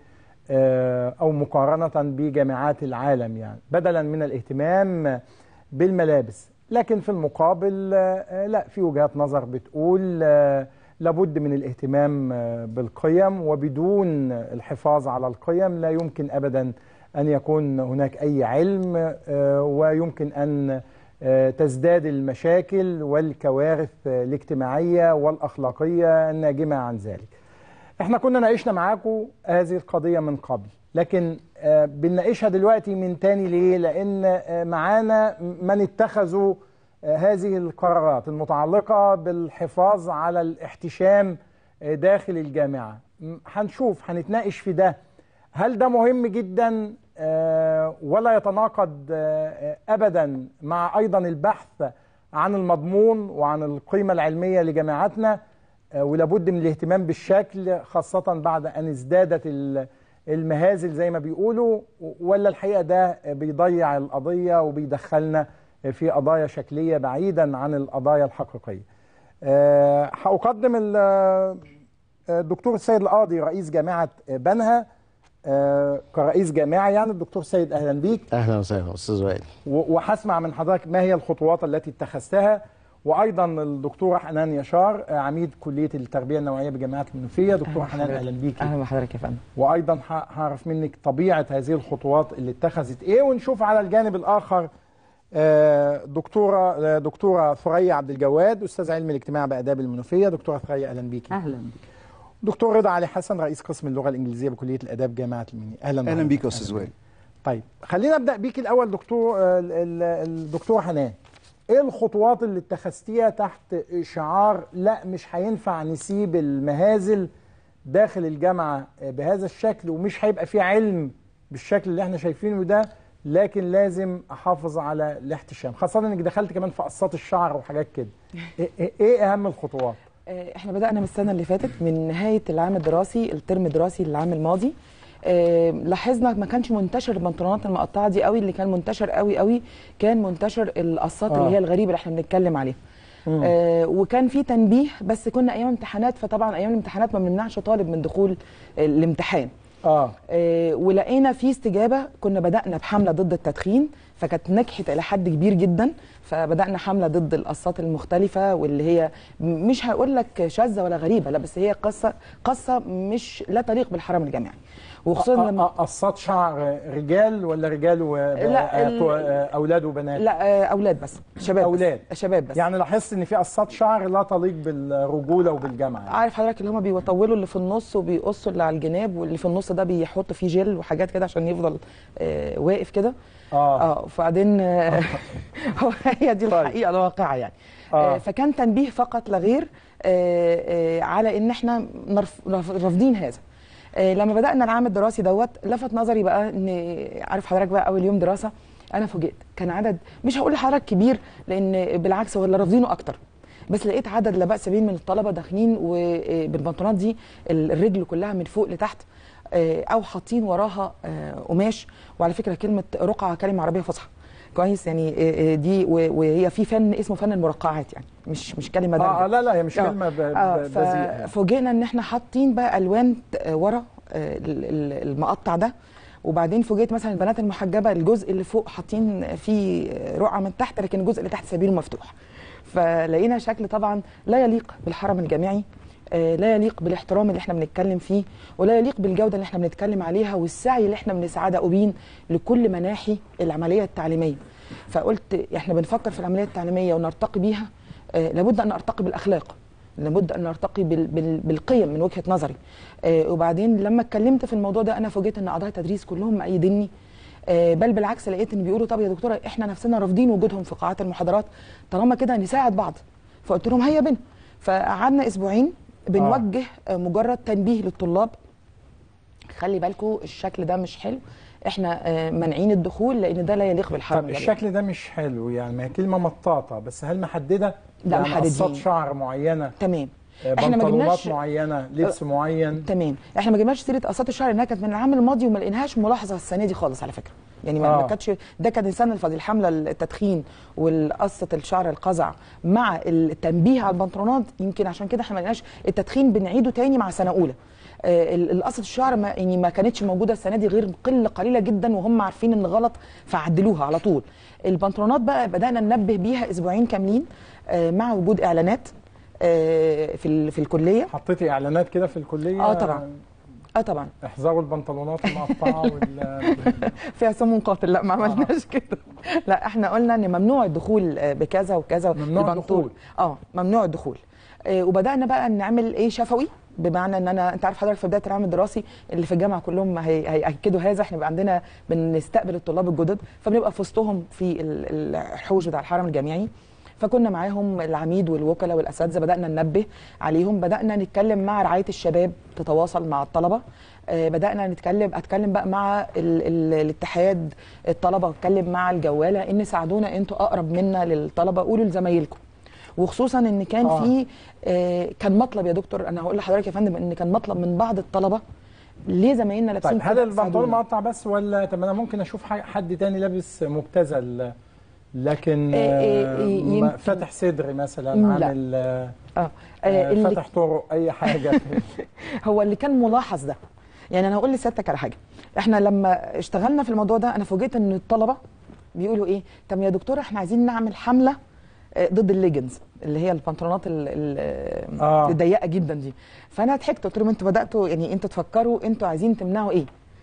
[SPEAKER 1] آه، او مقارنه بجامعات العالم يعني بدلا من الاهتمام بالملابس لكن في المقابل آه، لا في وجهات نظر بتقول آه، لابد من الاهتمام آه، بالقيم وبدون الحفاظ على القيم لا يمكن ابدا ان يكون هناك اي علم آه، ويمكن ان آه، تزداد المشاكل والكوارث آه، الاجتماعيه والاخلاقيه الناجمه عن ذلك. احنا كنا ناقشنا معاكم هذه القضيه من قبل لكن آه، بنناقشها دلوقتي من تاني ليه لان آه، معانا من اتخذوا آه، هذه القرارات المتعلقه بالحفاظ على الاحتشام آه، داخل الجامعه م- هنشوف هنتناقش في ده هل ده مهم جدا آه، ولا يتناقض آه، آه، ابدا مع ايضا البحث عن المضمون وعن القيمه العلميه لجامعاتنا آه، ولابد من الاهتمام بالشكل خاصة بعد أن ازدادت ال- المهازل زي ما بيقولوا ولا الحقيقة ده بيضيع القضية وبيدخلنا في قضايا شكلية بعيدا عن القضايا الحقيقية آه، هأقدم ال- آه، الدكتور السيد القاضي رئيس جامعة بنها آه، كرئيس جامعة يعني الدكتور سيد أهلا بيك
[SPEAKER 15] اهلا وسهلا استاذ وائل
[SPEAKER 1] و- وهسمع من حضرتك ما هي الخطوات التي اتخذتها وايضا الدكتوره حنان يشار آه، عميد كليه التربيه النوعيه بجامعه المنوفيه دكتوره حنان اهلا بيك
[SPEAKER 16] اهلا بحضرتك يا فندم
[SPEAKER 1] وايضا ه- هعرف منك طبيعه هذه الخطوات اللي اتخذت ايه ونشوف على الجانب الاخر آه، دكتوره آه، دكتوره ثريا عبد الجواد استاذ علم الاجتماع باداب المنوفيه دكتوره ثريا اهلا بيكي
[SPEAKER 15] اهلا بك
[SPEAKER 1] دكتور رضا علي حسن رئيس قسم اللغه الانجليزيه بكليه الاداب جامعه المنيا اهلا
[SPEAKER 16] اهلا
[SPEAKER 1] بحضرتك.
[SPEAKER 16] بيك يا استاذ وائل
[SPEAKER 1] طيب خلينا ابدا بيك الاول دكتور آه، ال- ال- الدكتور حنان ايه الخطوات اللي اتخذتيها تحت شعار لا مش هينفع نسيب المهازل داخل الجامعه آه، بهذا الشكل ومش هيبقى في علم بالشكل اللي احنا شايفينه ده لكن لازم احافظ على الاحتشام خاصه انك دخلت كمان في قصات الشعر وحاجات كده ايه, إيه- ايه اهم الخطوات
[SPEAKER 15] آه، احنا بدأنا من السنة اللي فاتت من نهاية العام الدراسي الترم الدراسي للعام الماضي آه، لاحظنا ما كانش منتشر البنطلونات المقطعة دي قوي اللي كان منتشر قوي قوي كان منتشر القصات
[SPEAKER 17] آه.
[SPEAKER 15] اللي هي الغريبة اللي احنا بنتكلم عليها
[SPEAKER 17] مم.
[SPEAKER 15] آه وكان في تنبيه بس كنا ايام امتحانات فطبعا ايام الامتحانات ما بنمنعش طالب من دخول الامتحان
[SPEAKER 1] اه
[SPEAKER 15] آه، ولقينا في استجابه كنا بدانا بحمله ضد التدخين فكانت نجحت الى حد كبير جدا فبدانا حمله ضد القصات المختلفه واللي هي م- مش هقول لك شاذه ولا غريبه لا بس هي قصه قصه مش لا تليق بالحرم الجامعي وخصوصا لما
[SPEAKER 1] قصات شعر رجال ولا رجال و...
[SPEAKER 15] لا، ال-
[SPEAKER 1] آه، اولاد وبنات
[SPEAKER 15] لا آه، اولاد بس شباب
[SPEAKER 1] اولاد
[SPEAKER 15] بس. شباب بس
[SPEAKER 1] يعني لاحظت ان في قصات شعر لا تليق بالرجوله وبالجامعه
[SPEAKER 15] عارف حضرتك اللي هم بيطولوا اللي في النص وبيقصوا اللي على الجناب واللي في النص ده بيحطوا فيه جل وحاجات كده عشان يفضل آه واقف كده
[SPEAKER 1] اه
[SPEAKER 15] اه وبعدين آه هو هي دي الحقيقه الواقعه يعني
[SPEAKER 1] آه.
[SPEAKER 15] آه فكان تنبيه فقط لا غير آه آه على ان احنا نرف رف- رافضين هذا آه لما بدانا العام الدراسي دوت لفت نظري بقى ان عارف حضرتك بقى اول يوم دراسه انا فوجئت كان عدد مش هقول لحضرتك كبير لان بالعكس هو اللي رافضينه اكتر بس لقيت عدد لا باس به من الطلبه داخلين وبالبنطلونات دي الرجل كلها من فوق لتحت آه، او حاطين وراها آه، قماش وعلى فكره كلمه رقعه كلمه عربيه فصحى كويس يعني آه، آه، دي و- وهي في فن اسمه فن المرقعات يعني مش مش كلمه
[SPEAKER 1] آه،
[SPEAKER 15] دارجة.
[SPEAKER 1] آه، لا، لا، هي مش
[SPEAKER 15] آه،
[SPEAKER 1] كلمة ب-
[SPEAKER 15] آه،
[SPEAKER 1] ب- بذيئة يعني.
[SPEAKER 15] ففوجئنا ان احنا حاطين بقى الوان آه، ورا آه، ال- ال- المقطع ده وبعدين فوجئت مثلا البنات المحجبه الجزء اللي فوق حاطين فيه رقعه من تحت لكن الجزء اللي تحت سبيله مفتوح فلقينا شكل طبعا لا يليق بالحرم الجامعي آه، لا يليق بالاحترام اللي احنا بنتكلم فيه ولا يليق بالجوده اللي احنا بنتكلم عليها والسعي اللي احنا بنسعى ده أبين لكل مناحي العمليه التعليميه فقلت احنا بنفكر في العمليه التعليميه ونرتقي بيها آه، لابد ان نرتقي بالاخلاق لابد ان نرتقي بال بال بالقيم من وجهه نظري آه وبعدين لما اتكلمت في الموضوع ده انا فوجئت ان اعضاء التدريس كلهم مأيديني آه بل بالعكس لقيت ان بيقولوا طب يا دكتوره احنا نفسنا رافضين وجودهم في قاعات المحاضرات طالما كده نساعد بعض فقلت لهم هيا بنا فقعدنا اسبوعين بنوجه آه. مجرد تنبيه للطلاب خلي بالكم الشكل ده مش حلو احنا آه مانعين الدخول لان ده لا يليق بالحرم
[SPEAKER 1] طب
[SPEAKER 15] الجامعي.
[SPEAKER 1] الشكل ده مش حلو يعني ما هي كلمه مطاطه بس هل محدده
[SPEAKER 15] لا،
[SPEAKER 1] يعني
[SPEAKER 15] محددين.
[SPEAKER 1] قصات شعر معينه
[SPEAKER 15] تمام
[SPEAKER 1] آه،
[SPEAKER 15] احنا ما
[SPEAKER 1] بنطلونات
[SPEAKER 15] جبناش
[SPEAKER 1] معينه لبس معين
[SPEAKER 15] تمام احنا ما جبناش سيره قصات الشعر لانها كانت من العام الماضي وما لقيناهاش ملاحظه السنه دي خالص على فكره يعني ما
[SPEAKER 1] آه.
[SPEAKER 15] ما كانتش ده كان السنه اللي فاتت الحمله التدخين والقصه الشعر القزع مع التنبيه على البنطلونات يمكن عشان كده احنا ما لقيناش التدخين بنعيده تاني مع سنه اولى آه، ال- القصه الشعر ما يعني ما كانتش موجوده السنه دي غير قله قليله جدا وهم عارفين ان غلط فعدلوها على طول البنطلونات بقى بدانا ننبه بيها اسبوعين كاملين آه، مع وجود اعلانات آه، في ال- في الكليه
[SPEAKER 1] حطيتي اعلانات كده في الكليه
[SPEAKER 15] اه طبعا اه طبعا
[SPEAKER 1] احذروا البنطلونات المقطعه وال
[SPEAKER 15] فيها سم قاتل لا ما عملناش كده لا احنا قلنا ان ممنوع الدخول آه، بكذا وكذا
[SPEAKER 1] ممنوع
[SPEAKER 15] البنطول.
[SPEAKER 1] الدخول.
[SPEAKER 15] اه ممنوع الدخول آه، وبدانا بقى نعمل ايه شفوي بمعنى ان انا انت عارف حضرتك في بدايه العام الدراسي اللي في الجامعه كلهم هي- هياكدوا هذا احنا بقى عندنا بنستقبل الطلاب الجدد فبنبقى في وسطهم في ال- الحوش بتاع الحرم الجامعي فكنا معاهم العميد والوكلاء والاساتذه بدانا ننبه عليهم بدانا نتكلم مع رعايه الشباب تتواصل مع الطلبه آه، بدانا نتكلم اتكلم بقى مع ال ال الاتحاد الطلبه واتكلم مع الجواله ان ساعدونا انتوا اقرب منا للطلبه قولوا لزمايلكم وخصوصا ان كان
[SPEAKER 1] آه.
[SPEAKER 15] في آه كان مطلب يا دكتور انا هقول لحضرتك يا فندم ان كان مطلب من بعض الطلبه ليه زمايلنا لابسين
[SPEAKER 1] طيب هل
[SPEAKER 15] كده؟
[SPEAKER 1] البنطلون
[SPEAKER 15] ساعدونا.
[SPEAKER 1] مقطع بس ولا طب انا ممكن اشوف ح- حد تاني لابس مبتذل لكن
[SPEAKER 15] إيه إيه
[SPEAKER 1] آه،
[SPEAKER 15] إيه
[SPEAKER 1] ما-
[SPEAKER 15] يمكن.
[SPEAKER 1] فاتح صدر مثلا
[SPEAKER 15] لا.
[SPEAKER 1] عامل آه،
[SPEAKER 15] اه, آه
[SPEAKER 1] آه،
[SPEAKER 15] اللي
[SPEAKER 1] فاتح طرق اي حاجه
[SPEAKER 15] هو اللي كان ملاحظ ده يعني انا هقول لسيادتك على حاجه احنا لما اشتغلنا في الموضوع ده انا فوجئت ان الطلبه بيقولوا ايه طب يا دكتوره احنا عايزين نعمل حمله آه، ضد الليجنز اللي هي البنطلونات ال- ال-
[SPEAKER 1] آه.
[SPEAKER 15] الضيقه جدا دي فانا ضحكت قلت لهم انتوا بداتوا يعني انتوا تفكروا انتوا عايزين تمنعوا ايه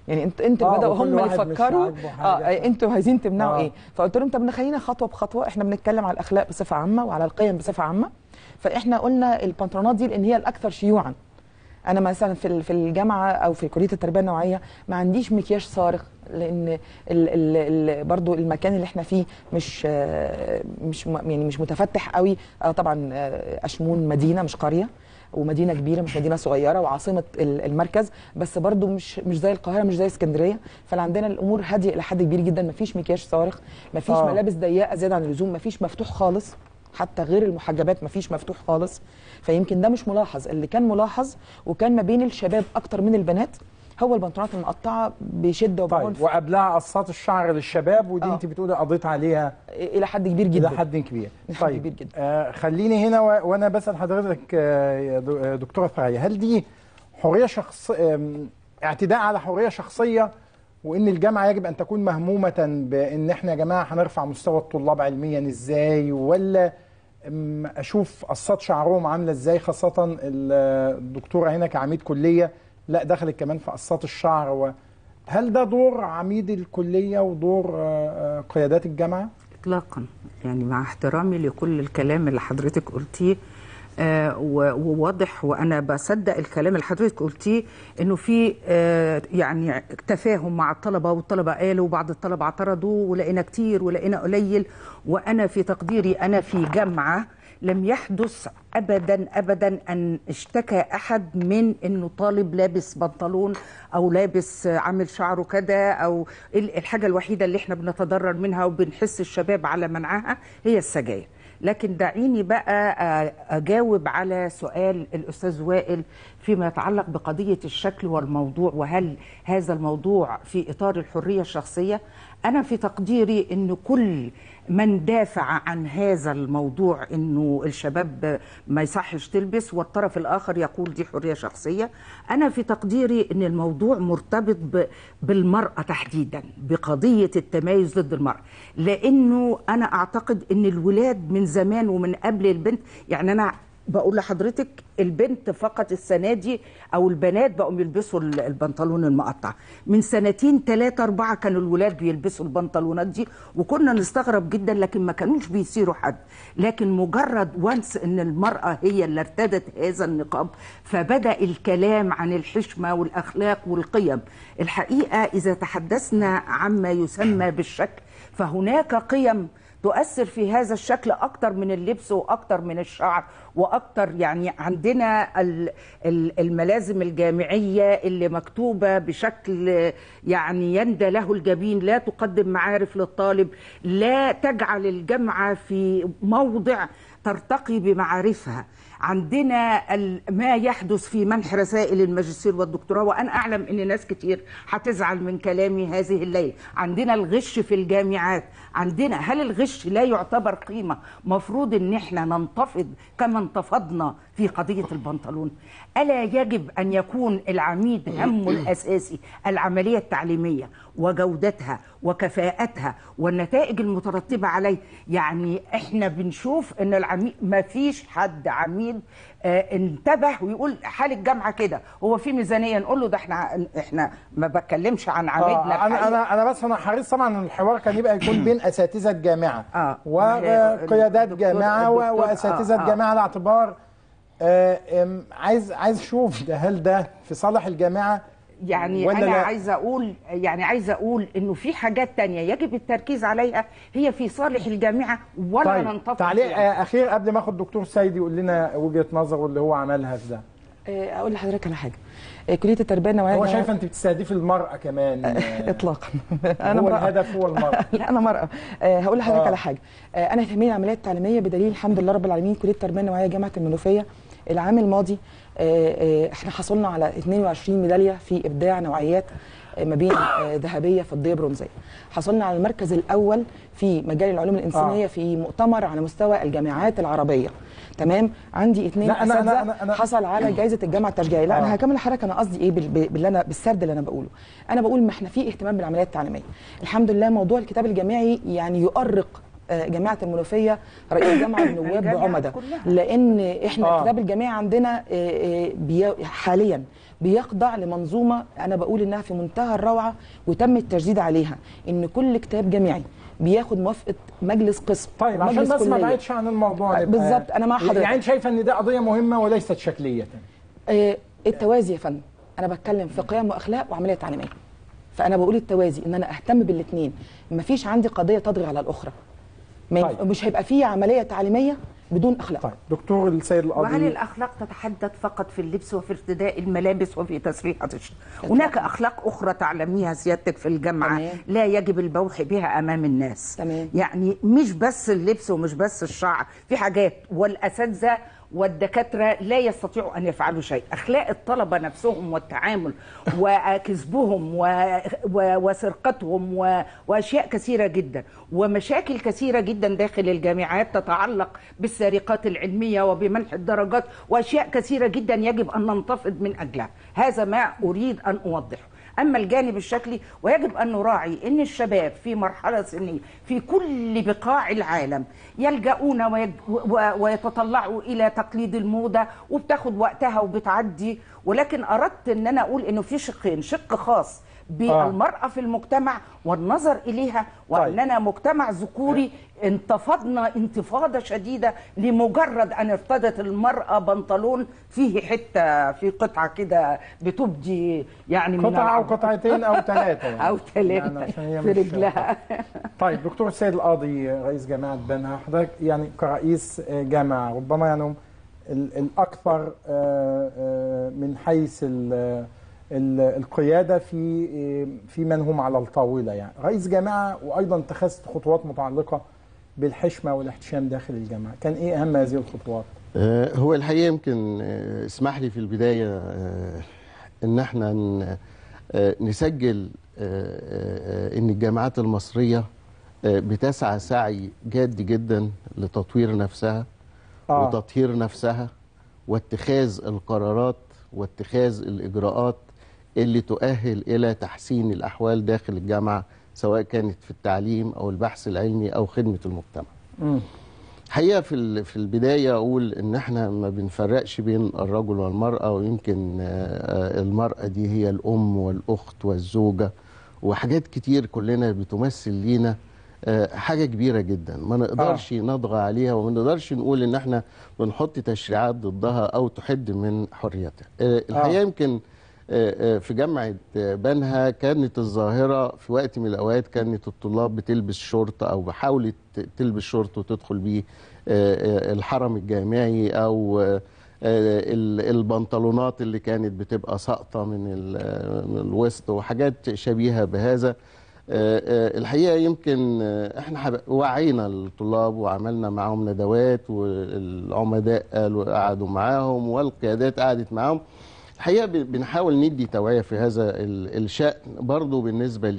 [SPEAKER 15] يعني انت انتوا
[SPEAKER 1] آه،
[SPEAKER 15] بداوا
[SPEAKER 1] وكل
[SPEAKER 15] هم
[SPEAKER 1] واحد مش
[SPEAKER 15] يفكروا
[SPEAKER 1] عاجبه حاجة.
[SPEAKER 15] اه انتوا عايزين تمنعوا
[SPEAKER 1] آه.
[SPEAKER 15] ايه فقلت لهم طب خلينا خطوه بخطوه احنا بنتكلم على الاخلاق بصفه عامه وعلى القيم بصفه عامه فاحنا قلنا البنطلونات دي لان هي الاكثر شيوعا انا مثلا في ال- في الجامعه او في كليه التربيه النوعيه ما عنديش مكياج صارخ لان ال ال ال برضو المكان اللي احنا فيه مش آه، مش م- يعني مش متفتح قوي آه، طبعا آه، اشمون مدينه مش قريه ومدينه كبيره مش مدينه صغيره وعاصمه ال- المركز بس برضو مش مش زي القاهره مش زي اسكندريه فعندنا الامور هاديه الى حد كبير جدا مفيش مكياج صارخ مفيش
[SPEAKER 1] آه.
[SPEAKER 15] ملابس ضيقه زياده عن اللزوم مفيش مفتوح خالص حتى غير المحجبات مفيش مفتوح خالص فيمكن ده مش ملاحظ اللي كان ملاحظ وكان ما بين الشباب اكتر من البنات هو البنطلونات المقطعه بشده وبعنف
[SPEAKER 1] طيب وقبلها قصات الشعر للشباب ودي
[SPEAKER 15] آه.
[SPEAKER 1] انت بتقولي قضيت عليها
[SPEAKER 15] الى حد كبير جدا
[SPEAKER 1] الى حد كبير
[SPEAKER 15] إلى حد كبير
[SPEAKER 1] طيب آه خليني هنا و... وانا بسال حضرتك آه يا دو- آه، دكتوره ثريا هل دي حريه شخص آم، اعتداء على حريه شخصيه وان الجامعه يجب ان تكون مهمومه بان احنا يا جماعه هنرفع مستوى الطلاب علميا ازاي ولا أم، اشوف قصات شعرهم عامله ازاي خاصه ال- الدكتوره هنا كعميد كليه لا دخلت كمان في قصات الشعر و هل ده دور عميد الكليه ودور آه، آه، قيادات الجامعه؟
[SPEAKER 16] اطلاقا يعني مع احترامي لكل الكلام اللي حضرتك قلتيه آه و- وواضح وانا بصدق الكلام اللي حضرتك قلتيه انه في آه يعني تفاهم مع الطلبه والطلبه قالوا وبعض الطلبه اعترضوا ولقينا كتير ولقينا قليل وانا في تقديري انا في جامعه لم يحدث ابدا ابدا ان اشتكى احد من انه طالب لابس بنطلون او لابس عامل شعره كده او ال- الحاجه الوحيده اللي احنا بنتضرر منها وبنحس الشباب على منعها هي السجاير لكن دعيني بقى آه، اجاوب على سؤال الاستاذ وائل فيما يتعلق بقضيه الشكل والموضوع وهل هذا الموضوع في اطار الحريه الشخصيه انا في تقديري ان كل من دافع عن هذا الموضوع انه الشباب ما يصحش تلبس والطرف الاخر يقول دي حريه شخصيه انا في تقديري ان الموضوع مرتبط ب- بالمراه تحديدا بقضيه التميز ضد المراه لانه انا اعتقد ان الولاد من زمان ومن قبل البنت يعني انا بقول لحضرتك البنت فقط السنه دي او البنات بقوا يلبسوا ال- البنطلون المقطع من سنتين ثلاثة أربعة كانوا الولاد بيلبسوا البنطلونات دي وكنا نستغرب جدا لكن ما كانوش بيصيروا حد لكن مجرد وانس ان المرأة هي اللي ارتدت هذا النقاب فبدأ الكلام عن الحشمة والأخلاق والقيم الحقيقة إذا تحدثنا عما يسمى بالشكل فهناك قيم تؤثر في هذا الشكل اكتر من اللبس واكتر من الشعر واكتر يعني عندنا ال- ال- الملازم الجامعيه اللي مكتوبه بشكل يعني يندى له الجبين لا تقدم معارف للطالب لا تجعل الجامعه في موضع ترتقي بمعارفها عندنا ال- ما يحدث في منح رسائل الماجستير والدكتوراه وانا اعلم ان ناس كتير هتزعل من كلامي هذه الليله عندنا الغش في الجامعات عندنا هل الغش لا يعتبر قيمه مفروض ان احنا ننتفض كما انتفضنا في قضيه البنطلون الا يجب ان يكون العميد همه الاساسي العمليه التعليميه وجودتها وكفاءتها والنتائج المترتبه عليه يعني احنا بنشوف ان العميد ما فيش حد عميد آه انتبه ويقول حال الجامعه كده هو في ميزانيه نقول له ده احنا احنا ما بتكلمش عن عميدنا
[SPEAKER 1] آه انا
[SPEAKER 16] الحقيقي.
[SPEAKER 1] انا انا بس انا حريص طبعا ان الحوار كان يبقى يكون بين اساتذه جامعه
[SPEAKER 16] آه.
[SPEAKER 1] وقيادات
[SPEAKER 16] الدكتور-
[SPEAKER 1] جامعه و-
[SPEAKER 16] الدكتور-
[SPEAKER 1] واساتذه
[SPEAKER 16] آه، آه.
[SPEAKER 1] جامعه على اعتبار آه، أم، عايز عايز اشوف ده هل ده في صالح الجامعه
[SPEAKER 16] يعني
[SPEAKER 1] ولا
[SPEAKER 16] انا
[SPEAKER 1] لا؟
[SPEAKER 16] عايزه اقول يعني عايزه اقول انه في حاجات تانية يجب التركيز عليها هي في صالح الجامعه ولا
[SPEAKER 1] طيب
[SPEAKER 16] ننتقد
[SPEAKER 1] تعليق
[SPEAKER 16] فيها.
[SPEAKER 1] آه، اخير قبل ما اخد دكتور سيد يقول لنا وجهه نظره اللي هو عملها في ده
[SPEAKER 15] آه، اقول لحضرتك على حاجه آه، كليه التربيه النوعيه
[SPEAKER 1] هو
[SPEAKER 15] جامعة-
[SPEAKER 1] شايفه انت بتستهدفي المراه كمان آه،
[SPEAKER 15] اطلاقا
[SPEAKER 1] هو
[SPEAKER 15] امرأة.
[SPEAKER 1] الهدف هو المراه
[SPEAKER 15] لا انا مرأة آه هقول لحضرتك
[SPEAKER 1] آه.
[SPEAKER 15] على حاجه آه انا يهمني العمليات التعليميه بدليل الحمد لله رب العالمين كليه التربيه النوعيه جامعه المنوفيه العام الماضي آه آه احنا حصلنا على 22 ميداليه في ابداع نوعيات آه، ما بين آه، ذهبيه فضيه برونزيه حصلنا على المركز الاول في مجال العلوم الانسانيه
[SPEAKER 1] آه.
[SPEAKER 15] في مؤتمر على مستوى الجامعات العربيه تمام عندي اثنين
[SPEAKER 1] لا، أنا- أنا-
[SPEAKER 15] اساتذه
[SPEAKER 1] أنا- أنا-
[SPEAKER 15] حصل على جائزه الجامعه التشجيعيه لا
[SPEAKER 1] آه.
[SPEAKER 15] انا هكمل لحضرتك انا قصدي ايه بال- باللي انا بالسرد اللي انا بقوله انا بقول ما احنا في اهتمام بالعمليات التعليميه الحمد لله موضوع الكتاب الجامعي يعني يؤرق آه، جامعه المنوفيه رئيس جامعه النواب
[SPEAKER 16] الجامعات
[SPEAKER 15] بعمده
[SPEAKER 16] كلها.
[SPEAKER 15] لان احنا
[SPEAKER 1] آه.
[SPEAKER 15] كتاب الجامعه عندنا آه، آه، بي- حاليا بيخضع لمنظومه انا بقول انها في منتهى الروعه وتم التجديد عليها ان كل كتاب جامعي بياخد موافقه مجلس قسم
[SPEAKER 1] طيب عشان
[SPEAKER 15] ومجلس
[SPEAKER 1] بس ما
[SPEAKER 15] كلية.
[SPEAKER 1] بعدش عن الموضوع نبقى-
[SPEAKER 15] بالظبط انا مع حضرتك
[SPEAKER 1] يعني انت شايفه ان ده قضيه مهمه وليست شكليه
[SPEAKER 15] آه، التوازي يا فندم انا بتكلم في قيم واخلاق وعمليه تعليميه فانا بقول التوازي ان انا اهتم بالاثنين مفيش عندي قضيه تطغي على الاخرى ما ينف- مش هيبقى فيه عمليه تعليميه بدون اخلاق طيب
[SPEAKER 1] دكتور السيد
[SPEAKER 16] وهل الأخلاق تتحدث فقط في اللبس وفي ارتداء الملابس وفي تسريحة الشعر هناك أخلاق أخرى تعلميها سيادتك في الجامعة
[SPEAKER 15] تمام.
[SPEAKER 16] لا يجب البوح بها أمام الناس
[SPEAKER 15] تمام.
[SPEAKER 16] يعني مش بس اللبس ومش بس الشعر في حاجات والأساتذة والدكاترة لا يستطيعوا أن يفعلوا شيء أخلاق الطلبة نفسهم والتعامل وكذبهم و... و... وسرقتهم و... وأشياء كثيرة جدا ومشاكل كثيرة جدا داخل الجامعات تتعلق بالسرقات العلمية وبمنح الدرجات وأشياء كثيرة جدا يجب أن ننتفض من أجلها هذا ما أريد أن أوضحه أما الجانب الشكلي ويجب أن نراعي أن الشباب في مرحلة سنية في كل بقاع العالم يلجؤون ويج... و... ويتطلعوا إلى تقليد الموضة وبتاخد وقتها وبتعدي ولكن أردت أن أنا أقول أنه في شقين شق خاص بالمرأة في المجتمع والنظر إليها وأننا مجتمع ذكوري انتفضنا انتفاضة شديدة لمجرد أن ارتدت المرأة بنطلون فيه حتة في قطعة كده بتبدي يعني من
[SPEAKER 1] قطعة أو
[SPEAKER 16] العظم.
[SPEAKER 1] قطعتين أو ثلاثة يعني.
[SPEAKER 16] أو
[SPEAKER 1] يعني
[SPEAKER 16] ثلاثة
[SPEAKER 1] عشان هي
[SPEAKER 16] في
[SPEAKER 1] مش-
[SPEAKER 16] رجلها
[SPEAKER 1] طيب دكتور السيد القاضي رئيس جامعة بنها حضرتك يعني كرئيس جامعة ربما يعني ال- الأكثر آه، آه، من حيث ال- ال- القيادة في في من هم على الطاولة يعني رئيس جامعة وأيضا اتخذت خطوات متعلقة بالحشمة والاحتشام داخل الجامعة كان إيه أهم هذه الخطوات؟
[SPEAKER 17] آه، هو الحقيقه يمكن آه، اسمح لي في البدايه آه، ان احنا ن- آه، نسجل آه، آه، ان الجامعات المصريه آه، بتسعى سعي جاد جدا لتطوير نفسها
[SPEAKER 1] آه.
[SPEAKER 17] وتطهير نفسها واتخاذ القرارات واتخاذ الاجراءات اللي تؤهل الى تحسين الاحوال داخل الجامعه سواء كانت في التعليم او البحث العلمي او خدمه المجتمع.
[SPEAKER 1] مم.
[SPEAKER 17] حقيقه في ال- في البدايه اقول ان احنا ما بنفرقش بين الرجل والمراه ويمكن آه، آه، المراه دي هي الام والاخت والزوجه وحاجات كتير كلنا بتمثل لينا آه، حاجه كبيره جدا ما نقدرش نضغى عليها وما نقدرش نقول ان احنا بنحط تشريعات ضدها او تحد من حريتها آه، الحقيقه يمكن آه، آه، في جامعة آه، بنها كانت الظاهرة في وقت من الأوقات كانت الطلاب بتلبس شورت أو حاولت تلبس شورت وتدخل بيه آه، آه، الحرم الجامعي أو آه، آه، ال- البنطلونات اللي كانت بتبقى ساقطة من ال- من الوسط وحاجات شبيهة بهذا آه، آه، الحقيقة يمكن آه، احنا حب- وعينا الطلاب وعملنا معاهم ندوات والعمداء قالوا قعدوا معاهم والقيادات قعدت معاهم الحقيقه ب- بنحاول ندي توعيه في هذا ال- الشان برضو بالنسبه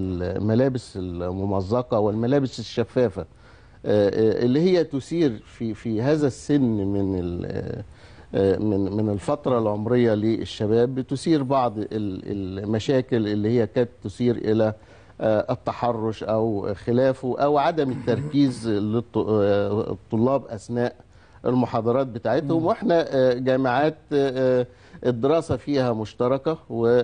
[SPEAKER 17] للملابس الممزقه والملابس الشفافه آه، آه، اللي هي تثير في في هذا السن من ال- آه، من من الفتره العمريه للشباب بتثير بعض ال- المشاكل اللي هي كانت تثير الى آه، التحرش او خلافه او عدم التركيز للطلاب اثناء المحاضرات بتاعتهم واحنا آه، جامعات آه، آه، الدراسه فيها مشتركه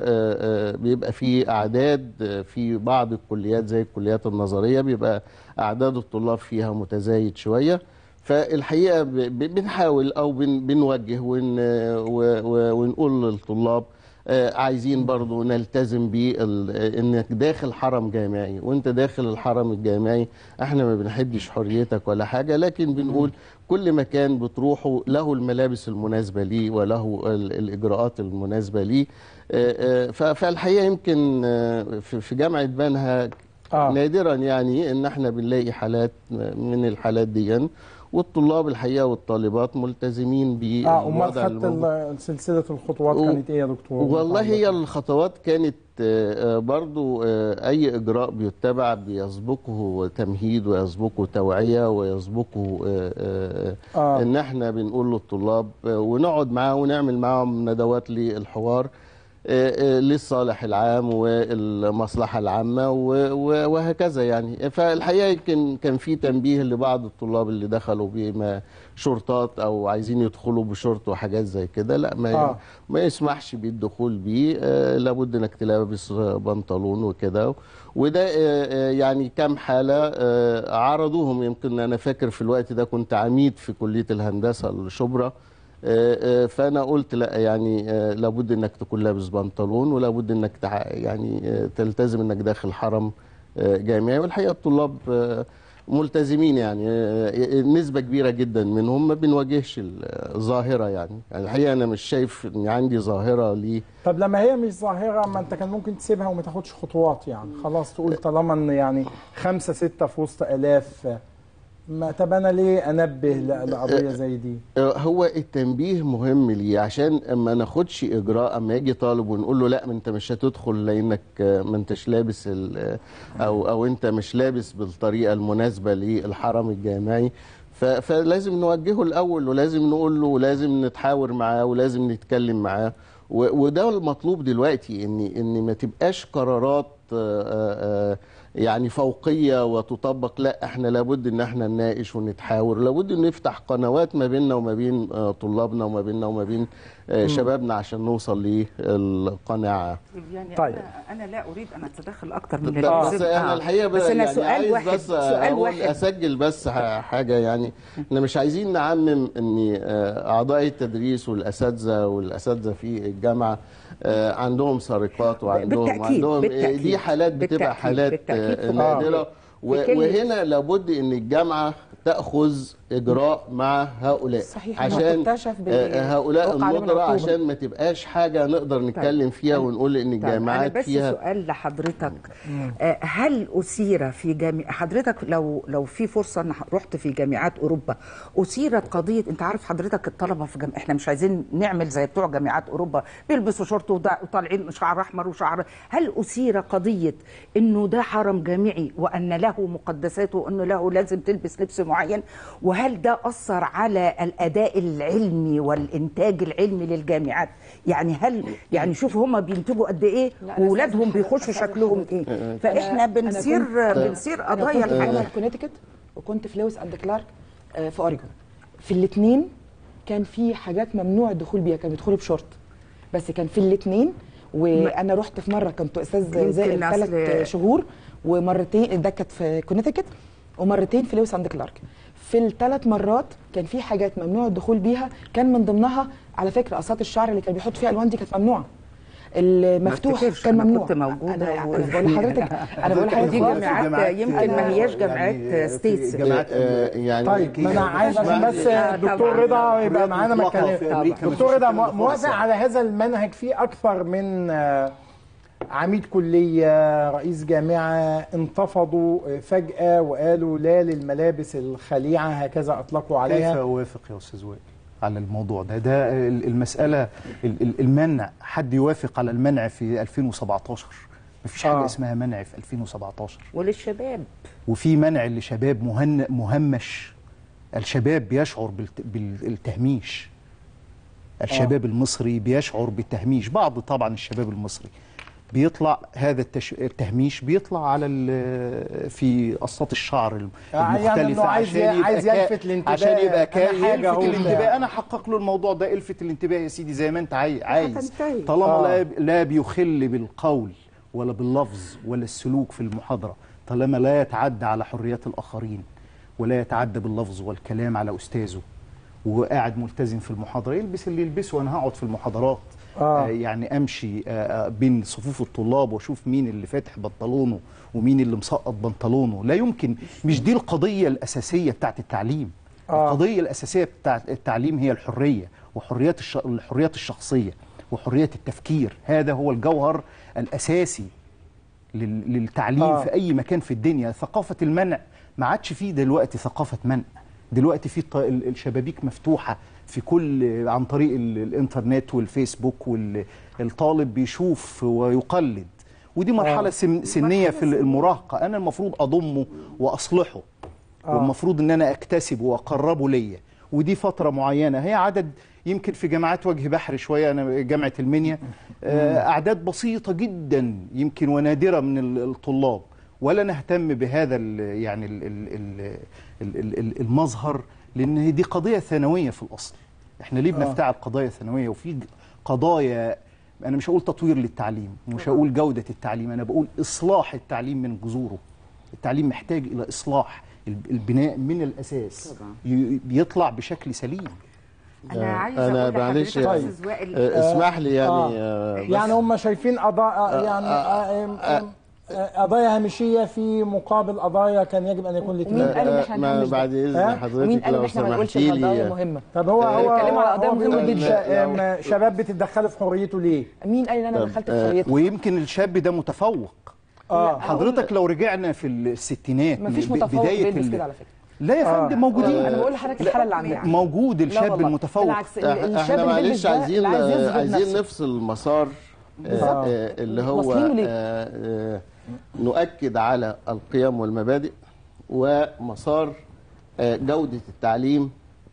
[SPEAKER 17] وبيبقى في اعداد آه، في بعض الكليات زي الكليات النظريه بيبقى اعداد الطلاب فيها متزايد شويه فالحقيقه ب- ب- بنحاول او بن- بنوجه ون و- و- ونقول للطلاب آه، عايزين برضو نلتزم بانك داخل حرم جامعي وانت داخل الحرم الجامعي احنا ما بنحدش حريتك ولا حاجه لكن بنقول كل مكان بتروحه له الملابس المناسبه ليه وله ال- الاجراءات المناسبه ليه آه، آه، ف- فالحقيقه يمكن آه، في في جامعه بنها نادرا يعني ان احنا بنلاقي حالات من الحالات دي والطلاب الحقيقه والطالبات ملتزمين بالوضع
[SPEAKER 1] اه امال خدت
[SPEAKER 17] الموجود.
[SPEAKER 1] ال- سلسله الخطوات
[SPEAKER 17] و-
[SPEAKER 1] كانت ايه يا دكتور؟
[SPEAKER 17] والله هي الخطوات كانت آه، آه، برضو آه، أي إجراء بيتبع بيسبقه تمهيد ويسبقه توعية ويسبقه آه، آه،
[SPEAKER 1] آه.
[SPEAKER 17] إن إحنا بنقول للطلاب آه، ونقعد معاهم ونعمل معاهم ندوات للحوار آه، آه، للصالح العام والمصلحة العامة و- و- وهكذا يعني فالحقيقة يمكن كان في تنبيه لبعض الطلاب اللي دخلوا بما شرطات أو عايزين يدخلوا بشرط وحاجات زي كده لا ما
[SPEAKER 1] آه.
[SPEAKER 17] ما يسمحش بالدخول بيه آه، لابد انك تلبس بنطلون وكده وده آه، آه، يعني كام حالة آه، عرضوهم يمكن أنا فاكر في الوقت ده كنت عميد في كلية الهندسة الشبرا آه، آه، فأنا قلت لا يعني آه، لابد انك تكون لابس بنطلون ولابد انك تع- يعني آه، تلتزم انك داخل حرم آه، جامعي والحقيقة الطلاب آه، ملتزمين يعني آه، نسبة كبيرة جدا منهم ما بنواجهش الظاهرة يعني يعني الحقيقة أنا مش شايف إن عندي ظاهرة ليه
[SPEAKER 1] طب لما هي مش ظاهرة ما انت كان ممكن تسيبها وما تاخدش خطوات يعني خلاص تقول طالما ان يعني خمسة ستة في وسط آلاف ما طب انا ليه انبه ل- لقضية زي دي
[SPEAKER 17] هو التنبيه مهم ليه عشان اما ناخدش اجراء اما يجي طالب ونقول له لا ما انت مش هتدخل لانك ما انتش لابس ال- او او انت مش لابس بالطريقه المناسبه للحرم الجامعي ف- فلازم نوجهه الاول ولازم نقول له ولازم نتحاور معاه ولازم نتكلم معاه و- وده المطلوب دلوقتي ان ان ما تبقاش قرارات آه، آه، يعني فوقيه وتطبق لا احنا لابد ان احنا نناقش ونتحاور لابد ان نفتح قنوات ما بيننا وما بين آه، طلابنا وما بيننا وما بين آه،
[SPEAKER 16] مم.
[SPEAKER 17] شبابنا عشان نوصل للقناعه
[SPEAKER 16] يعني
[SPEAKER 17] طيب.
[SPEAKER 16] أنا, انا لا اريد ان اتدخل اكتر من
[SPEAKER 17] طب
[SPEAKER 16] اللازم
[SPEAKER 17] بس انا
[SPEAKER 16] آه.
[SPEAKER 17] الحقيقه
[SPEAKER 16] بس
[SPEAKER 17] بقى
[SPEAKER 16] انا
[SPEAKER 17] يعني
[SPEAKER 16] سؤال
[SPEAKER 17] عايز
[SPEAKER 16] واحد
[SPEAKER 17] بس
[SPEAKER 16] سؤال
[SPEAKER 17] أقول
[SPEAKER 16] واحد
[SPEAKER 17] اسجل بس ح- حاجه يعني احنا مش عايزين نعمم ان آه، اعضاء التدريس والاساتذه والاساتذه في الجامعه آه، عندهم سرقات وعندهم
[SPEAKER 16] بالتأكيد،
[SPEAKER 17] عندهم آه،
[SPEAKER 16] بالتأكيد،
[SPEAKER 17] دي حالات بتبقى
[SPEAKER 16] بالتأكيد،
[SPEAKER 17] حالات
[SPEAKER 16] بالتأكيد
[SPEAKER 17] آه،
[SPEAKER 16] في
[SPEAKER 17] نادره
[SPEAKER 16] كل-
[SPEAKER 17] و-
[SPEAKER 16] في كل-
[SPEAKER 17] وهنا لابد ان الجامعه تاخذ اجراء مع هؤلاء
[SPEAKER 15] صحيح،
[SPEAKER 17] عشان
[SPEAKER 15] تكتشف بال-
[SPEAKER 17] آه، هؤلاء
[SPEAKER 15] توقع عليهم
[SPEAKER 17] النظره
[SPEAKER 15] العقوبة.
[SPEAKER 17] عشان ما تبقاش حاجه نقدر نتكلم فيها ونقول ان
[SPEAKER 16] طيب، أنا
[SPEAKER 17] الجامعات
[SPEAKER 16] بس
[SPEAKER 17] فيها
[SPEAKER 16] سؤال لحضرتك آه، هل أثير في جامعة حضرتك لو لو في فرصة أنا رحت في جامعات أوروبا أثيرت قضية أنت عارف حضرتك الطلبة في جامعة إحنا مش عايزين نعمل زي بتوع جامعات أوروبا بيلبسوا شورت ودا- وطالعين شعر أحمر وشعر هل أثير قضية إنه ده حرم جامعي وأن له مقدساته وأنه له لازم تلبس لبس معين وهل ده أثر على الأداء العلمي والإنتاج العلمي للجامعات يعني هل يعني شوف هم بينتجوا قد إيه
[SPEAKER 15] لا، أنا
[SPEAKER 16] واولادهم
[SPEAKER 15] أستاذ
[SPEAKER 16] بيخشوا
[SPEAKER 15] حضرتك-
[SPEAKER 16] شكلهم ايه
[SPEAKER 15] أنا-
[SPEAKER 16] فاحنا
[SPEAKER 15] أنا
[SPEAKER 16] بنصير
[SPEAKER 15] كنت-
[SPEAKER 16] بنصير
[SPEAKER 15] أنا
[SPEAKER 16] قضايا
[SPEAKER 15] كنت في جامعة
[SPEAKER 16] الحياه
[SPEAKER 15] كونيتيكت وكنت في لويس اند كلارك آه، في اوريجون في الاثنين كان في حاجات ممنوع الدخول بيها كانوا بيدخلوا بشورت بس كان في الاثنين وانا رحت في مره كنت استاذ
[SPEAKER 16] يمكن
[SPEAKER 15] زائد ثلاث
[SPEAKER 16] أصل-
[SPEAKER 15] شهور ومرتين ده كانت في كونيتيكت ومرتين في لويس اند كلارك في الثلاث مرات كان في حاجات ممنوع الدخول بيها كان من ضمنها على فكره قصات الشعر اللي كان بيحط فيها الوان دي كانت ممنوعه المفتوح
[SPEAKER 16] افتكرش
[SPEAKER 15] كان
[SPEAKER 16] أنا
[SPEAKER 15] ممنوع
[SPEAKER 16] كنت موجودة
[SPEAKER 15] انا
[SPEAKER 16] و-
[SPEAKER 15] بقول لحضرتك انا بقول لحضرتك
[SPEAKER 16] دي
[SPEAKER 15] خالص.
[SPEAKER 16] جامعات يمكن ما هياش جامعات ستيتس
[SPEAKER 17] يعني
[SPEAKER 1] طيب ما انا عايز عشان بس الدكتور رضا يبقى معانا ما
[SPEAKER 18] مطلقة في
[SPEAKER 1] اتكلم
[SPEAKER 18] أمريكا
[SPEAKER 1] دكتور
[SPEAKER 18] مفيش
[SPEAKER 1] رضا
[SPEAKER 18] الكلام ده
[SPEAKER 1] مو- موافق
[SPEAKER 18] خالص.
[SPEAKER 1] على هذا المنهج في اكثر من آه، عميد كليه رئيس جامعه انتفضوا آه، فجاه وقالوا لا للملابس الخليعه هكذا اطلقوا
[SPEAKER 18] كيف
[SPEAKER 1] عليها
[SPEAKER 18] اوافق يا استاذ وائل على الموضوع ده ده ال- المساله ال- ال- المنع حد يوافق على المنع في 2017 مفيش حاجه
[SPEAKER 16] آه.
[SPEAKER 18] اسمها منع في 2017
[SPEAKER 16] وللشباب
[SPEAKER 18] وفي منع لشباب مهن مهمش الشباب بيشعر بالت- بالتهميش الشباب المصري بيشعر بالتهميش بعض طبعا الشباب المصري بيطلع هذا التش... التهميش بيطلع على ال... في قصات الشعر الم-
[SPEAKER 1] يعني
[SPEAKER 18] المختلفة
[SPEAKER 1] إنه عايز-
[SPEAKER 18] عشان يبقى
[SPEAKER 1] عايز
[SPEAKER 18] كا-
[SPEAKER 1] يلفت الانتباه.
[SPEAKER 18] عشان يبقى
[SPEAKER 1] أنا
[SPEAKER 18] كا...
[SPEAKER 1] حاجة
[SPEAKER 18] يلفت
[SPEAKER 1] أهو
[SPEAKER 18] الانتباه
[SPEAKER 1] بتاع.
[SPEAKER 18] انا احقق له الموضوع ده الفت الانتباه يا سيدي زي ما انت عاي... عايز
[SPEAKER 16] هتنتهي.
[SPEAKER 18] طالما
[SPEAKER 16] آه.
[SPEAKER 18] لا لا بيخل بالقول ولا باللفظ ولا السلوك في المحاضرة طالما لا يتعدى على حريات الآخرين ولا يتعدى باللفظ والكلام على أستاذه وقاعد ملتزم في المحاضرة يلبس اللي يلبسه وأنا هقعد في المحاضرات
[SPEAKER 1] آه.
[SPEAKER 18] آه يعني أمشي آه آه، بين صفوف الطلاب وأشوف مين اللي فاتح بنطلونه ومين اللي مسقط بنطلونه لا يمكن مش دي القضية الأساسية بتاعت التعليم
[SPEAKER 1] آه.
[SPEAKER 18] القضية الأساسية بتاعت التعليم هي الحرية وحريات الش... الحريات الشخصية وحرية التفكير هذا هو الجوهر الأساسي لل... للتعليم
[SPEAKER 1] آه.
[SPEAKER 18] آه. في أي مكان في الدنيا ثقافة المنع ما عادش فيه دلوقتي ثقافة منع دلوقتي في الط- ال- الشبابيك مفتوحة في كل عن طريق ال... الإنترنت والفيسبوك والطالب بيشوف ويقلد ودي مرحلة
[SPEAKER 1] آه.
[SPEAKER 18] سن... سنية في المراهقة أنا المفروض أضمه وأصلحه
[SPEAKER 1] آه.
[SPEAKER 18] والمفروض ان انا اكتسبه واقربه ليا ودي فتره معينه هي عدد يمكن في جامعات وجه بحر شويه انا جامعه المنيا آه، اعداد بسيطه جدا يمكن ونادره من ال- الطلاب ولا نهتم بهذا ال يعني ال ال ال ال ال المظهر لان هي دي قضيه ثانويه في الاصل احنا ليه
[SPEAKER 1] آه.
[SPEAKER 18] بنفتعل قضايا ثانويه وفي ج- قضايا انا مش هقول تطوير للتعليم ومش هقول جوده التعليم انا بقول اصلاح التعليم من جذوره التعليم محتاج الى اصلاح الب- البناء من الاساس ي- بيطلع بشكل سليم
[SPEAKER 16] انا عايزه
[SPEAKER 17] انا
[SPEAKER 16] اقول
[SPEAKER 17] معلش
[SPEAKER 16] لحضرتك يا
[SPEAKER 17] طيب.
[SPEAKER 16] استاذ وائل
[SPEAKER 17] آه، اسمح لي يعني
[SPEAKER 1] آه.
[SPEAKER 17] آه، بس-
[SPEAKER 1] يعني هم شايفين قضايا يعني آه، آم، آم، آه، قضايا هامشيه في مقابل قضايا كان يجب ان يكون
[SPEAKER 15] ومين قال ان احنا
[SPEAKER 17] ما
[SPEAKER 15] نعمل
[SPEAKER 17] بعد
[SPEAKER 15] ده؟
[SPEAKER 17] اذن
[SPEAKER 1] ها؟
[SPEAKER 17] حضرتك
[SPEAKER 15] ومين قال ان
[SPEAKER 17] لو
[SPEAKER 15] احنا ما نقولش
[SPEAKER 17] سمحتي
[SPEAKER 15] ان القضايا
[SPEAKER 17] لي
[SPEAKER 15] مهمه
[SPEAKER 1] طب هو
[SPEAKER 17] آه،
[SPEAKER 1] هو
[SPEAKER 15] بيتكلموا على
[SPEAKER 1] هو
[SPEAKER 15] قضايا
[SPEAKER 1] هو
[SPEAKER 15] مهمة
[SPEAKER 1] بيقول
[SPEAKER 15] جدا.
[SPEAKER 1] شا- آم، شباب بتتدخلوا في حريته ليه؟
[SPEAKER 15] مين قال ان انا
[SPEAKER 17] طب،
[SPEAKER 15] دخلت
[SPEAKER 17] آه،
[SPEAKER 15] في حريتك
[SPEAKER 18] ويمكن الشاب ده متفوق
[SPEAKER 1] اه
[SPEAKER 18] حضرتك لو رجعنا في الستينات
[SPEAKER 15] مفيش
[SPEAKER 18] ب-
[SPEAKER 15] متفوق
[SPEAKER 18] بداية
[SPEAKER 15] بيلبس
[SPEAKER 18] ال-
[SPEAKER 15] كده على فكره
[SPEAKER 18] لا يا
[SPEAKER 1] آه.
[SPEAKER 18] فندم موجودين
[SPEAKER 15] انا بقول لحضرتك الحاله اللي عندنا
[SPEAKER 18] موجود
[SPEAKER 15] لا
[SPEAKER 18] الشاب
[SPEAKER 15] والله.
[SPEAKER 18] المتفوق
[SPEAKER 15] بالعكس ال- الشاب
[SPEAKER 17] احنا
[SPEAKER 15] اللي بيلبس
[SPEAKER 17] معلش
[SPEAKER 15] ده
[SPEAKER 17] عايزين
[SPEAKER 15] اللي عايز يثبت
[SPEAKER 17] عايزين
[SPEAKER 15] نفسه.
[SPEAKER 17] نفصل المسار
[SPEAKER 1] بالظبط.
[SPEAKER 17] آه، آه، اللي هو
[SPEAKER 15] واصلين ليه؟
[SPEAKER 17] آه، آه، نؤكد على القيم والمبادئ ومسار آه، جودة التعليم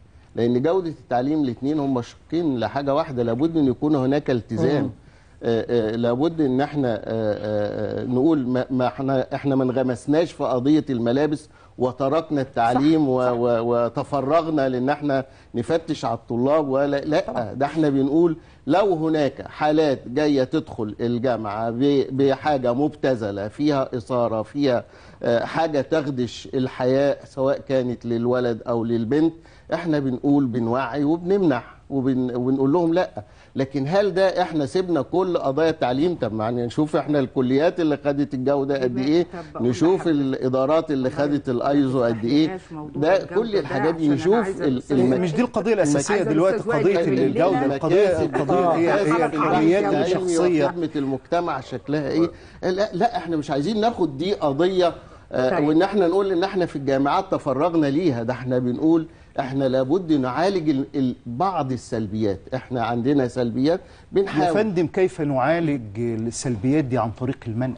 [SPEAKER 17] لأن جودة التعليم الاثنين هم شقين لحاجة واحدة لابد أن يكون هناك التزام آه، آه، لابد ان احنا آه، آه، آه، نقول ما ما احنا احنا ما انغمسناش في قضيه الملابس وتركنا التعليم و و وتفرغنا لان احنا نفتش على الطلاب ولا لا ده احنا بنقول لو هناك حالات جايه تدخل الجامعه ب- بحاجه مبتذله فيها اثاره فيها آه، حاجه تخدش الحياه سواء كانت للولد او للبنت احنا بنقول بنوعي وبنمنع وبن وبنقول لهم لا لكن هل ده احنا سيبنا كل قضايا التعليم طب يعني نشوف احنا الكليات اللي خدت الجوده قد ايه
[SPEAKER 16] طب بقول
[SPEAKER 17] نشوف
[SPEAKER 16] لحضرتك.
[SPEAKER 17] الادارات اللي خدت الايزو قد ايه
[SPEAKER 16] تفتحناش موضوع
[SPEAKER 17] ده
[SPEAKER 16] الجودة
[SPEAKER 17] كل
[SPEAKER 16] ده
[SPEAKER 17] الحاجات دي
[SPEAKER 16] عشان أنا
[SPEAKER 17] نشوف
[SPEAKER 16] عايزة
[SPEAKER 17] ال-
[SPEAKER 16] الأستاذ
[SPEAKER 17] المك-
[SPEAKER 18] مش دي القضيه الاساسيه
[SPEAKER 16] عايزة
[SPEAKER 18] دلوقتي
[SPEAKER 16] الأستاذ وائل
[SPEAKER 18] قضيه
[SPEAKER 16] يقول لنا
[SPEAKER 18] الجوده القضيه القضيه هي هي الحريات
[SPEAKER 17] العلمي
[SPEAKER 18] الشخصيه
[SPEAKER 17] وخدمه المجتمع شكلها ايه لا, لا احنا مش عايزين ناخد دي قضيه آه
[SPEAKER 16] طيب.
[SPEAKER 17] وان احنا نقول ان احنا في الجامعات تفرغنا ليها ده احنا بنقول احنا لابد نعالج ال- ال- بعض السلبيات احنا عندنا سلبيات
[SPEAKER 18] يا
[SPEAKER 17] بنحاول
[SPEAKER 18] فندم كيف نعالج السلبيات دي عن طريق المنع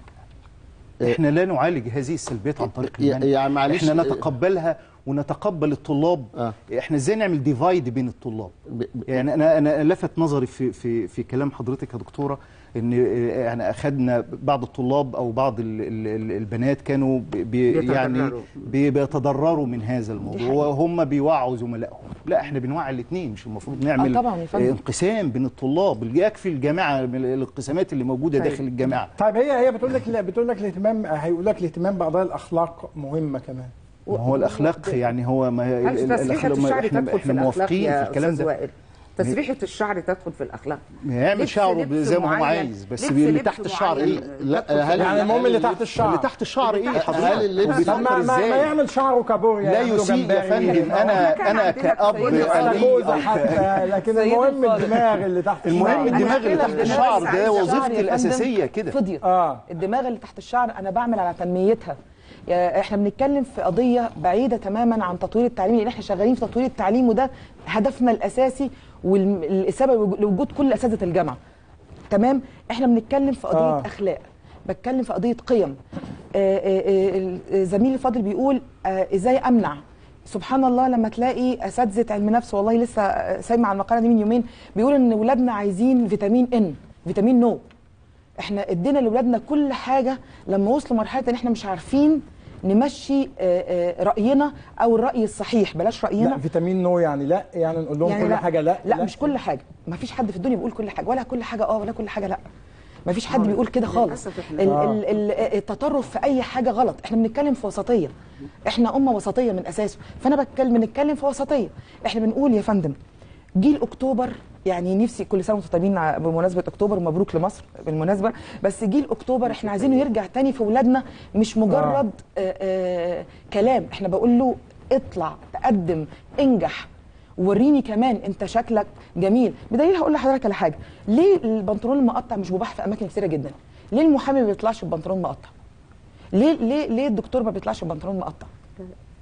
[SPEAKER 18] احنا لا نعالج هذه السلبيات عن طريق
[SPEAKER 17] يا-
[SPEAKER 18] المنع
[SPEAKER 17] يعني معلش-
[SPEAKER 18] احنا نتقبلها ونتقبل الطلاب
[SPEAKER 17] آه.
[SPEAKER 18] احنا ازاي نعمل ديفايد بين الطلاب
[SPEAKER 17] ب- ب-
[SPEAKER 18] يعني انا انا لفت نظري في في في كلام حضرتك يا دكتوره ان آه، يعني اخذنا بعض الطلاب او بعض ال- ال- ال- البنات كانوا بي بي- يعني
[SPEAKER 16] بيتضرروا.
[SPEAKER 18] بي- بيتضرروا من هذا الموضوع وهم بيوعوا زملائهم لا احنا بنوعي الاثنين مش المفروض نعمل
[SPEAKER 15] آه طبعاً يا فندم.
[SPEAKER 18] آه، انقسام بين الطلاب اللي يكفي الجامعه من الانقسامات اللي موجوده
[SPEAKER 15] طيب.
[SPEAKER 18] داخل الجامعه
[SPEAKER 1] طيب هي هي بتقول لك بتقول لك الاهتمام هيقول لك الاهتمام بقضايا الاخلاق مهمه كمان
[SPEAKER 18] ما هو الاخلاق يعني هو ما هي
[SPEAKER 16] هل
[SPEAKER 18] ال- ال-
[SPEAKER 16] تسريحة
[SPEAKER 18] الأخلاق- ما
[SPEAKER 16] الشعر
[SPEAKER 18] احنا
[SPEAKER 16] تدخل في
[SPEAKER 18] احنا
[SPEAKER 16] الأخلاق
[SPEAKER 18] موافقين
[SPEAKER 16] يا
[SPEAKER 18] في الكلام
[SPEAKER 16] أستاذ
[SPEAKER 18] ده
[SPEAKER 16] وائل تسريحة الشعر تدخل في الأخلاق
[SPEAKER 18] يعمل
[SPEAKER 16] لبس-
[SPEAKER 18] شعره
[SPEAKER 16] لبس
[SPEAKER 18] زي ما هو
[SPEAKER 16] معين.
[SPEAKER 18] عايز بس
[SPEAKER 16] لبس
[SPEAKER 18] اللي
[SPEAKER 16] لبس
[SPEAKER 18] تحت الشعر
[SPEAKER 16] معين.
[SPEAKER 18] ايه
[SPEAKER 17] لا هل
[SPEAKER 1] يعني المهم اللي تحت
[SPEAKER 18] اللي
[SPEAKER 1] الشعر
[SPEAKER 18] تحت الشعر ايه
[SPEAKER 17] هل
[SPEAKER 18] حضرتك
[SPEAKER 17] اللبس-
[SPEAKER 1] طب ما,
[SPEAKER 18] وبيفكر
[SPEAKER 1] ما, ما
[SPEAKER 18] ازاي
[SPEAKER 1] يعمل شعره كابوريا
[SPEAKER 18] لا
[SPEAKER 1] يعمله
[SPEAKER 18] يسيء يا
[SPEAKER 1] جمبري،
[SPEAKER 18] فندم
[SPEAKER 1] يعمل-
[SPEAKER 18] انا
[SPEAKER 16] كان
[SPEAKER 18] انا
[SPEAKER 16] عندنا
[SPEAKER 18] كاب
[SPEAKER 16] سيد
[SPEAKER 18] أليم
[SPEAKER 1] استاكوزا
[SPEAKER 18] أو ك-
[SPEAKER 1] حتى لكن
[SPEAKER 15] سيد
[SPEAKER 1] المهم
[SPEAKER 15] الفاضل.
[SPEAKER 1] الدماغ اللي تحت
[SPEAKER 18] المهم
[SPEAKER 1] الشعر.
[SPEAKER 18] الدماغ اللي
[SPEAKER 15] المشكلة
[SPEAKER 18] تحت
[SPEAKER 15] في
[SPEAKER 18] الشعر
[SPEAKER 15] الدماغ
[SPEAKER 18] ده
[SPEAKER 15] اللي تحت
[SPEAKER 18] وظيفتي
[SPEAKER 15] الشعر يا فندم
[SPEAKER 18] الاساسيه كده
[SPEAKER 15] فضيت
[SPEAKER 1] اه
[SPEAKER 15] الدماغ اللي تحت الشعر انا بعمل على تنميتها يا- احنا بنتكلم في قضيه بعيده تماما عن تطوير التعليم لان احنا شغالين في تطوير التعليم وده هدفنا الاساسي والسبب لوجود كل اساتذه الجامعه تمام احنا بنتكلم في قضيه
[SPEAKER 1] آه.
[SPEAKER 15] آه. اخلاق بتكلم في قضيه قيم آه، آه، آه، زميلي الفاضل بيقول آه، ازاي امنع سبحان الله لما تلاقي اساتذه علم نفس والله لسه آه، سامع على المقاله دي من يومين بيقول ان ولادنا عايزين فيتامين ان فيتامين نو احنا ادينا لاولادنا كل حاجه لما وصلوا مرحله ان احنا مش عارفين نمشي آه، آه، راينا او الراي الصحيح بلاش راينا
[SPEAKER 1] لا فيتامين نو يعني لا يعني نقول لهم كل حاجه لا
[SPEAKER 15] لا, لا مش كل حاجه ما فيش حد في الدنيا بيقول كل حاجه ولا كل حاجه اه ولا كل حاجه لا ما فيش حد بيقول كده خالص
[SPEAKER 16] للأسف إحنا-
[SPEAKER 15] ال-
[SPEAKER 1] آه.
[SPEAKER 15] ال- ال- التطرف في اي حاجه غلط احنا بنتكلم في وسطيه احنا امه وسطيه من اساسه فانا بتكلم بنتكلم في وسطيه احنا بنقول يا فندم جيل اكتوبر يعني نفسي كل سنه وانتم طيبين ع- بمناسبه اكتوبر ومبروك لمصر بالمناسبه بس جيل اكتوبر احنا عايزينه يرجع تاني في اولادنا مش مجرد آه. آه كلام احنا بقول له اطلع تقدم انجح وريني كمان انت شكلك جميل بدليل هقول لحضرتك على حاجه ليه البنطلون المقطع مش مباح في اماكن كثيره جدا ليه المحامي ما بيطلعش ببنطلون مقطع ليه ليه ليه الدكتور ما بيطلعش ببنطلون مقطع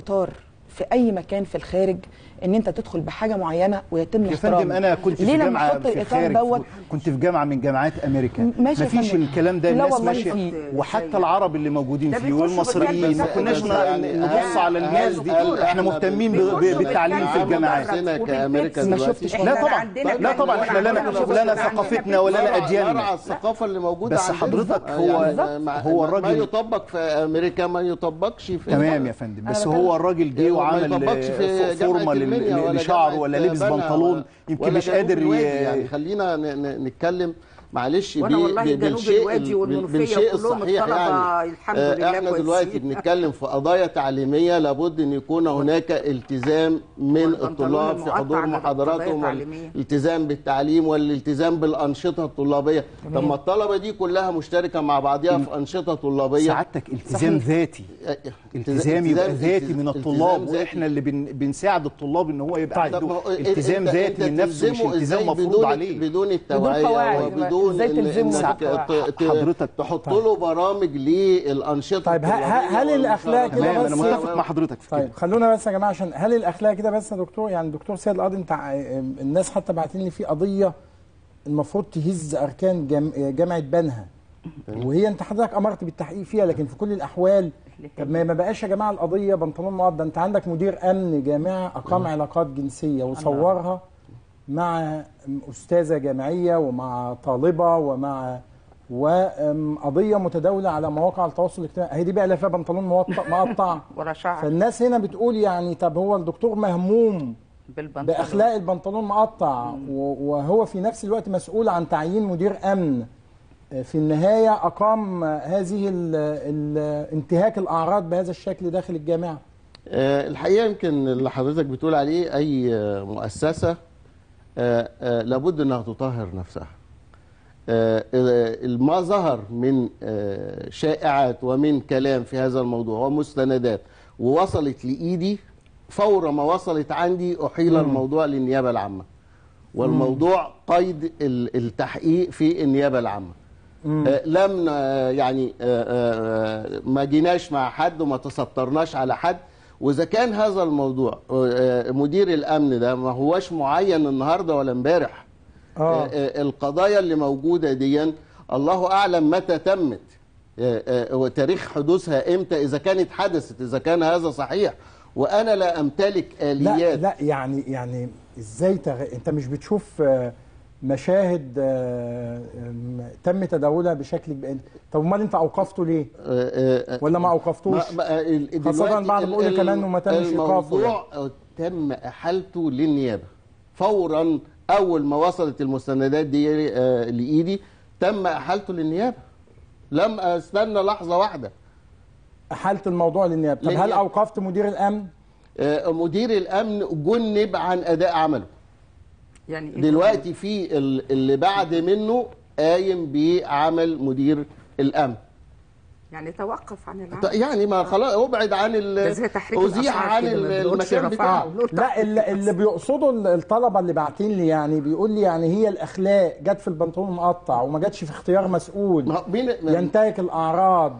[SPEAKER 15] اطار في اي مكان في الخارج ان انت تدخل بحاجه معينه ويتم
[SPEAKER 18] يا
[SPEAKER 15] احترامها
[SPEAKER 18] فندم انا كنت
[SPEAKER 15] ليه
[SPEAKER 18] في
[SPEAKER 15] لما
[SPEAKER 18] جامعه
[SPEAKER 15] احط
[SPEAKER 18] في
[SPEAKER 15] الاطار
[SPEAKER 18] الخارج
[SPEAKER 15] دوت
[SPEAKER 18] كنت في جامعه من جامعات امريكا
[SPEAKER 15] ماشي يا
[SPEAKER 18] مفيش
[SPEAKER 15] فندم.
[SPEAKER 18] الكلام ده
[SPEAKER 15] لا
[SPEAKER 18] الناس
[SPEAKER 15] والله
[SPEAKER 18] ماشيه
[SPEAKER 15] في.
[SPEAKER 18] وحتى العرب اللي موجودين
[SPEAKER 15] ده
[SPEAKER 18] فيه
[SPEAKER 15] بيخشوا
[SPEAKER 18] والمصريين ما
[SPEAKER 15] بالجامعة.
[SPEAKER 18] كناش
[SPEAKER 17] بس
[SPEAKER 18] ن-
[SPEAKER 17] يعني
[SPEAKER 18] نبص
[SPEAKER 17] هل-
[SPEAKER 18] على
[SPEAKER 17] هل-
[SPEAKER 18] الناس دي
[SPEAKER 17] هل
[SPEAKER 18] احنا
[SPEAKER 17] بن-
[SPEAKER 18] مهتمين ب-
[SPEAKER 17] بنخشوا
[SPEAKER 18] ب- بالتعليم في
[SPEAKER 17] بالجامعة
[SPEAKER 18] الجامعات
[SPEAKER 17] عندنا كأمريكا
[SPEAKER 18] ما
[SPEAKER 17] دلوقتي؟
[SPEAKER 18] شفتش لا طبعا لا طبعا احنا لنا لنا ثقافتنا ولنا ادياننا
[SPEAKER 17] نرعى الثقافه اللي موجوده
[SPEAKER 18] بس
[SPEAKER 17] عندنا.
[SPEAKER 18] حضرتك هو
[SPEAKER 17] يعني ما-
[SPEAKER 18] هو
[SPEAKER 17] ما
[SPEAKER 18] الراجل
[SPEAKER 17] يطبق في امريكا ما يطبقش في
[SPEAKER 18] تمام يا فندم بس
[SPEAKER 17] أنا
[SPEAKER 18] هو
[SPEAKER 17] بتكلم-
[SPEAKER 18] الراجل جه
[SPEAKER 17] ما
[SPEAKER 18] وعمل
[SPEAKER 17] يطبقش في
[SPEAKER 18] آه،
[SPEAKER 17] جامعة
[SPEAKER 18] فورمه
[SPEAKER 17] المنيا
[SPEAKER 18] لل-
[SPEAKER 17] ولا
[SPEAKER 18] لشعره
[SPEAKER 17] جامعة
[SPEAKER 18] ولا لبس
[SPEAKER 17] بنها
[SPEAKER 18] بنطلون
[SPEAKER 17] ولا-
[SPEAKER 18] يمكن
[SPEAKER 17] ولا
[SPEAKER 18] مش
[SPEAKER 17] جنوب
[SPEAKER 18] قادر
[SPEAKER 17] الوادي.
[SPEAKER 18] ي-
[SPEAKER 17] يعني خلينا ن- ن- نتكلم معلش
[SPEAKER 16] وأنا
[SPEAKER 17] بي-
[SPEAKER 16] والله
[SPEAKER 17] بي-
[SPEAKER 16] جنوب
[SPEAKER 17] بالشيء
[SPEAKER 16] الوادي
[SPEAKER 17] ال-
[SPEAKER 16] والمنوفية
[SPEAKER 17] بالشيء
[SPEAKER 16] كلهم
[SPEAKER 17] الصحيح
[SPEAKER 16] الطلبة
[SPEAKER 17] يعني
[SPEAKER 16] الحمد
[SPEAKER 17] آه،
[SPEAKER 16] لله
[SPEAKER 17] احنا
[SPEAKER 16] كويسين.
[SPEAKER 17] دلوقتي بنتكلم في قضايا تعليميه لابد ان يكون هناك التزام من الطلاب في
[SPEAKER 16] المقطع
[SPEAKER 17] حضور
[SPEAKER 16] على
[SPEAKER 17] محاضراتهم
[SPEAKER 16] القضايا التعليمية.
[SPEAKER 17] والالتزام بالتعليم والالتزام بالانشطه الطلابيه طب ما الطلبه دي كلها مشتركه مع بعضها في انشطه طلابيه
[SPEAKER 18] سعادتك التزام
[SPEAKER 17] صحيح.
[SPEAKER 18] ذاتي التزام يبقى
[SPEAKER 17] التزام-
[SPEAKER 18] ذاتي من الطلاب
[SPEAKER 17] التزام
[SPEAKER 18] واحنا اللي بن بنساعد الطلاب ان هو يبقى
[SPEAKER 17] طب ما
[SPEAKER 18] عنده
[SPEAKER 17] هو
[SPEAKER 18] التزام
[SPEAKER 17] أنت-
[SPEAKER 18] ذاتي
[SPEAKER 17] أنت
[SPEAKER 18] من نفسه مش
[SPEAKER 17] تلزمه
[SPEAKER 18] التزام
[SPEAKER 17] إزاي
[SPEAKER 18] مفروض
[SPEAKER 17] بدون
[SPEAKER 18] عليه
[SPEAKER 17] بدون التوعيه وبدون
[SPEAKER 18] ازاي
[SPEAKER 17] إن-
[SPEAKER 18] تلزمه
[SPEAKER 17] إنك ت- ت-
[SPEAKER 18] حضرتك
[SPEAKER 17] تحط له برامج للانشطه
[SPEAKER 1] طيب ه- ه- هل الاخلاق كده
[SPEAKER 18] تمام،
[SPEAKER 1] بس
[SPEAKER 18] أنا متفق مع حضرتك في
[SPEAKER 1] طيب خلونا بس يا جماعه عشان هل الاخلاق كده بس يا دكتور يعني الدكتور سيد القاضي انت ع- الناس حتى باعتين لي في قضيه المفروض تهز اركان جام- جامعه بنها وهي انت حضرتك امرت بالتحقيق فيها لكن في كل الاحوال طب ما ما بقاش يا جماعه القضيه بنطلون مقضى انت عندك مدير امن جامعه اقام علاقات جنسيه وصورها مع استاذه جامعيه ومع طالبه ومع وقضيه متداوله على مواقع التواصل الاجتماعي هي دي بقى لا فيها بنطلون موط- مقطع
[SPEAKER 16] ولا شعر
[SPEAKER 1] فالناس هنا بتقول يعني طب هو الدكتور مهموم
[SPEAKER 16] بالبنطلون
[SPEAKER 1] باخلاق البنطلون مقطع و- وهو في نفس الوقت مسؤول عن تعيين مدير امن في النهايه اقام هذه ال ال انتهاك الاعراض بهذا الشكل داخل الجامعه
[SPEAKER 17] آه، الحقيقه يمكن اللي حضرتك بتقول عليه اي آه، مؤسسه آه، آه، لابد انها تطهر نفسها آه، آه، ما ظهر من آه، شائعات ومن كلام في هذا الموضوع ومستندات ووصلت لايدي فور ما وصلت عندي احيل
[SPEAKER 19] مم.
[SPEAKER 17] الموضوع للنيابه العامه والموضوع قيد ال- التحقيق في النيابه العامه آه، لم آه، يعني آه، آه، ما جيناش مع حد وما تسترناش على حد واذا كان هذا الموضوع آه، مدير الامن ده ما هوش معين النهارده ولا امبارح آه، آه، القضايا اللي موجوده دي الله اعلم متى تمت آه، آه، وتاريخ حدوثها امتى اذا كانت حدثت اذا كان هذا صحيح وانا لا امتلك
[SPEAKER 1] لا
[SPEAKER 17] اليات
[SPEAKER 1] لا يعني يعني ازاي تغ... انت مش بتشوف آه، مشاهد آه، آم، تم تداولها بشكل كبير طب امال انت اوقفته ليه ولا ما اوقفتوش
[SPEAKER 17] ما- ما- ال-
[SPEAKER 1] خاصه
[SPEAKER 17] دلوقتي
[SPEAKER 1] بعد
[SPEAKER 17] ال-
[SPEAKER 1] بقول
[SPEAKER 17] ال-
[SPEAKER 1] كمان انه ما تمش ايقافه يعني.
[SPEAKER 17] الموضوع تم احالته للنيابه فورا اول ما وصلت المستندات دي آه، لايدي تم احالته للنيابه لم استنى لحظه واحده
[SPEAKER 1] احالت الموضوع للنيابه طب هل
[SPEAKER 17] للنيابة.
[SPEAKER 1] اوقفت مدير الامن
[SPEAKER 17] آه، مدير الامن جنب عن اداء عمله
[SPEAKER 16] يعني إيه
[SPEAKER 17] دلوقتي في ال- اللي بعد منه قايم بعمل مدير الامن
[SPEAKER 16] يعني توقف عن العمل
[SPEAKER 17] ط- يعني ما خلاص ابعد عن ال-
[SPEAKER 16] بس هي تحريك
[SPEAKER 17] ازيح
[SPEAKER 16] الأسعار
[SPEAKER 17] عن
[SPEAKER 16] كده، ما
[SPEAKER 17] ال-
[SPEAKER 16] بنقولش
[SPEAKER 17] المكان
[SPEAKER 16] رفعها
[SPEAKER 17] بتاعه
[SPEAKER 1] لا اللي, اللي بيقصدوا ال- الطلبه اللي باعتين لي يعني بيقول لي يعني هي الاخلاق جت في البنطلون المقطع وما جاتش في اختيار مسؤول ينتهك الاعراض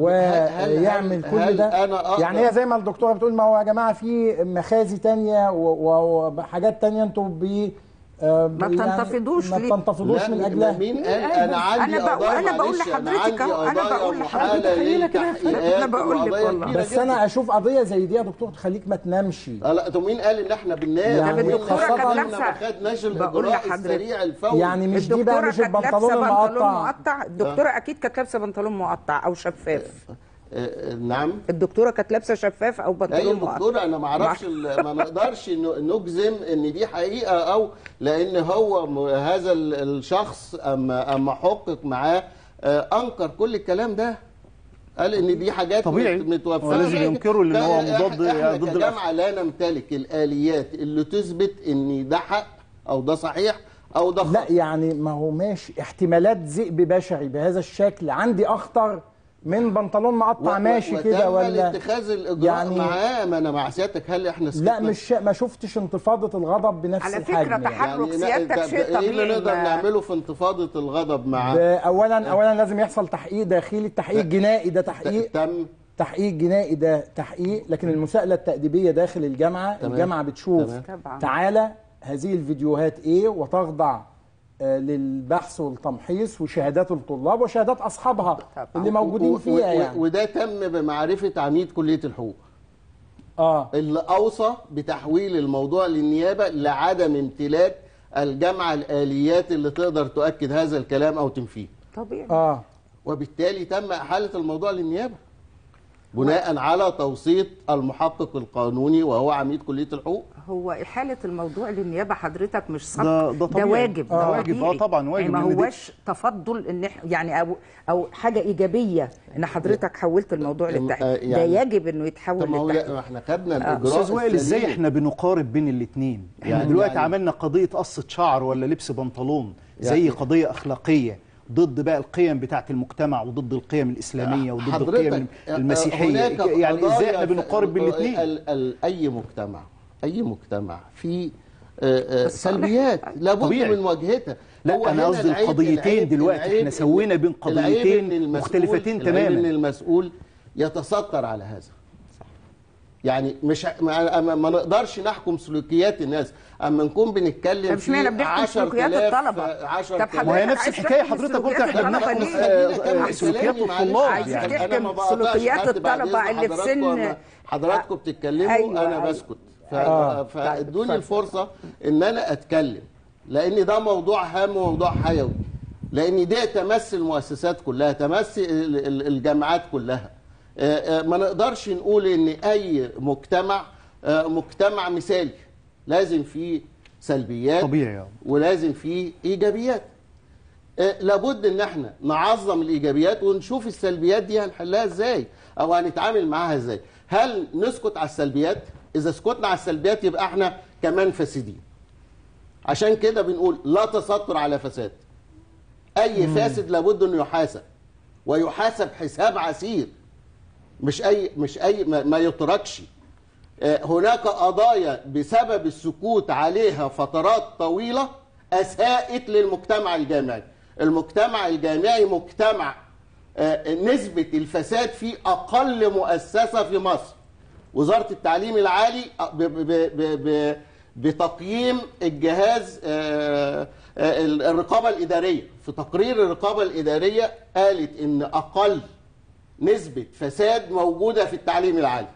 [SPEAKER 1] ويعمل كل
[SPEAKER 17] هل
[SPEAKER 1] ده
[SPEAKER 17] أنا أقدر-
[SPEAKER 1] يعني هي زي ما الدكتوره بتقول ما هو يا جماعه في مخازي تانية و- و- وحاجات تانية انتوا بي آه،
[SPEAKER 16] ما
[SPEAKER 1] يعني
[SPEAKER 16] بتنتفضوش
[SPEAKER 1] ما
[SPEAKER 16] ليه؟
[SPEAKER 1] بتنتفضوش
[SPEAKER 17] لا،
[SPEAKER 1] من
[SPEAKER 17] ما-
[SPEAKER 1] اجلها
[SPEAKER 17] مين قال انا عندي
[SPEAKER 16] أنا بقول-
[SPEAKER 17] قضايا
[SPEAKER 16] أنا بقول
[SPEAKER 17] معلش، أنا
[SPEAKER 16] لحضرتك
[SPEAKER 17] عندي
[SPEAKER 16] أهو، أنا
[SPEAKER 17] قضايا
[SPEAKER 16] بقول لحضرتك
[SPEAKER 17] محالة
[SPEAKER 16] خلينا كده
[SPEAKER 17] للتحقيقات
[SPEAKER 16] أنا بقول لك
[SPEAKER 17] وقضايا
[SPEAKER 16] والله.
[SPEAKER 17] كبيرة
[SPEAKER 1] بس
[SPEAKER 17] جداً.
[SPEAKER 1] انا اشوف قضيه زي دي يا دكتور تخليك ما تنامش
[SPEAKER 17] اه لا طب مين قال ان احنا بننام؟
[SPEAKER 1] يعني
[SPEAKER 17] مين
[SPEAKER 1] الدكتورة
[SPEAKER 17] قال
[SPEAKER 1] كانت
[SPEAKER 17] إن إحنا
[SPEAKER 16] لابسة-
[SPEAKER 17] ما خدناش
[SPEAKER 16] بقول
[SPEAKER 17] الاجراء
[SPEAKER 16] لحضرتك.
[SPEAKER 17] السريع الفوري
[SPEAKER 1] يعني مش دي بقى
[SPEAKER 16] الدكتورة
[SPEAKER 1] مش
[SPEAKER 16] كانت
[SPEAKER 1] البنطلون
[SPEAKER 16] لابسة بنطلون
[SPEAKER 1] المقطع
[SPEAKER 16] مقطع الدكتورة أكيد كانت لابسة بنطلون مقطع أو شفاف
[SPEAKER 17] آه، نعم
[SPEAKER 16] الدكتورة كانت لابسة شفاف أو
[SPEAKER 17] اي
[SPEAKER 16] بنطلون مقطع
[SPEAKER 17] دكتور انا ما اعرفش ال- ما نقدرش ن- نجزم ان دي حقيقه او لان هو م- هذا ال- الشخص اما اما حقق معاه آه، انكر كل الكلام ده قال ان دي حاجات
[SPEAKER 18] طبيعي.
[SPEAKER 17] مت- متوفره
[SPEAKER 18] هو لازم ينكروا لأن هو
[SPEAKER 17] إحنا-
[SPEAKER 18] مضاد-
[SPEAKER 17] احنا
[SPEAKER 18] ضد
[SPEAKER 17] كجامعه لا نمتلك الاليات اللي تثبت ان ده حق او ده صحيح او ده
[SPEAKER 1] لا يعني ما هو ماشي احتمالات ذئب بشري بهذا الشكل عندي اخطر من بنطلون مقطع
[SPEAKER 17] و-
[SPEAKER 1] ماشي
[SPEAKER 17] وتم
[SPEAKER 1] كده ولا
[SPEAKER 17] اتخاذ الاجراء
[SPEAKER 1] يعني-
[SPEAKER 17] معاه ما انا مع سيادتك هل احنا
[SPEAKER 1] لا
[SPEAKER 17] سكتنا؟
[SPEAKER 1] مش ما شفتش انتفاضه الغضب بنفس
[SPEAKER 16] على
[SPEAKER 1] الحجم
[SPEAKER 16] فكرة
[SPEAKER 1] يعني.
[SPEAKER 16] تحرك
[SPEAKER 17] يعني
[SPEAKER 16] سيادتك
[SPEAKER 17] ده-
[SPEAKER 16] شيء
[SPEAKER 17] ده ايه اللي
[SPEAKER 16] طبيعي
[SPEAKER 17] نقدر
[SPEAKER 16] ما-
[SPEAKER 17] نعمله في انتفاضه الغضب معاه؟
[SPEAKER 1] ب- اولا اولا لازم يحصل تحقيق داخلي التحقيق الجنائي ده تحقيق
[SPEAKER 17] تم
[SPEAKER 1] تحقيق جنائي ده تحقيق لكن المساءله التاديبيه داخل الجامعه
[SPEAKER 17] تمام.
[SPEAKER 1] الجامعه بتشوف
[SPEAKER 17] تمام.
[SPEAKER 16] طبعاً.
[SPEAKER 1] تعالى هذه الفيديوهات ايه وتخضع آه، للبحث والتمحيص وشهادات الطلاب وشهادات اصحابها اللي موجودين
[SPEAKER 17] و- و-
[SPEAKER 1] فيها
[SPEAKER 17] و-
[SPEAKER 1] يعني
[SPEAKER 17] وده تم بمعرفه عميد كليه الحقوق
[SPEAKER 1] اه
[SPEAKER 17] اللي اوصى بتحويل الموضوع للنيابه لعدم امتلاك الجامعه الاليات اللي تقدر تؤكد هذا الكلام او تنفيه
[SPEAKER 16] طبيعي
[SPEAKER 1] اه
[SPEAKER 17] وبالتالي تم احاله الموضوع للنيابه بناء على توسيط المحقق القانوني وهو عميد كليه الحقوق
[SPEAKER 16] هو إحالة الموضوع للنيابة حضرتك مش صدق
[SPEAKER 18] ده- ده
[SPEAKER 16] ده
[SPEAKER 18] طبيعي.
[SPEAKER 16] واجب
[SPEAKER 18] آه،
[SPEAKER 16] ده
[SPEAKER 18] واجب. آه،
[SPEAKER 16] طبيعي.
[SPEAKER 18] طبعاً واجب،
[SPEAKER 16] يعني ما
[SPEAKER 18] لأن دي-
[SPEAKER 16] هوش تفضل ان إح- يعني او او حاجه ايجابيه ان حضرتك حولت الموضوع
[SPEAKER 17] آه،
[SPEAKER 16] للتحقيق ده
[SPEAKER 17] يعني-
[SPEAKER 16] يجب انه يتحول
[SPEAKER 17] طب ما هو
[SPEAKER 16] للتحقيق
[SPEAKER 17] لا احنا خدنا
[SPEAKER 16] آه.
[SPEAKER 17] الاجراء
[SPEAKER 18] استاذ وائل ازاي
[SPEAKER 17] السليم.
[SPEAKER 18] احنا بنقارب بين الاثنين احنا
[SPEAKER 17] يعني-
[SPEAKER 18] دلوقتي
[SPEAKER 17] يعني-
[SPEAKER 18] عملنا قضيه قصه شعر ولا لبس بنطلون
[SPEAKER 17] يعني-
[SPEAKER 18] زي قضيه اخلاقيه ضد بقى القيم بتاعه المجتمع وضد القيم الاسلاميه وضد القيم
[SPEAKER 17] حضرتك
[SPEAKER 18] المسيحيه
[SPEAKER 17] هناك
[SPEAKER 18] يعني ازاي
[SPEAKER 17] قضايا
[SPEAKER 18] احنا بنقارب بين
[SPEAKER 17] في-
[SPEAKER 18] الاثنين
[SPEAKER 17] ال- ال- اي مجتمع اي مجتمع في آه، آه، سلبيات لابد
[SPEAKER 18] طبيعي.
[SPEAKER 17] من مواجهتها
[SPEAKER 18] لا
[SPEAKER 17] هو
[SPEAKER 18] انا
[SPEAKER 17] هنا
[SPEAKER 18] قصدي
[SPEAKER 17] العيب-
[SPEAKER 18] القضيتين
[SPEAKER 17] العيب-
[SPEAKER 18] دلوقتي
[SPEAKER 17] العيب
[SPEAKER 18] احنا
[SPEAKER 17] إن-
[SPEAKER 18] سوينا بين
[SPEAKER 17] العيب إن
[SPEAKER 18] قضيتين
[SPEAKER 17] المسؤول-
[SPEAKER 18] مختلفتين
[SPEAKER 17] العيب ان
[SPEAKER 18] تماما
[SPEAKER 17] المسؤول يتستر على هذا يعني مش ما, ما ما نقدرش نحكم سلوكيات الناس اما نكون بنتكلم
[SPEAKER 16] طب اشمعنى بنحكم سلوكيات الطلبة؟ طب
[SPEAKER 18] ما هي
[SPEAKER 16] حضرتك
[SPEAKER 18] نفس
[SPEAKER 16] عايز
[SPEAKER 18] الحكايه
[SPEAKER 16] تحكم
[SPEAKER 18] حضرتك قلت
[SPEAKER 16] سلوكيات
[SPEAKER 18] احنا
[SPEAKER 16] الطلبة
[SPEAKER 18] بنحكم
[SPEAKER 16] ليه؟
[SPEAKER 18] آه، آه، سلوكيات
[SPEAKER 17] كلامي معلش.
[SPEAKER 18] الطلاب
[SPEAKER 16] عايزين
[SPEAKER 18] يعني
[SPEAKER 17] أنا ما
[SPEAKER 16] تحكم
[SPEAKER 17] بقطعش
[SPEAKER 16] سلوكيات
[SPEAKER 17] حد بعد
[SPEAKER 16] الطلبة
[SPEAKER 17] إذن
[SPEAKER 16] اللي في
[SPEAKER 17] حضراتكم
[SPEAKER 16] سن
[SPEAKER 17] أما حضراتكم بتتكلموا
[SPEAKER 16] أيوة،
[SPEAKER 17] انا
[SPEAKER 16] أيوة.
[SPEAKER 17] بسكت ف-
[SPEAKER 16] آه.
[SPEAKER 17] فادوني الفرصه ان انا اتكلم لان ده موضوع هام وموضوع حيوي لان ده تمس المؤسسات كلها تمس ال- ال- الجامعات كلها آه، آه، ما نقدرش نقول ان اي مجتمع آه، مجتمع مثالي لازم فيه سلبيات
[SPEAKER 18] طبيعي آه.
[SPEAKER 17] ولازم فيه ايجابيات آه، لابد ان احنا نعظم الايجابيات ونشوف السلبيات دي هنحلها ازاي او هنتعامل معاها ازاي هل نسكت على السلبيات اذا سكتنا على السلبيات يبقى احنا كمان فاسدين عشان كده بنقول لا تستر على فساد اي فاسد لابد انه يحاسب ويحاسب حساب عسير مش اي مش اي ما, ما يتركش آه، هناك قضايا بسبب السكوت عليها فترات طويله اساءت للمجتمع الجامعي المجتمع الجامعي مجتمع آه، نسبه الفساد فيه اقل مؤسسه في مصر وزاره التعليم العالي ب- ب- ب- ب- بتقييم الجهاز آه، آه، الرقابه الاداريه في تقرير الرقابه الاداريه قالت ان اقل نسبه فساد موجوده في التعليم العالي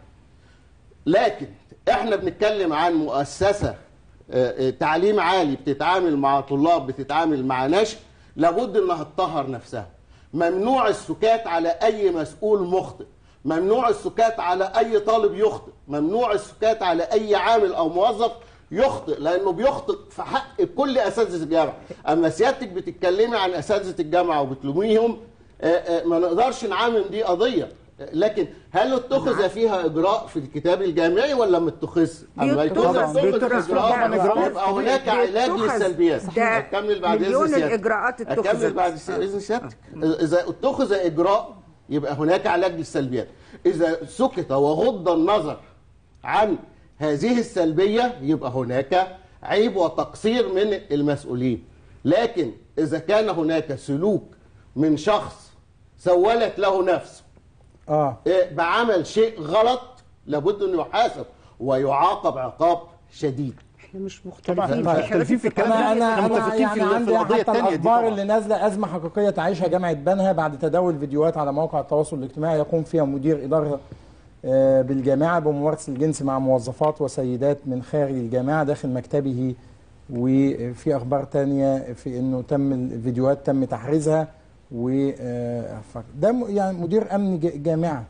[SPEAKER 17] لكن احنا بنتكلم عن مؤسسه آه، آه، تعليم عالي بتتعامل مع طلاب بتتعامل مع نشء لابد انها تطهر نفسها ممنوع السكات على اي مسؤول مخطئ ممنوع السكات على اي طالب يخطئ ممنوع السكات على اي عامل او موظف يخطئ لانه بيخطئ في حق كل اساتذه الجامعه اما سيادتك بتتكلمي عن اساتذه الجامعه وبتلوميهم آه، آه، ما نقدرش نعامل دي قضيه لكن هل اتخذ فيها اجراء في الكتاب الجامعي ولا ما اتخذ؟ اما
[SPEAKER 16] بيتخذ-
[SPEAKER 17] يتخذ
[SPEAKER 16] بيتخذ
[SPEAKER 17] اجراء
[SPEAKER 16] طبعاً إجراءات
[SPEAKER 17] يبقى هناك علاج
[SPEAKER 16] بيتخذ.
[SPEAKER 17] للسلبيات
[SPEAKER 16] ده
[SPEAKER 17] اكمل بعد
[SPEAKER 16] مليون
[SPEAKER 17] اذن سيادتك
[SPEAKER 16] الإجراءات اتخذت.
[SPEAKER 17] اكمل بعد اذن سيادتك اذا اتخذ اجراء يبقى هناك علاج للسلبيات اذا سكت وغض النظر عن هذه السلبيه يبقى هناك عيب وتقصير من المسؤولين لكن اذا كان هناك سلوك من شخص سولت له نفسه
[SPEAKER 1] اه
[SPEAKER 17] إيه، بعمل شيء غلط لابد انه يحاسب ويعاقب عقاب شديد
[SPEAKER 16] احنا مش
[SPEAKER 18] طبعاً
[SPEAKER 16] مختلفين
[SPEAKER 18] طبعاً مختلفين في الكلام
[SPEAKER 1] انا
[SPEAKER 18] ده.
[SPEAKER 1] انا
[SPEAKER 18] إحنا
[SPEAKER 1] انا
[SPEAKER 18] متفقين
[SPEAKER 1] يعني
[SPEAKER 18] في- في
[SPEAKER 1] عندي
[SPEAKER 18] القضية
[SPEAKER 1] حتى
[SPEAKER 18] التانية دي
[SPEAKER 1] الاخبار
[SPEAKER 18] طبعاً.
[SPEAKER 1] اللي نازله ازمه حقيقيه تعيشها جامعه بنها بعد تداول فيديوهات على مواقع التواصل الاجتماعي يقوم فيها مدير اداره آه، بالجامعه بممارسه الجنس مع موظفات وسيدات من خارج الجامعه داخل مكتبه وفي اخبار تانية في انه تم الفيديوهات تم تحريزها و آه، ف- ده م- يعني مدير امن ج- جامعه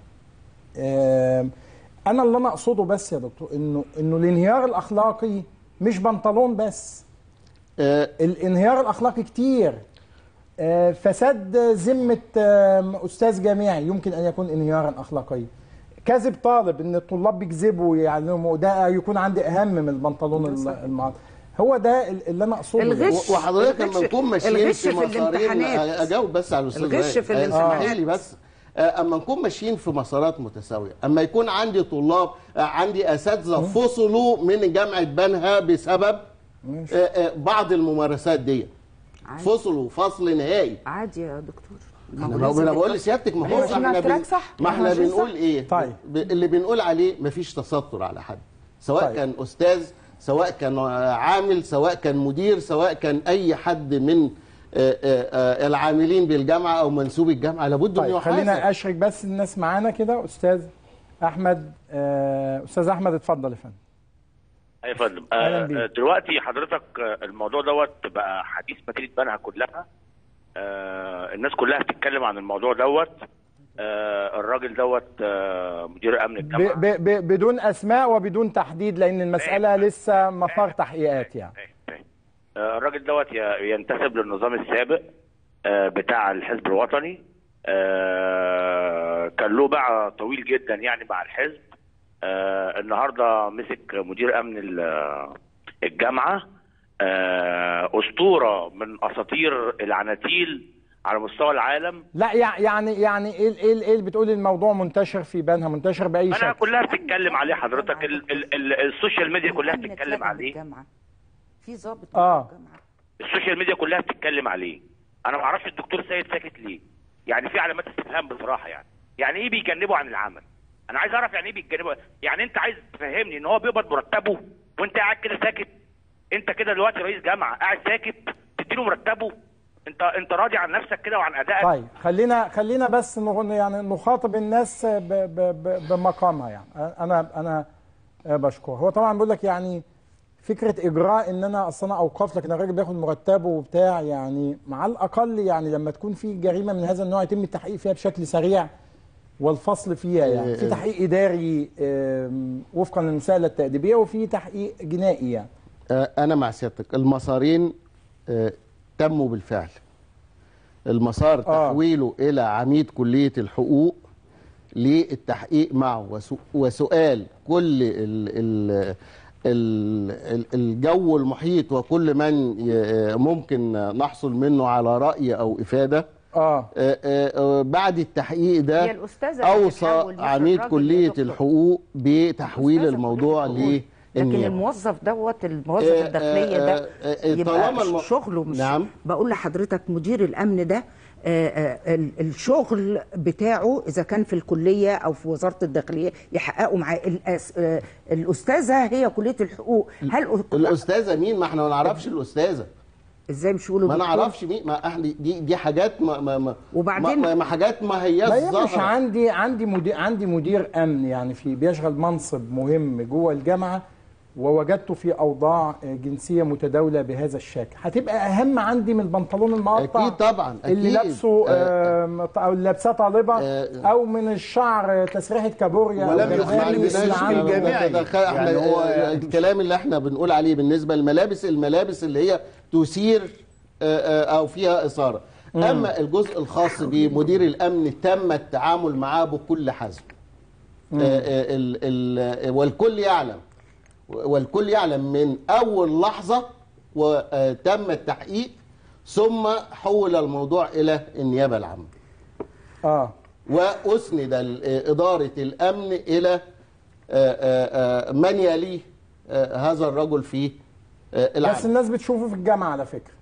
[SPEAKER 1] آم، انا اللي انا اقصده بس يا دكتور انه انه الانهيار الاخلاقي مش بنطلون بس الانهيار الاخلاقي كتير آه، فساد ذمه آم، استاذ جامعي يمكن ان يكون انهيارا اخلاقيا كذب طالب ان الطلاب بيكذبوا يعلموا ده يكون عندي اهم من البنطلون المعطى هو ده اللي انا اقصده
[SPEAKER 16] الغش.
[SPEAKER 17] وحضرتك
[SPEAKER 16] الغش-
[SPEAKER 17] لما نكون ماشيين
[SPEAKER 16] الغش
[SPEAKER 17] في
[SPEAKER 16] في
[SPEAKER 17] مسارين
[SPEAKER 16] الامتحانات.
[SPEAKER 17] اجاوب بس على الاستاذ
[SPEAKER 16] الغش
[SPEAKER 17] وائل.
[SPEAKER 16] في
[SPEAKER 17] آه،
[SPEAKER 16] الامتحانات.
[SPEAKER 17] اسمحي لي بس آه، اما نكون ماشيين في مسارات متساويه اما يكون عندي طلاب آه، عندي اساتذه فصلوا من جامعه بنها بسبب آه، آه، بعض الممارسات دي فصلوا فصل نهائي
[SPEAKER 16] عادي يا دكتور
[SPEAKER 17] انا بقول انا بقول لسيادتك ما هو
[SPEAKER 15] لازم
[SPEAKER 17] احنا
[SPEAKER 15] نعترف
[SPEAKER 17] بن...
[SPEAKER 15] صح.
[SPEAKER 17] ما احنا
[SPEAKER 15] ماشيين
[SPEAKER 17] بنقول
[SPEAKER 15] صح.
[SPEAKER 17] ايه
[SPEAKER 1] طيب.
[SPEAKER 17] ب... اللي بنقول عليه مفيش تستر على حد سواء
[SPEAKER 1] طيب.
[SPEAKER 17] كان استاذ سواء كان عامل سواء كان مدير سواء كان اي حد من آه، آه، آه، العاملين بالجامعه او منسوبي الجامعه لابد انه
[SPEAKER 1] طيب
[SPEAKER 17] يحاسب
[SPEAKER 1] خلينا اشرك بس الناس معانا كده استاذ احمد آه، استاذ احمد اتفضل يا فندم
[SPEAKER 19] يا فندم
[SPEAKER 1] أهلاً
[SPEAKER 19] آه
[SPEAKER 1] بيك.
[SPEAKER 19] آه، دلوقتي حضرتك آه، الموضوع دوت بقى حديث مدينه بنها كلها آه الناس كلها بتتكلم عن الموضوع دوت آه الراجل دوت آه مدير امن
[SPEAKER 1] ب
[SPEAKER 19] الجامعه
[SPEAKER 1] ب ب بدون اسماء وبدون تحديد لان المساله لسه مسار تحقيقات يعني
[SPEAKER 19] آه الراجل دوت ي- ينتسب للنظام السابق آه بتاع الحزب الوطني آه كان له باع طويل جدا يعني مع الحزب آه النهارده مسك مدير امن ال- الجامعه آه اسطوره من اساطير العناتيل على مستوى العالم
[SPEAKER 1] لا يع- يعني يعني ايه ايه ايه اللي بتقول الموضوع منتشر في بنها منتشر باي
[SPEAKER 19] انا
[SPEAKER 1] شكل
[SPEAKER 19] كلها بتتكلم عليه حضرتك ال ال ال السوشيال ميديا كلها بتتكلم عليه
[SPEAKER 16] في ضابط
[SPEAKER 1] اه
[SPEAKER 19] السوشيال ميديا كلها بتتكلم عليه انا ما اعرفش الدكتور سيد ساكت ليه يعني في علامات استفهام بصراحه يعني يعني ايه بيجنبوا عن العمل انا عايز اعرف يعني ايه بيجنبوا يعني انت عايز تفهمني ان هو بيقبض مرتبه وانت قاعد كده ساكت انت كده دلوقتي رئيس جامعه قاعد ساكت تديله مرتبه انت انت راضي عن نفسك كده وعن ادائك
[SPEAKER 1] طيب خلينا خلينا بس نغ- يعني نخاطب الناس ب ب ب بمقامها يعني انا انا بشكر هو طبعا بيقول لك يعني فكره اجراء ان انا اصل انا اوقف لك ان الراجل بياخد مرتبه وبتاع يعني مع الاقل يعني لما تكون في جريمه من هذا النوع يتم التحقيق فيها بشكل سريع والفصل فيها يعني في
[SPEAKER 17] إيه.
[SPEAKER 1] تحقيق اداري آم، وفقا للمساءله التاديبيه وفي تحقيق جنائي يعني
[SPEAKER 17] آه، انا مع سيادتك المسارين آه، تموا بالفعل المسار
[SPEAKER 1] آه.
[SPEAKER 17] تحويله الى عميد كليه الحقوق للتحقيق معه وسو- وسؤال كل ال ال ال ال الجو المحيط وكل من ي- ممكن نحصل منه على راي او افاده
[SPEAKER 1] اه
[SPEAKER 17] بعد التحقيق ده
[SPEAKER 16] هي الأستاذة اللي
[SPEAKER 17] اوصى
[SPEAKER 16] بتحول مش
[SPEAKER 17] عميد
[SPEAKER 16] الراجل
[SPEAKER 17] كليه
[SPEAKER 16] يا دكتور.
[SPEAKER 17] الحقوق بتحويل الموضوع
[SPEAKER 16] لكن
[SPEAKER 17] للنيابه
[SPEAKER 16] الموظف دوت الموظف
[SPEAKER 17] آه،
[SPEAKER 16] الداخليه
[SPEAKER 17] آه،
[SPEAKER 16] ده
[SPEAKER 17] آه، آه،
[SPEAKER 16] يبقى
[SPEAKER 17] طالما الم-
[SPEAKER 16] شغله مش
[SPEAKER 17] نعم.
[SPEAKER 16] بقول لحضرتك مدير الامن ده آه، آه، ال- الشغل بتاعه اذا كان في الكليه او في وزاره الداخليه يحققوا معاه الأس- آه، الاستاذه هي كليه الحقوق هل
[SPEAKER 17] الاستاذه مين ما احنا ما نعرفش الاستاذه
[SPEAKER 16] ازاي مش يقولوا
[SPEAKER 17] ما
[SPEAKER 16] دكتور؟
[SPEAKER 17] نعرفش مين ما احنا دي دي حاجات ما ما ما
[SPEAKER 16] وبعدين-
[SPEAKER 17] ما, ما حاجات ما هياش
[SPEAKER 1] ما هي مش
[SPEAKER 17] ظاهرة.
[SPEAKER 1] عندي عندي مدير عندي مدير امن يعني في بيشغل منصب مهم جوه الجامعه ووجدته في اوضاع جنسيه متداوله بهذا الشكل هتبقى اهم عندي من البنطلون المقطع
[SPEAKER 17] أكيد طبعا،
[SPEAKER 1] اللي
[SPEAKER 17] أكيد.
[SPEAKER 1] لابسه
[SPEAKER 17] آه،
[SPEAKER 1] آم، او اللي لابساه طالبه او من الشعر تسريحه كابوريا أو
[SPEAKER 17] ولم
[SPEAKER 1] جلابية
[SPEAKER 17] يخرج
[SPEAKER 1] اللي
[SPEAKER 17] بنفس
[SPEAKER 1] عنده.
[SPEAKER 17] الجماعي احنا
[SPEAKER 1] يعني هو
[SPEAKER 17] آه، الكلام اللي احنا بنقول عليه بالنسبه للملابس الملابس اللي هي تثير آه، آه، او فيها اثاره
[SPEAKER 1] مم.
[SPEAKER 17] اما الجزء الخاص بمدير الامن تم التعامل معاه بكل حزم
[SPEAKER 1] مم.
[SPEAKER 17] آه، آه، ال- ال- والكل يعلم والكل يعلم من اول لحظه وتم التحقيق ثم حول الموضوع الى النيابه العامه
[SPEAKER 1] اه
[SPEAKER 17] واسند ال- اداره الامن الى آه، آه، آه، من يليه آه، هذا الرجل في آه،
[SPEAKER 1] بس
[SPEAKER 17] العمل
[SPEAKER 1] الناس بتشوفه في الجامعه على فكره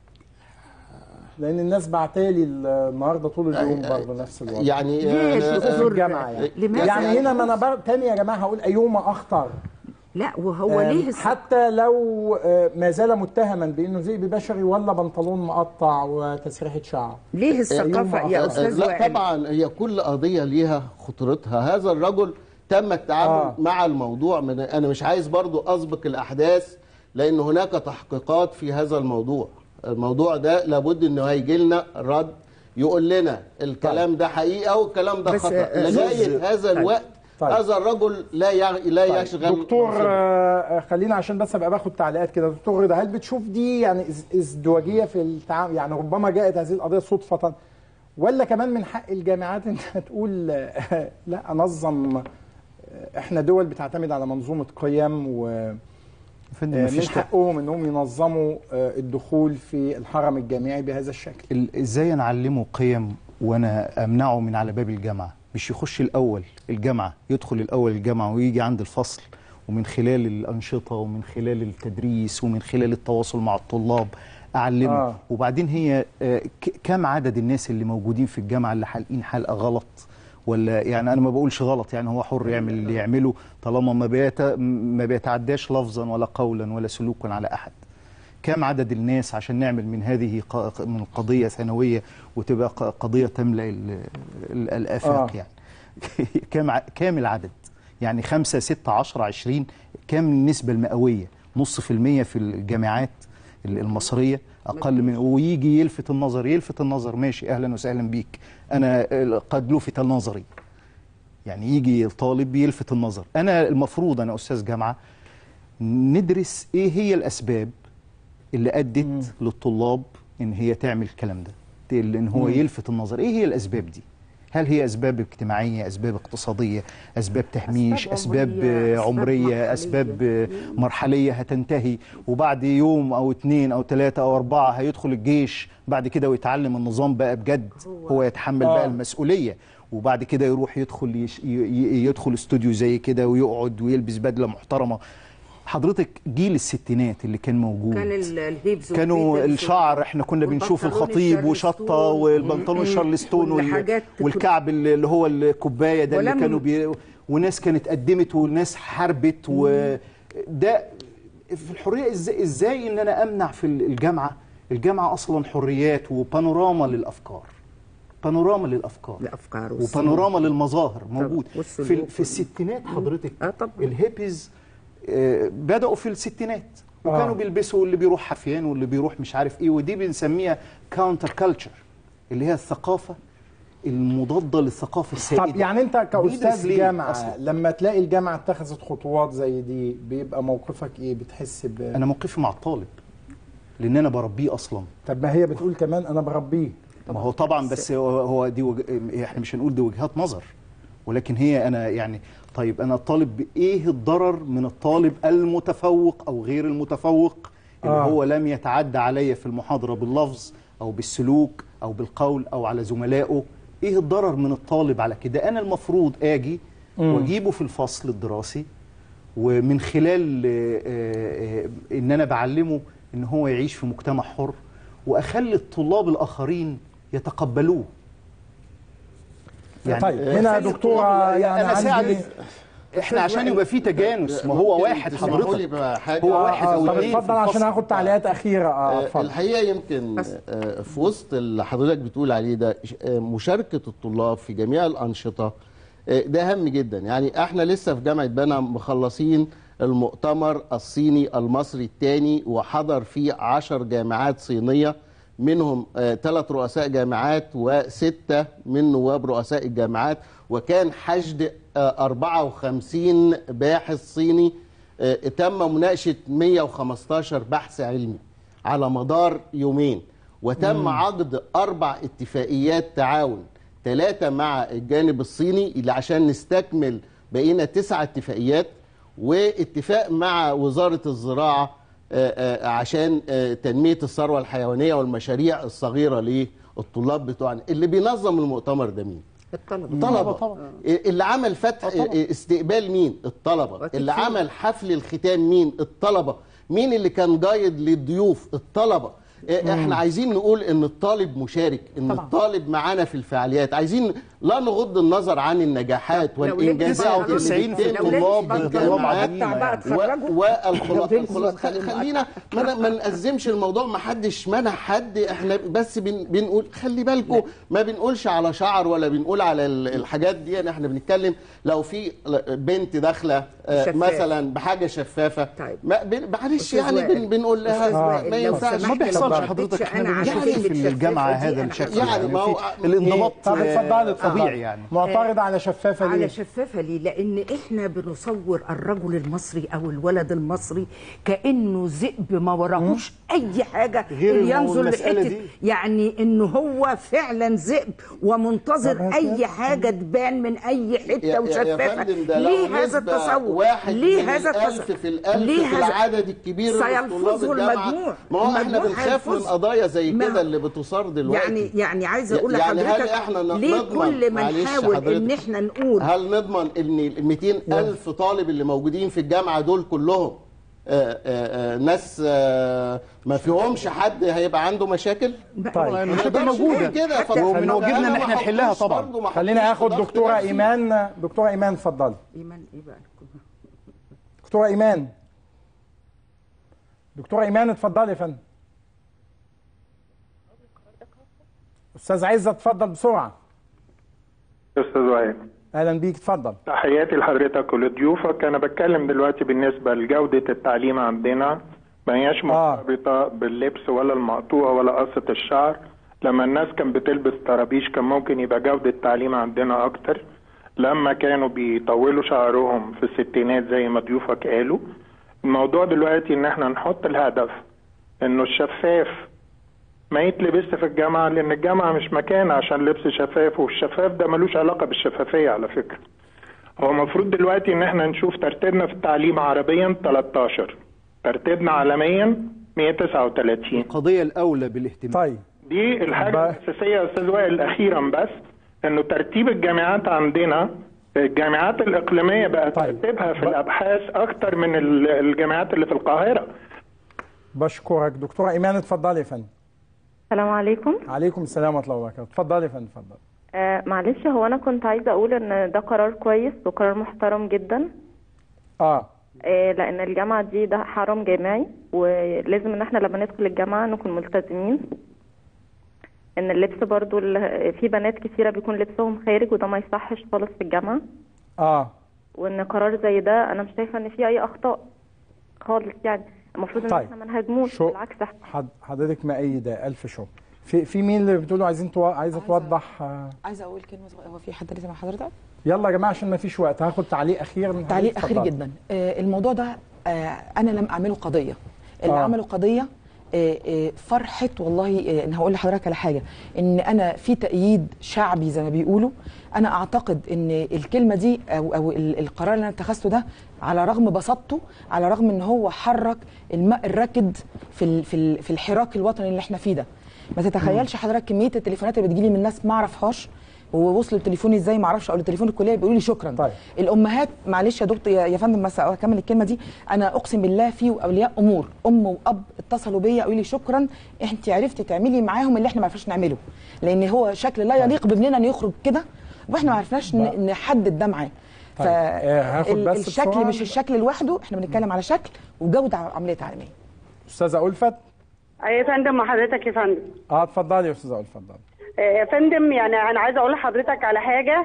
[SPEAKER 1] لان الناس بعتالي النهارده طول اليوم برضه نفس الوضع
[SPEAKER 17] يعني
[SPEAKER 1] ليه
[SPEAKER 17] أنا-
[SPEAKER 1] في الجامعه يعني
[SPEAKER 16] لماذا؟
[SPEAKER 1] يعني هنا ما انا بر... تاني يا جماعه هقول ايهما اخطر
[SPEAKER 16] لا وهو
[SPEAKER 1] آم،
[SPEAKER 16] ليه الس-
[SPEAKER 1] حتى لو آه، ما زال متهما بانه ذئب بشري ولا بنطلون مقطع وتسريحه شعر
[SPEAKER 16] ليه الثقافه يا استاذ
[SPEAKER 17] لا
[SPEAKER 16] وائل
[SPEAKER 17] طبعا هي كل قضيه ليها خطورتها هذا الرجل تم التعامل
[SPEAKER 1] آه.
[SPEAKER 17] آه. مع الموضوع من انا مش عايز برضو اسبق الاحداث لان هناك تحقيقات في هذا الموضوع الموضوع ده لابد انه هيجي لنا رد يقول لنا الكلام ده حقيقه والكلام ده
[SPEAKER 1] بس،
[SPEAKER 17] خطا
[SPEAKER 1] آه،
[SPEAKER 17] لغايه
[SPEAKER 1] طيب.
[SPEAKER 17] هذا
[SPEAKER 1] طيب.
[SPEAKER 17] الوقت
[SPEAKER 1] طيب.
[SPEAKER 17] هذا الرجل لا يغ... لا
[SPEAKER 1] طيب.
[SPEAKER 17] يشغل
[SPEAKER 1] دكتور
[SPEAKER 17] منصبه.
[SPEAKER 1] آه، خلينا عشان بس ابقى باخد تعليقات كده دكتور رضا هل بتشوف دي يعني إز- ازدواجيه في التعامل يعني ربما جاءت هذه القضيه صدفه ولا كمان من حق الجامعات انها تقول آه، لا انظم آه، احنا دول بتعتمد على منظومه قيم و
[SPEAKER 18] فندم
[SPEAKER 1] آه، من
[SPEAKER 18] مفيش تق-
[SPEAKER 1] حقهم انهم ينظموا آه، الدخول في الحرم الجامعي بهذا الشكل
[SPEAKER 18] ال- ازاي نعلمه قيم وانا امنعه من على باب الجامعه مش يخش الاول الجامعه يدخل الاول الجامعه ويجي عند الفصل ومن خلال الانشطه ومن خلال التدريس ومن خلال التواصل مع الطلاب اعلمه
[SPEAKER 1] آه.
[SPEAKER 18] آه. وبعدين هي آه، ك- كم عدد الناس اللي موجودين في الجامعه اللي حالقين حلقه غلط ولا يعني انا ما بقولش غلط يعني هو حر يعمل اللي يعمله طالما ما بيت ما بيتعداش لفظا ولا قولا ولا سلوكا على احد كم عدد الناس عشان نعمل من هذه ق- من قضيه ثانويه وتبقى ق- قضيه تملا ال- ال- الافاق
[SPEAKER 1] آه.
[SPEAKER 18] يعني كم ع- كام العدد يعني خمسة ستة عشرة عشرين كام النسبة المئوية نص في المية في الجامعات ال- المصرية أقل من ويجي يلفت النظر يلفت النظر ماشي أهلا وسهلا بيك أنا ال- قد لفت نظري يعني يجي الطالب يلفت النظر أنا المفروض أنا أستاذ جامعة ندرس إيه هي الأسباب اللي أدت للطلاب إن هي تعمل الكلام ده إن هو
[SPEAKER 1] مم.
[SPEAKER 18] يلفت النظر إيه هي الأسباب دي هل هي أسباب اجتماعية أسباب اقتصادية أسباب تهميش أسباب,
[SPEAKER 16] عمرية،
[SPEAKER 18] آه،
[SPEAKER 16] أسباب
[SPEAKER 18] عمرية
[SPEAKER 16] مرحلية.
[SPEAKER 18] أسباب آه، مرحلية هتنتهي وبعد يوم أو اتنين أو تلاتة أو أربعة هيدخل الجيش بعد كده ويتعلم النظام بقى بجد هو يتحمل
[SPEAKER 1] آه.
[SPEAKER 18] بقى المسؤولية وبعد كده يروح يدخل يش ي- ي- يدخل استوديو زي كده ويقعد ويلبس بدلة محترمة حضرتك جيل الستينات اللي كان موجود
[SPEAKER 16] كان ال- الهيبز
[SPEAKER 18] كانوا
[SPEAKER 16] والبيتلز
[SPEAKER 18] الشعر احنا كنا بنشوف
[SPEAKER 16] والبنطلون
[SPEAKER 18] الخطيب
[SPEAKER 16] الشارلستون.
[SPEAKER 18] وشطه والبنطلون
[SPEAKER 16] مم.
[SPEAKER 18] شارلستون وال-
[SPEAKER 16] والحاجات كل-
[SPEAKER 18] والكعب اللي اللي هو الكوبايه ده اللي
[SPEAKER 16] ولم-
[SPEAKER 18] كانوا بي وناس كانت قدمت وناس حاربت وده في الحريه ازاي ازاي ان انا امنع في الجامعه الجامعه اصلا حريات وبانوراما للافكار بانوراما للافكار
[SPEAKER 16] الافكار
[SPEAKER 18] وبانوراما للمظاهر موجود في
[SPEAKER 16] والسلوك
[SPEAKER 18] ال- في الستينات حضرتك الهيبيز آه، بداوا في الستينات وكانوا
[SPEAKER 1] آه.
[SPEAKER 18] بيلبسوا اللي بيروح حفيان واللي بيروح مش عارف ايه ودي بنسميها كاونتر كلتشر اللي هي الثقافه المضاده للثقافه السائده
[SPEAKER 1] طب يعني انت
[SPEAKER 18] بندرس
[SPEAKER 1] كاستاذ
[SPEAKER 18] ليه
[SPEAKER 1] جامعه
[SPEAKER 18] أصلاً؟
[SPEAKER 1] لما تلاقي الجامعه اتخذت خطوات زي دي بيبقى موقفك ايه بتحس ب
[SPEAKER 18] انا موقفي مع الطالب لان انا بربيه اصلا
[SPEAKER 1] طب ما هي بتقول كمان انا بربيه
[SPEAKER 18] ما هو طبعا بس هو هو دي وج... احنا مش هنقول دي وجهات نظر ولكن هي انا يعني طيب انا الطالب ايه الضرر من الطالب المتفوق او غير المتفوق اللي
[SPEAKER 1] آه.
[SPEAKER 18] هو لم يتعدى عليا في المحاضره باللفظ او بالسلوك او بالقول او على زملائه ايه الضرر من الطالب على كده انا المفروض اجي
[SPEAKER 1] مم.
[SPEAKER 18] واجيبه في الفصل الدراسي ومن خلال آه، آه، آه، ان انا بعلمه ان هو يعيش في مجتمع حر واخلي الطلاب الاخرين يتقبلوه
[SPEAKER 1] طيب، هنا
[SPEAKER 18] أخلي
[SPEAKER 1] دكتورة
[SPEAKER 18] الطلاب-
[SPEAKER 1] يعني
[SPEAKER 18] انا ساعد
[SPEAKER 1] عندي-
[SPEAKER 18] احنا عشان يبقى في تجانس ما هو
[SPEAKER 17] ممكن
[SPEAKER 18] واحد
[SPEAKER 17] تسمحوا لي
[SPEAKER 18] حضرتك
[SPEAKER 17] بحاجة؟
[SPEAKER 18] هو واحد
[SPEAKER 1] آه،
[SPEAKER 18] او
[SPEAKER 1] طب
[SPEAKER 18] اتنين في
[SPEAKER 1] اتفضل عشان
[SPEAKER 18] الفصل.
[SPEAKER 1] هاخد تعليقات اخيره اه
[SPEAKER 17] آه،
[SPEAKER 1] اتفضل
[SPEAKER 17] الحقيقه يمكن آه، في وسط اللي حضرتك بتقول عليه ده ش- آه، مشاركه الطلاب في جميع الانشطه آه، ده هام جدا يعني احنا لسه في جامعه بنا مخلصين المؤتمر الصيني المصري الثاني وحضر فيه عشر جامعات صينيه منهم ثلاث رؤساء جامعات وستة من نواب رؤساء الجامعات وكان حشد آه، 54 باحث صيني آه، تم مناقشة 115 بحث علمي على مدار يومين وتم
[SPEAKER 1] مم.
[SPEAKER 17] عقد أربع اتفاقيات تعاون ثلاثة مع الجانب الصيني اللي عشان نستكمل بقينا تسع اتفاقيات واتفاق مع وزارة الزراعة آه، آه، عشان آه، تنمية الثروة الحيوانية والمشاريع الصغيرة للطلاب بتوعنا اللي بينظم المؤتمر ده مين؟
[SPEAKER 16] الطلبه
[SPEAKER 17] الطلبة اللي عمل فتح استقبال مين؟ الطلبة اللي
[SPEAKER 16] في-
[SPEAKER 17] عمل حفل الختام مين؟ الطلبة مين اللي كان جايد للضيوف؟ الطلبة إيه، احنا عايزين نقول ان الطالب مشارك ان
[SPEAKER 16] طبعا.
[SPEAKER 17] الطالب معانا في الفعاليات عايزين لا نغض النظر عن النجاحات
[SPEAKER 16] لو
[SPEAKER 17] والانجازات
[SPEAKER 16] لبس
[SPEAKER 17] اللي
[SPEAKER 18] 99 في
[SPEAKER 17] بتتم
[SPEAKER 18] الطلاب
[SPEAKER 17] في
[SPEAKER 18] طلاب
[SPEAKER 17] الجامعات
[SPEAKER 18] عظيمة يعني.
[SPEAKER 17] والخلاص خلينا ما ن- ما نأزمش الموضوع ما حدش منع حد احنا بس بن بنقول خلي بالكم ما بنقولش على شعر ولا بنقول على ال- الحاجات دي يعني احنا بنتكلم لو في بنت داخله آه،
[SPEAKER 16] شفاف.
[SPEAKER 17] مثلا بحاجه شفافه
[SPEAKER 16] طيب.
[SPEAKER 17] ما بن- معلش
[SPEAKER 16] أستاذ
[SPEAKER 17] يعني
[SPEAKER 16] وائل،
[SPEAKER 17] بن بنقول
[SPEAKER 16] أستاذ
[SPEAKER 17] لها
[SPEAKER 16] وائل،
[SPEAKER 17] ما
[SPEAKER 16] لو
[SPEAKER 17] ينفعش
[SPEAKER 16] سمحت
[SPEAKER 18] ما بيحصلش
[SPEAKER 16] لو
[SPEAKER 18] حضرتك
[SPEAKER 16] ردتش
[SPEAKER 18] احنا
[SPEAKER 16] أنا على
[SPEAKER 18] بنشوف
[SPEAKER 16] كلمة
[SPEAKER 18] في الجامعه
[SPEAKER 16] شفافة دي
[SPEAKER 18] هذا
[SPEAKER 16] أنا
[SPEAKER 18] الشكل
[SPEAKER 17] يعني
[SPEAKER 18] يعني
[SPEAKER 17] ما هو-
[SPEAKER 18] في الانضباط
[SPEAKER 1] طب
[SPEAKER 18] آه،
[SPEAKER 1] اتفضلي اتفضلي
[SPEAKER 18] طبيعي يعني
[SPEAKER 1] معترض على شفافه ليه؟
[SPEAKER 16] على شفافة ليه؟ لأن إحنا بنصور الرجل المصري أو الولد المصري كأنه ذئب ما وراهوش أي حاجة
[SPEAKER 18] غير
[SPEAKER 16] اللي
[SPEAKER 18] المو-
[SPEAKER 16] ينظر
[SPEAKER 18] المسألة
[SPEAKER 16] لحتة
[SPEAKER 18] دي.
[SPEAKER 16] يعني إنه هو فعلا ذئب ومنتظر أي حاجة تبان من أي
[SPEAKER 17] يا-
[SPEAKER 16] حتة
[SPEAKER 17] يا- يا
[SPEAKER 16] وشفافة
[SPEAKER 17] فندم ده لو
[SPEAKER 16] ليه هذا
[SPEAKER 17] نسبة
[SPEAKER 16] التصور؟
[SPEAKER 17] واحد
[SPEAKER 16] ليه
[SPEAKER 17] من
[SPEAKER 16] هذا
[SPEAKER 17] الألف
[SPEAKER 16] التصور؟
[SPEAKER 17] في الألف
[SPEAKER 16] ليه
[SPEAKER 17] في
[SPEAKER 16] هذا-
[SPEAKER 17] العدد الكبير من طلاب
[SPEAKER 16] سيلفظه
[SPEAKER 17] الجامعة
[SPEAKER 16] المجموع
[SPEAKER 17] ما هو احنا
[SPEAKER 16] المجموع
[SPEAKER 17] بنخاف من
[SPEAKER 16] هيلفظه.
[SPEAKER 17] قضايا زي
[SPEAKER 16] ما-
[SPEAKER 17] كده اللي بتصار دلوقتي
[SPEAKER 16] يعني يعني عايزه اقول
[SPEAKER 17] يعني هل
[SPEAKER 16] لحضرتك
[SPEAKER 17] احنا ن-
[SPEAKER 16] ليه
[SPEAKER 17] نضمن
[SPEAKER 16] كل ما
[SPEAKER 17] معلش
[SPEAKER 16] نحاول ان
[SPEAKER 17] حضرتك،
[SPEAKER 16] احنا نقول
[SPEAKER 17] هل نضمن ان ال 200 ألف طالب اللي موجودين في الجامعة دول كلهم آه، آه، آه، ناس آه، ما فيهمش حد هيبقى عنده مشاكل
[SPEAKER 1] طيب
[SPEAKER 17] ما
[SPEAKER 18] المشاكل
[SPEAKER 17] نقدرش
[SPEAKER 18] موجودة.
[SPEAKER 17] نقول كده
[SPEAKER 18] حتى
[SPEAKER 17] فضل-
[SPEAKER 18] من واجبنا إن
[SPEAKER 17] أنا
[SPEAKER 18] إحنا
[SPEAKER 17] ما
[SPEAKER 18] نحلها
[SPEAKER 17] حطوش
[SPEAKER 18] طبعاً.
[SPEAKER 17] برضه، ما
[SPEAKER 1] خلينا
[SPEAKER 17] حطوش
[SPEAKER 1] اخد
[SPEAKER 17] ضغط
[SPEAKER 1] دكتوره
[SPEAKER 17] نفسي.
[SPEAKER 1] ايمان دكتوره ايمان اتفضلي
[SPEAKER 16] ايمان ايه بقى
[SPEAKER 1] دكتوره ايمان دكتوره ايمان اتفضلي يا فندم استاذ عزت اتفضل بسرعه
[SPEAKER 20] استاذ وائل
[SPEAKER 1] اهلا بيك اتفضل
[SPEAKER 20] تحياتي لحضرتك ولضيوفك انا بتكلم دلوقتي بالنسبه لجوده التعليم عندنا ما هياش مرتبطه باللبس ولا المقطوع ولا قصه الشعر لما الناس كانت بتلبس طرابيش كان ممكن يبقى جوده التعليم عندنا اكتر لما كانوا بيطولوا شعرهم في الستينات زي ما ضيوفك قالوا الموضوع دلوقتي ان احنا نحط الهدف انه الشفاف ما يتلبس في الجامعة لأن الجامعة مش مكان عشان لبس شفاف والشفاف ده ملوش علاقة بالشفافية على فكرة هو المفروض دلوقتي إن احنا نشوف ترتيبنا في التعليم عربيا 13 ترتيبنا عالميا 139
[SPEAKER 18] القضيه الاولى بالاهتمام
[SPEAKER 1] طيب
[SPEAKER 20] دي الحاجة الأساسية يا أستاذ وائل أخيرا بس إنه ترتيب الجامعات عندنا الجامعات الإقليمية بقى ترتيبها في الأبحاث أكتر من ال- الجامعات اللي في القاهرة
[SPEAKER 1] بشكرك دكتوره ايمان اتفضلي يا فندم
[SPEAKER 21] السلام عليكم
[SPEAKER 1] عليكم السلام ورحمه الله وبركاته اتفضلي يا فندم اتفضلي
[SPEAKER 21] آه معلش هو انا كنت عايزه اقول ان ده قرار كويس وقرار محترم جدا
[SPEAKER 1] اه
[SPEAKER 21] آه لان الجامعه دي ده حرم جامعي ولازم ان احنا لما ندخل الجامعه نكون ملتزمين ان اللبس برضو ال- في بنات كتيره بيكون لبسهم خارج وده ما يصحش خالص في الجامعه
[SPEAKER 1] اه
[SPEAKER 21] وان قرار زي ده انا مش شايفه ان فيه اي اخطاء خالص يعني المفروض ان
[SPEAKER 1] طيب.
[SPEAKER 21] احنا ما نهاجموش
[SPEAKER 1] شو-
[SPEAKER 21] بالعكس احنا
[SPEAKER 1] حد حضرتك مأيدة ألف شكر في في مين اللي بتقولوا عايزين تو... عايزه توضح آه،
[SPEAKER 15] عايزه اقول كلمه صغيره هو في حد لسه مع حضرتك
[SPEAKER 1] يلا يا جماعه عشان ما فيش وقت هاخد تعليق اخير من
[SPEAKER 15] تعليق
[SPEAKER 1] حضرتك.
[SPEAKER 15] اخير
[SPEAKER 1] اتفضل.
[SPEAKER 15] جدا آه، الموضوع ده آه، انا لم اعمله قضيه اللي
[SPEAKER 1] آه.
[SPEAKER 15] آه. عمله قضيه آه، آه، فرحه والله آه، انا هقول لحضرتك على حاجه ان انا في تأييد شعبي زي ما بيقولوا انا اعتقد ان الكلمه دي او او ال- القرار اللي انا اتخذته ده على رغم بساطته على رغم ان هو حرك الماء الراكد في ال- في ال- في الحراك الوطني اللي احنا فيه ده ما تتخيلش حضرتك كميه التليفونات اللي بتجيلي من ناس ما اعرفهاش ووصلوا لتليفوني ازاي ما اعرفش او لتليفون الكليه بيقولوا لي شكرا طيب. الامهات معلش يا دكتور يا يا فندم بس اكمل الكلمه دي انا اقسم بالله في اولياء امور ام واب اتصلوا بيا قالوا لي شكرا انت عرفتي تعملي معاهم اللي احنا ما عرفناش نعمله لان هو شكل لا يليق بابننا ان يخرج كده واحنا ما عرفناش ن- نحدد ده معاه
[SPEAKER 1] طيب، آه، هاخد بس
[SPEAKER 15] فالشكل
[SPEAKER 1] بسرعة.
[SPEAKER 15] مش الشكل لوحده احنا بنتكلم على شكل وجوده عمليه تعليميه
[SPEAKER 1] استاذه ألفت
[SPEAKER 13] يا فندم مع حضرتك يا فندم
[SPEAKER 1] اه اتفضلي يا استاذه ألفت اتفضلي
[SPEAKER 13] يا فندم يعني انا عايزه اقول لحضرتك على حاجه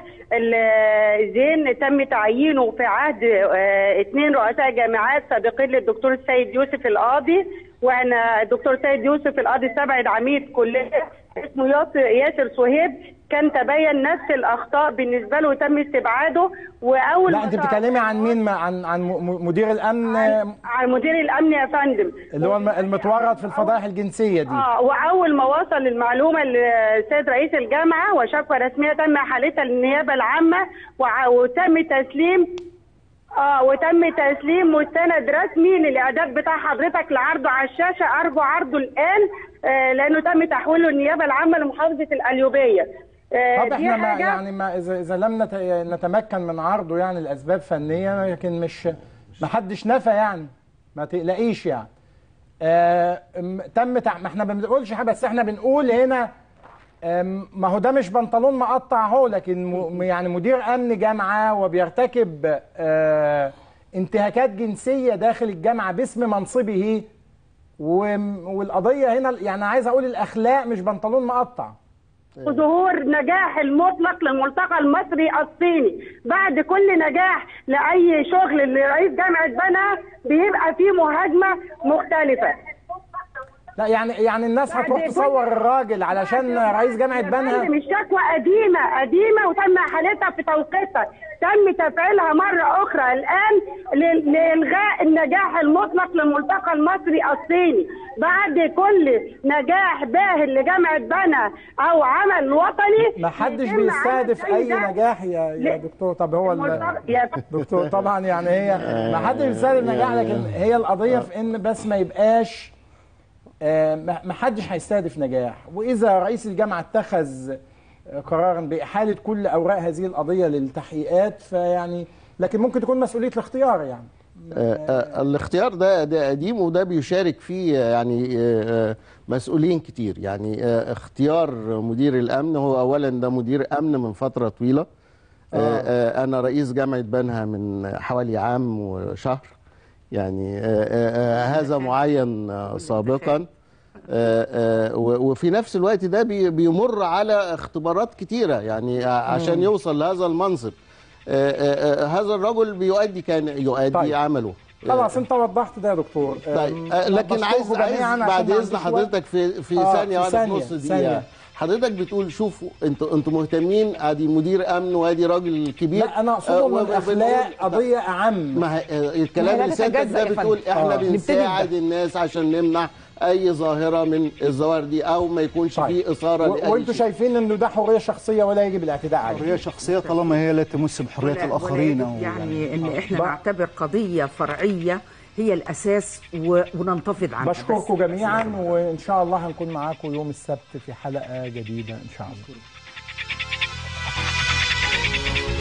[SPEAKER 13] ال- زين تم تعيينه في عهد آه، اثنين رؤساء جامعات سابقين للدكتور السيد يوسف القاضي وانا الدكتور سيد يوسف القاضي استبعد عميد كليه اسمه ياسر ياسر صهيب كان تبين نفس الاخطاء بالنسبه له وتم استبعاده واول
[SPEAKER 1] لا
[SPEAKER 13] ما
[SPEAKER 1] انت
[SPEAKER 13] صعد-
[SPEAKER 1] بتتكلمي عن مين ما- عن عن م- مدير الامن
[SPEAKER 13] عن مدير الامن يا فندم
[SPEAKER 1] اللي هو الم- المتورط في الفضائح الجنسيه دي
[SPEAKER 13] اه واول ما وصل المعلومه للسيد رئيس الجامعه وشكوى رسميه تم حالتها للنيابه العامه وع- وتم تسليم اه وتم تسليم مستند رسمي للاعداد بتاع حضرتك لعرضه على الشاشه ارجو عرضه الان آه لانه تم تحويله النيابه العامه لمحافظه القليوبيه آه
[SPEAKER 1] طب
[SPEAKER 13] دي
[SPEAKER 1] احنا ما
[SPEAKER 13] حاجة-
[SPEAKER 1] يعني ما اذا اذا لم نت- نتمكن من عرضه يعني لاسباب فنيه لكن مش ما حدش نفى يعني ما تقلقيش يعني آه م- تم تع... ما احنا ما بنقولش حاجه بس احنا بنقول هنا آم، ما هو ده مش بنطلون مقطع هو لكن م... يعني مدير امن جامعه وبيرتكب آه انتهاكات جنسيه داخل الجامعه باسم منصبه و... والقضيه هنا يعني عايز اقول الاخلاق مش بنطلون مقطع
[SPEAKER 13] وظهور نجاح المطلق للملتقى المصري الصيني بعد كل نجاح لاي شغل لرئيس جامعه بنا بيبقى فيه مهاجمه مختلفه
[SPEAKER 1] لا يعني يعني الناس هتروح تصور الراجل علشان رئيس جامعه بنها
[SPEAKER 13] مش شكوى قديمه قديمه وتم حالتها في توقيتها تم تفعيلها مره اخرى الان ل- لالغاء النجاح المطلق للملتقى المصري الصيني بعد كل نجاح باهر لجامعه بنا او عمل وطني
[SPEAKER 1] ما حدش
[SPEAKER 13] يتم
[SPEAKER 1] بيستهدف
[SPEAKER 13] عمل
[SPEAKER 1] اي
[SPEAKER 13] ده
[SPEAKER 1] نجاح يا يا دكتور طب هو ال- دكتور طبعا يعني هي ما حدش بيستهدف نجاح لكن هي القضيه في ان بس ما يبقاش آه، ما ما حدش هيستهدف نجاح واذا رئيس الجامعه اتخذ آه، قرارا باحاله كل اوراق هذه القضيه للتحقيقات فيعني لكن ممكن تكون مسؤوليه الاختيار يعني
[SPEAKER 17] آه، آه، الاختيار ده ده قديم وده بيشارك فيه يعني آه، آه، مسؤولين كتير يعني آه، اختيار مدير الامن هو اولا ده مدير امن من فتره طويله آه، آه، انا رئيس جامعه بنها من حوالي عام وشهر يعني آه، آه، آه، هذا معين آه، سابقا آه، آه، و- وفي نفس الوقت ده بي- بيمر على اختبارات كتيره يعني ع- عشان
[SPEAKER 1] مم.
[SPEAKER 17] يوصل لهذا المنصب آه، آه، آه، هذا الرجل بيؤدي كان يؤدي
[SPEAKER 1] طيب.
[SPEAKER 17] عمله
[SPEAKER 1] خلاص انت وضحت ده يا دكتور
[SPEAKER 17] طيب
[SPEAKER 1] آه،
[SPEAKER 17] آه، لكن
[SPEAKER 1] بشكركم
[SPEAKER 17] عايز عايز
[SPEAKER 1] جميعاً عشان
[SPEAKER 17] بعد
[SPEAKER 1] ما
[SPEAKER 17] اذن
[SPEAKER 1] عنديش وقت.
[SPEAKER 17] حضرتك في في
[SPEAKER 1] آه،
[SPEAKER 17] ثانيه
[SPEAKER 1] في
[SPEAKER 17] واحده في
[SPEAKER 1] ثانية،
[SPEAKER 17] نص
[SPEAKER 1] ثانية.
[SPEAKER 17] دقيقه حضرتك بتقول شوفوا انتوا انتوا مهتمين ادي مدير امن وادي راجل كبير
[SPEAKER 1] لا انا اقصده من الاخلاق قضيه اعم
[SPEAKER 17] ما هي- آه، الكلام
[SPEAKER 1] لا
[SPEAKER 17] اللي سيادتك
[SPEAKER 1] تتجزأ
[SPEAKER 17] ده
[SPEAKER 1] يا فندم.
[SPEAKER 17] بتقول احنا
[SPEAKER 1] آه.
[SPEAKER 17] بنساعد الناس عشان نمنع اي ظاهره من الظواهر دي او ما يكونش فيه اثاره
[SPEAKER 1] و-
[SPEAKER 17] لأي
[SPEAKER 1] وانتوا
[SPEAKER 17] شيء.
[SPEAKER 1] شايفين انه ده حريه شخصيه ولا يجب الاعتداء عليه
[SPEAKER 18] حريه شخصيه طالما هي لا تمس بحريه
[SPEAKER 16] ولا-
[SPEAKER 18] الاخرين
[SPEAKER 16] ولا
[SPEAKER 18] أو
[SPEAKER 16] يجب يعني ان
[SPEAKER 18] آه.
[SPEAKER 16] احنا نعتبر قضيه فرعيه هي الاساس و- وننتفض عنها
[SPEAKER 1] بشكركم جميعا وان شاء الله هنكون معاكم يوم السبت في حلقه جديده ان شاء الله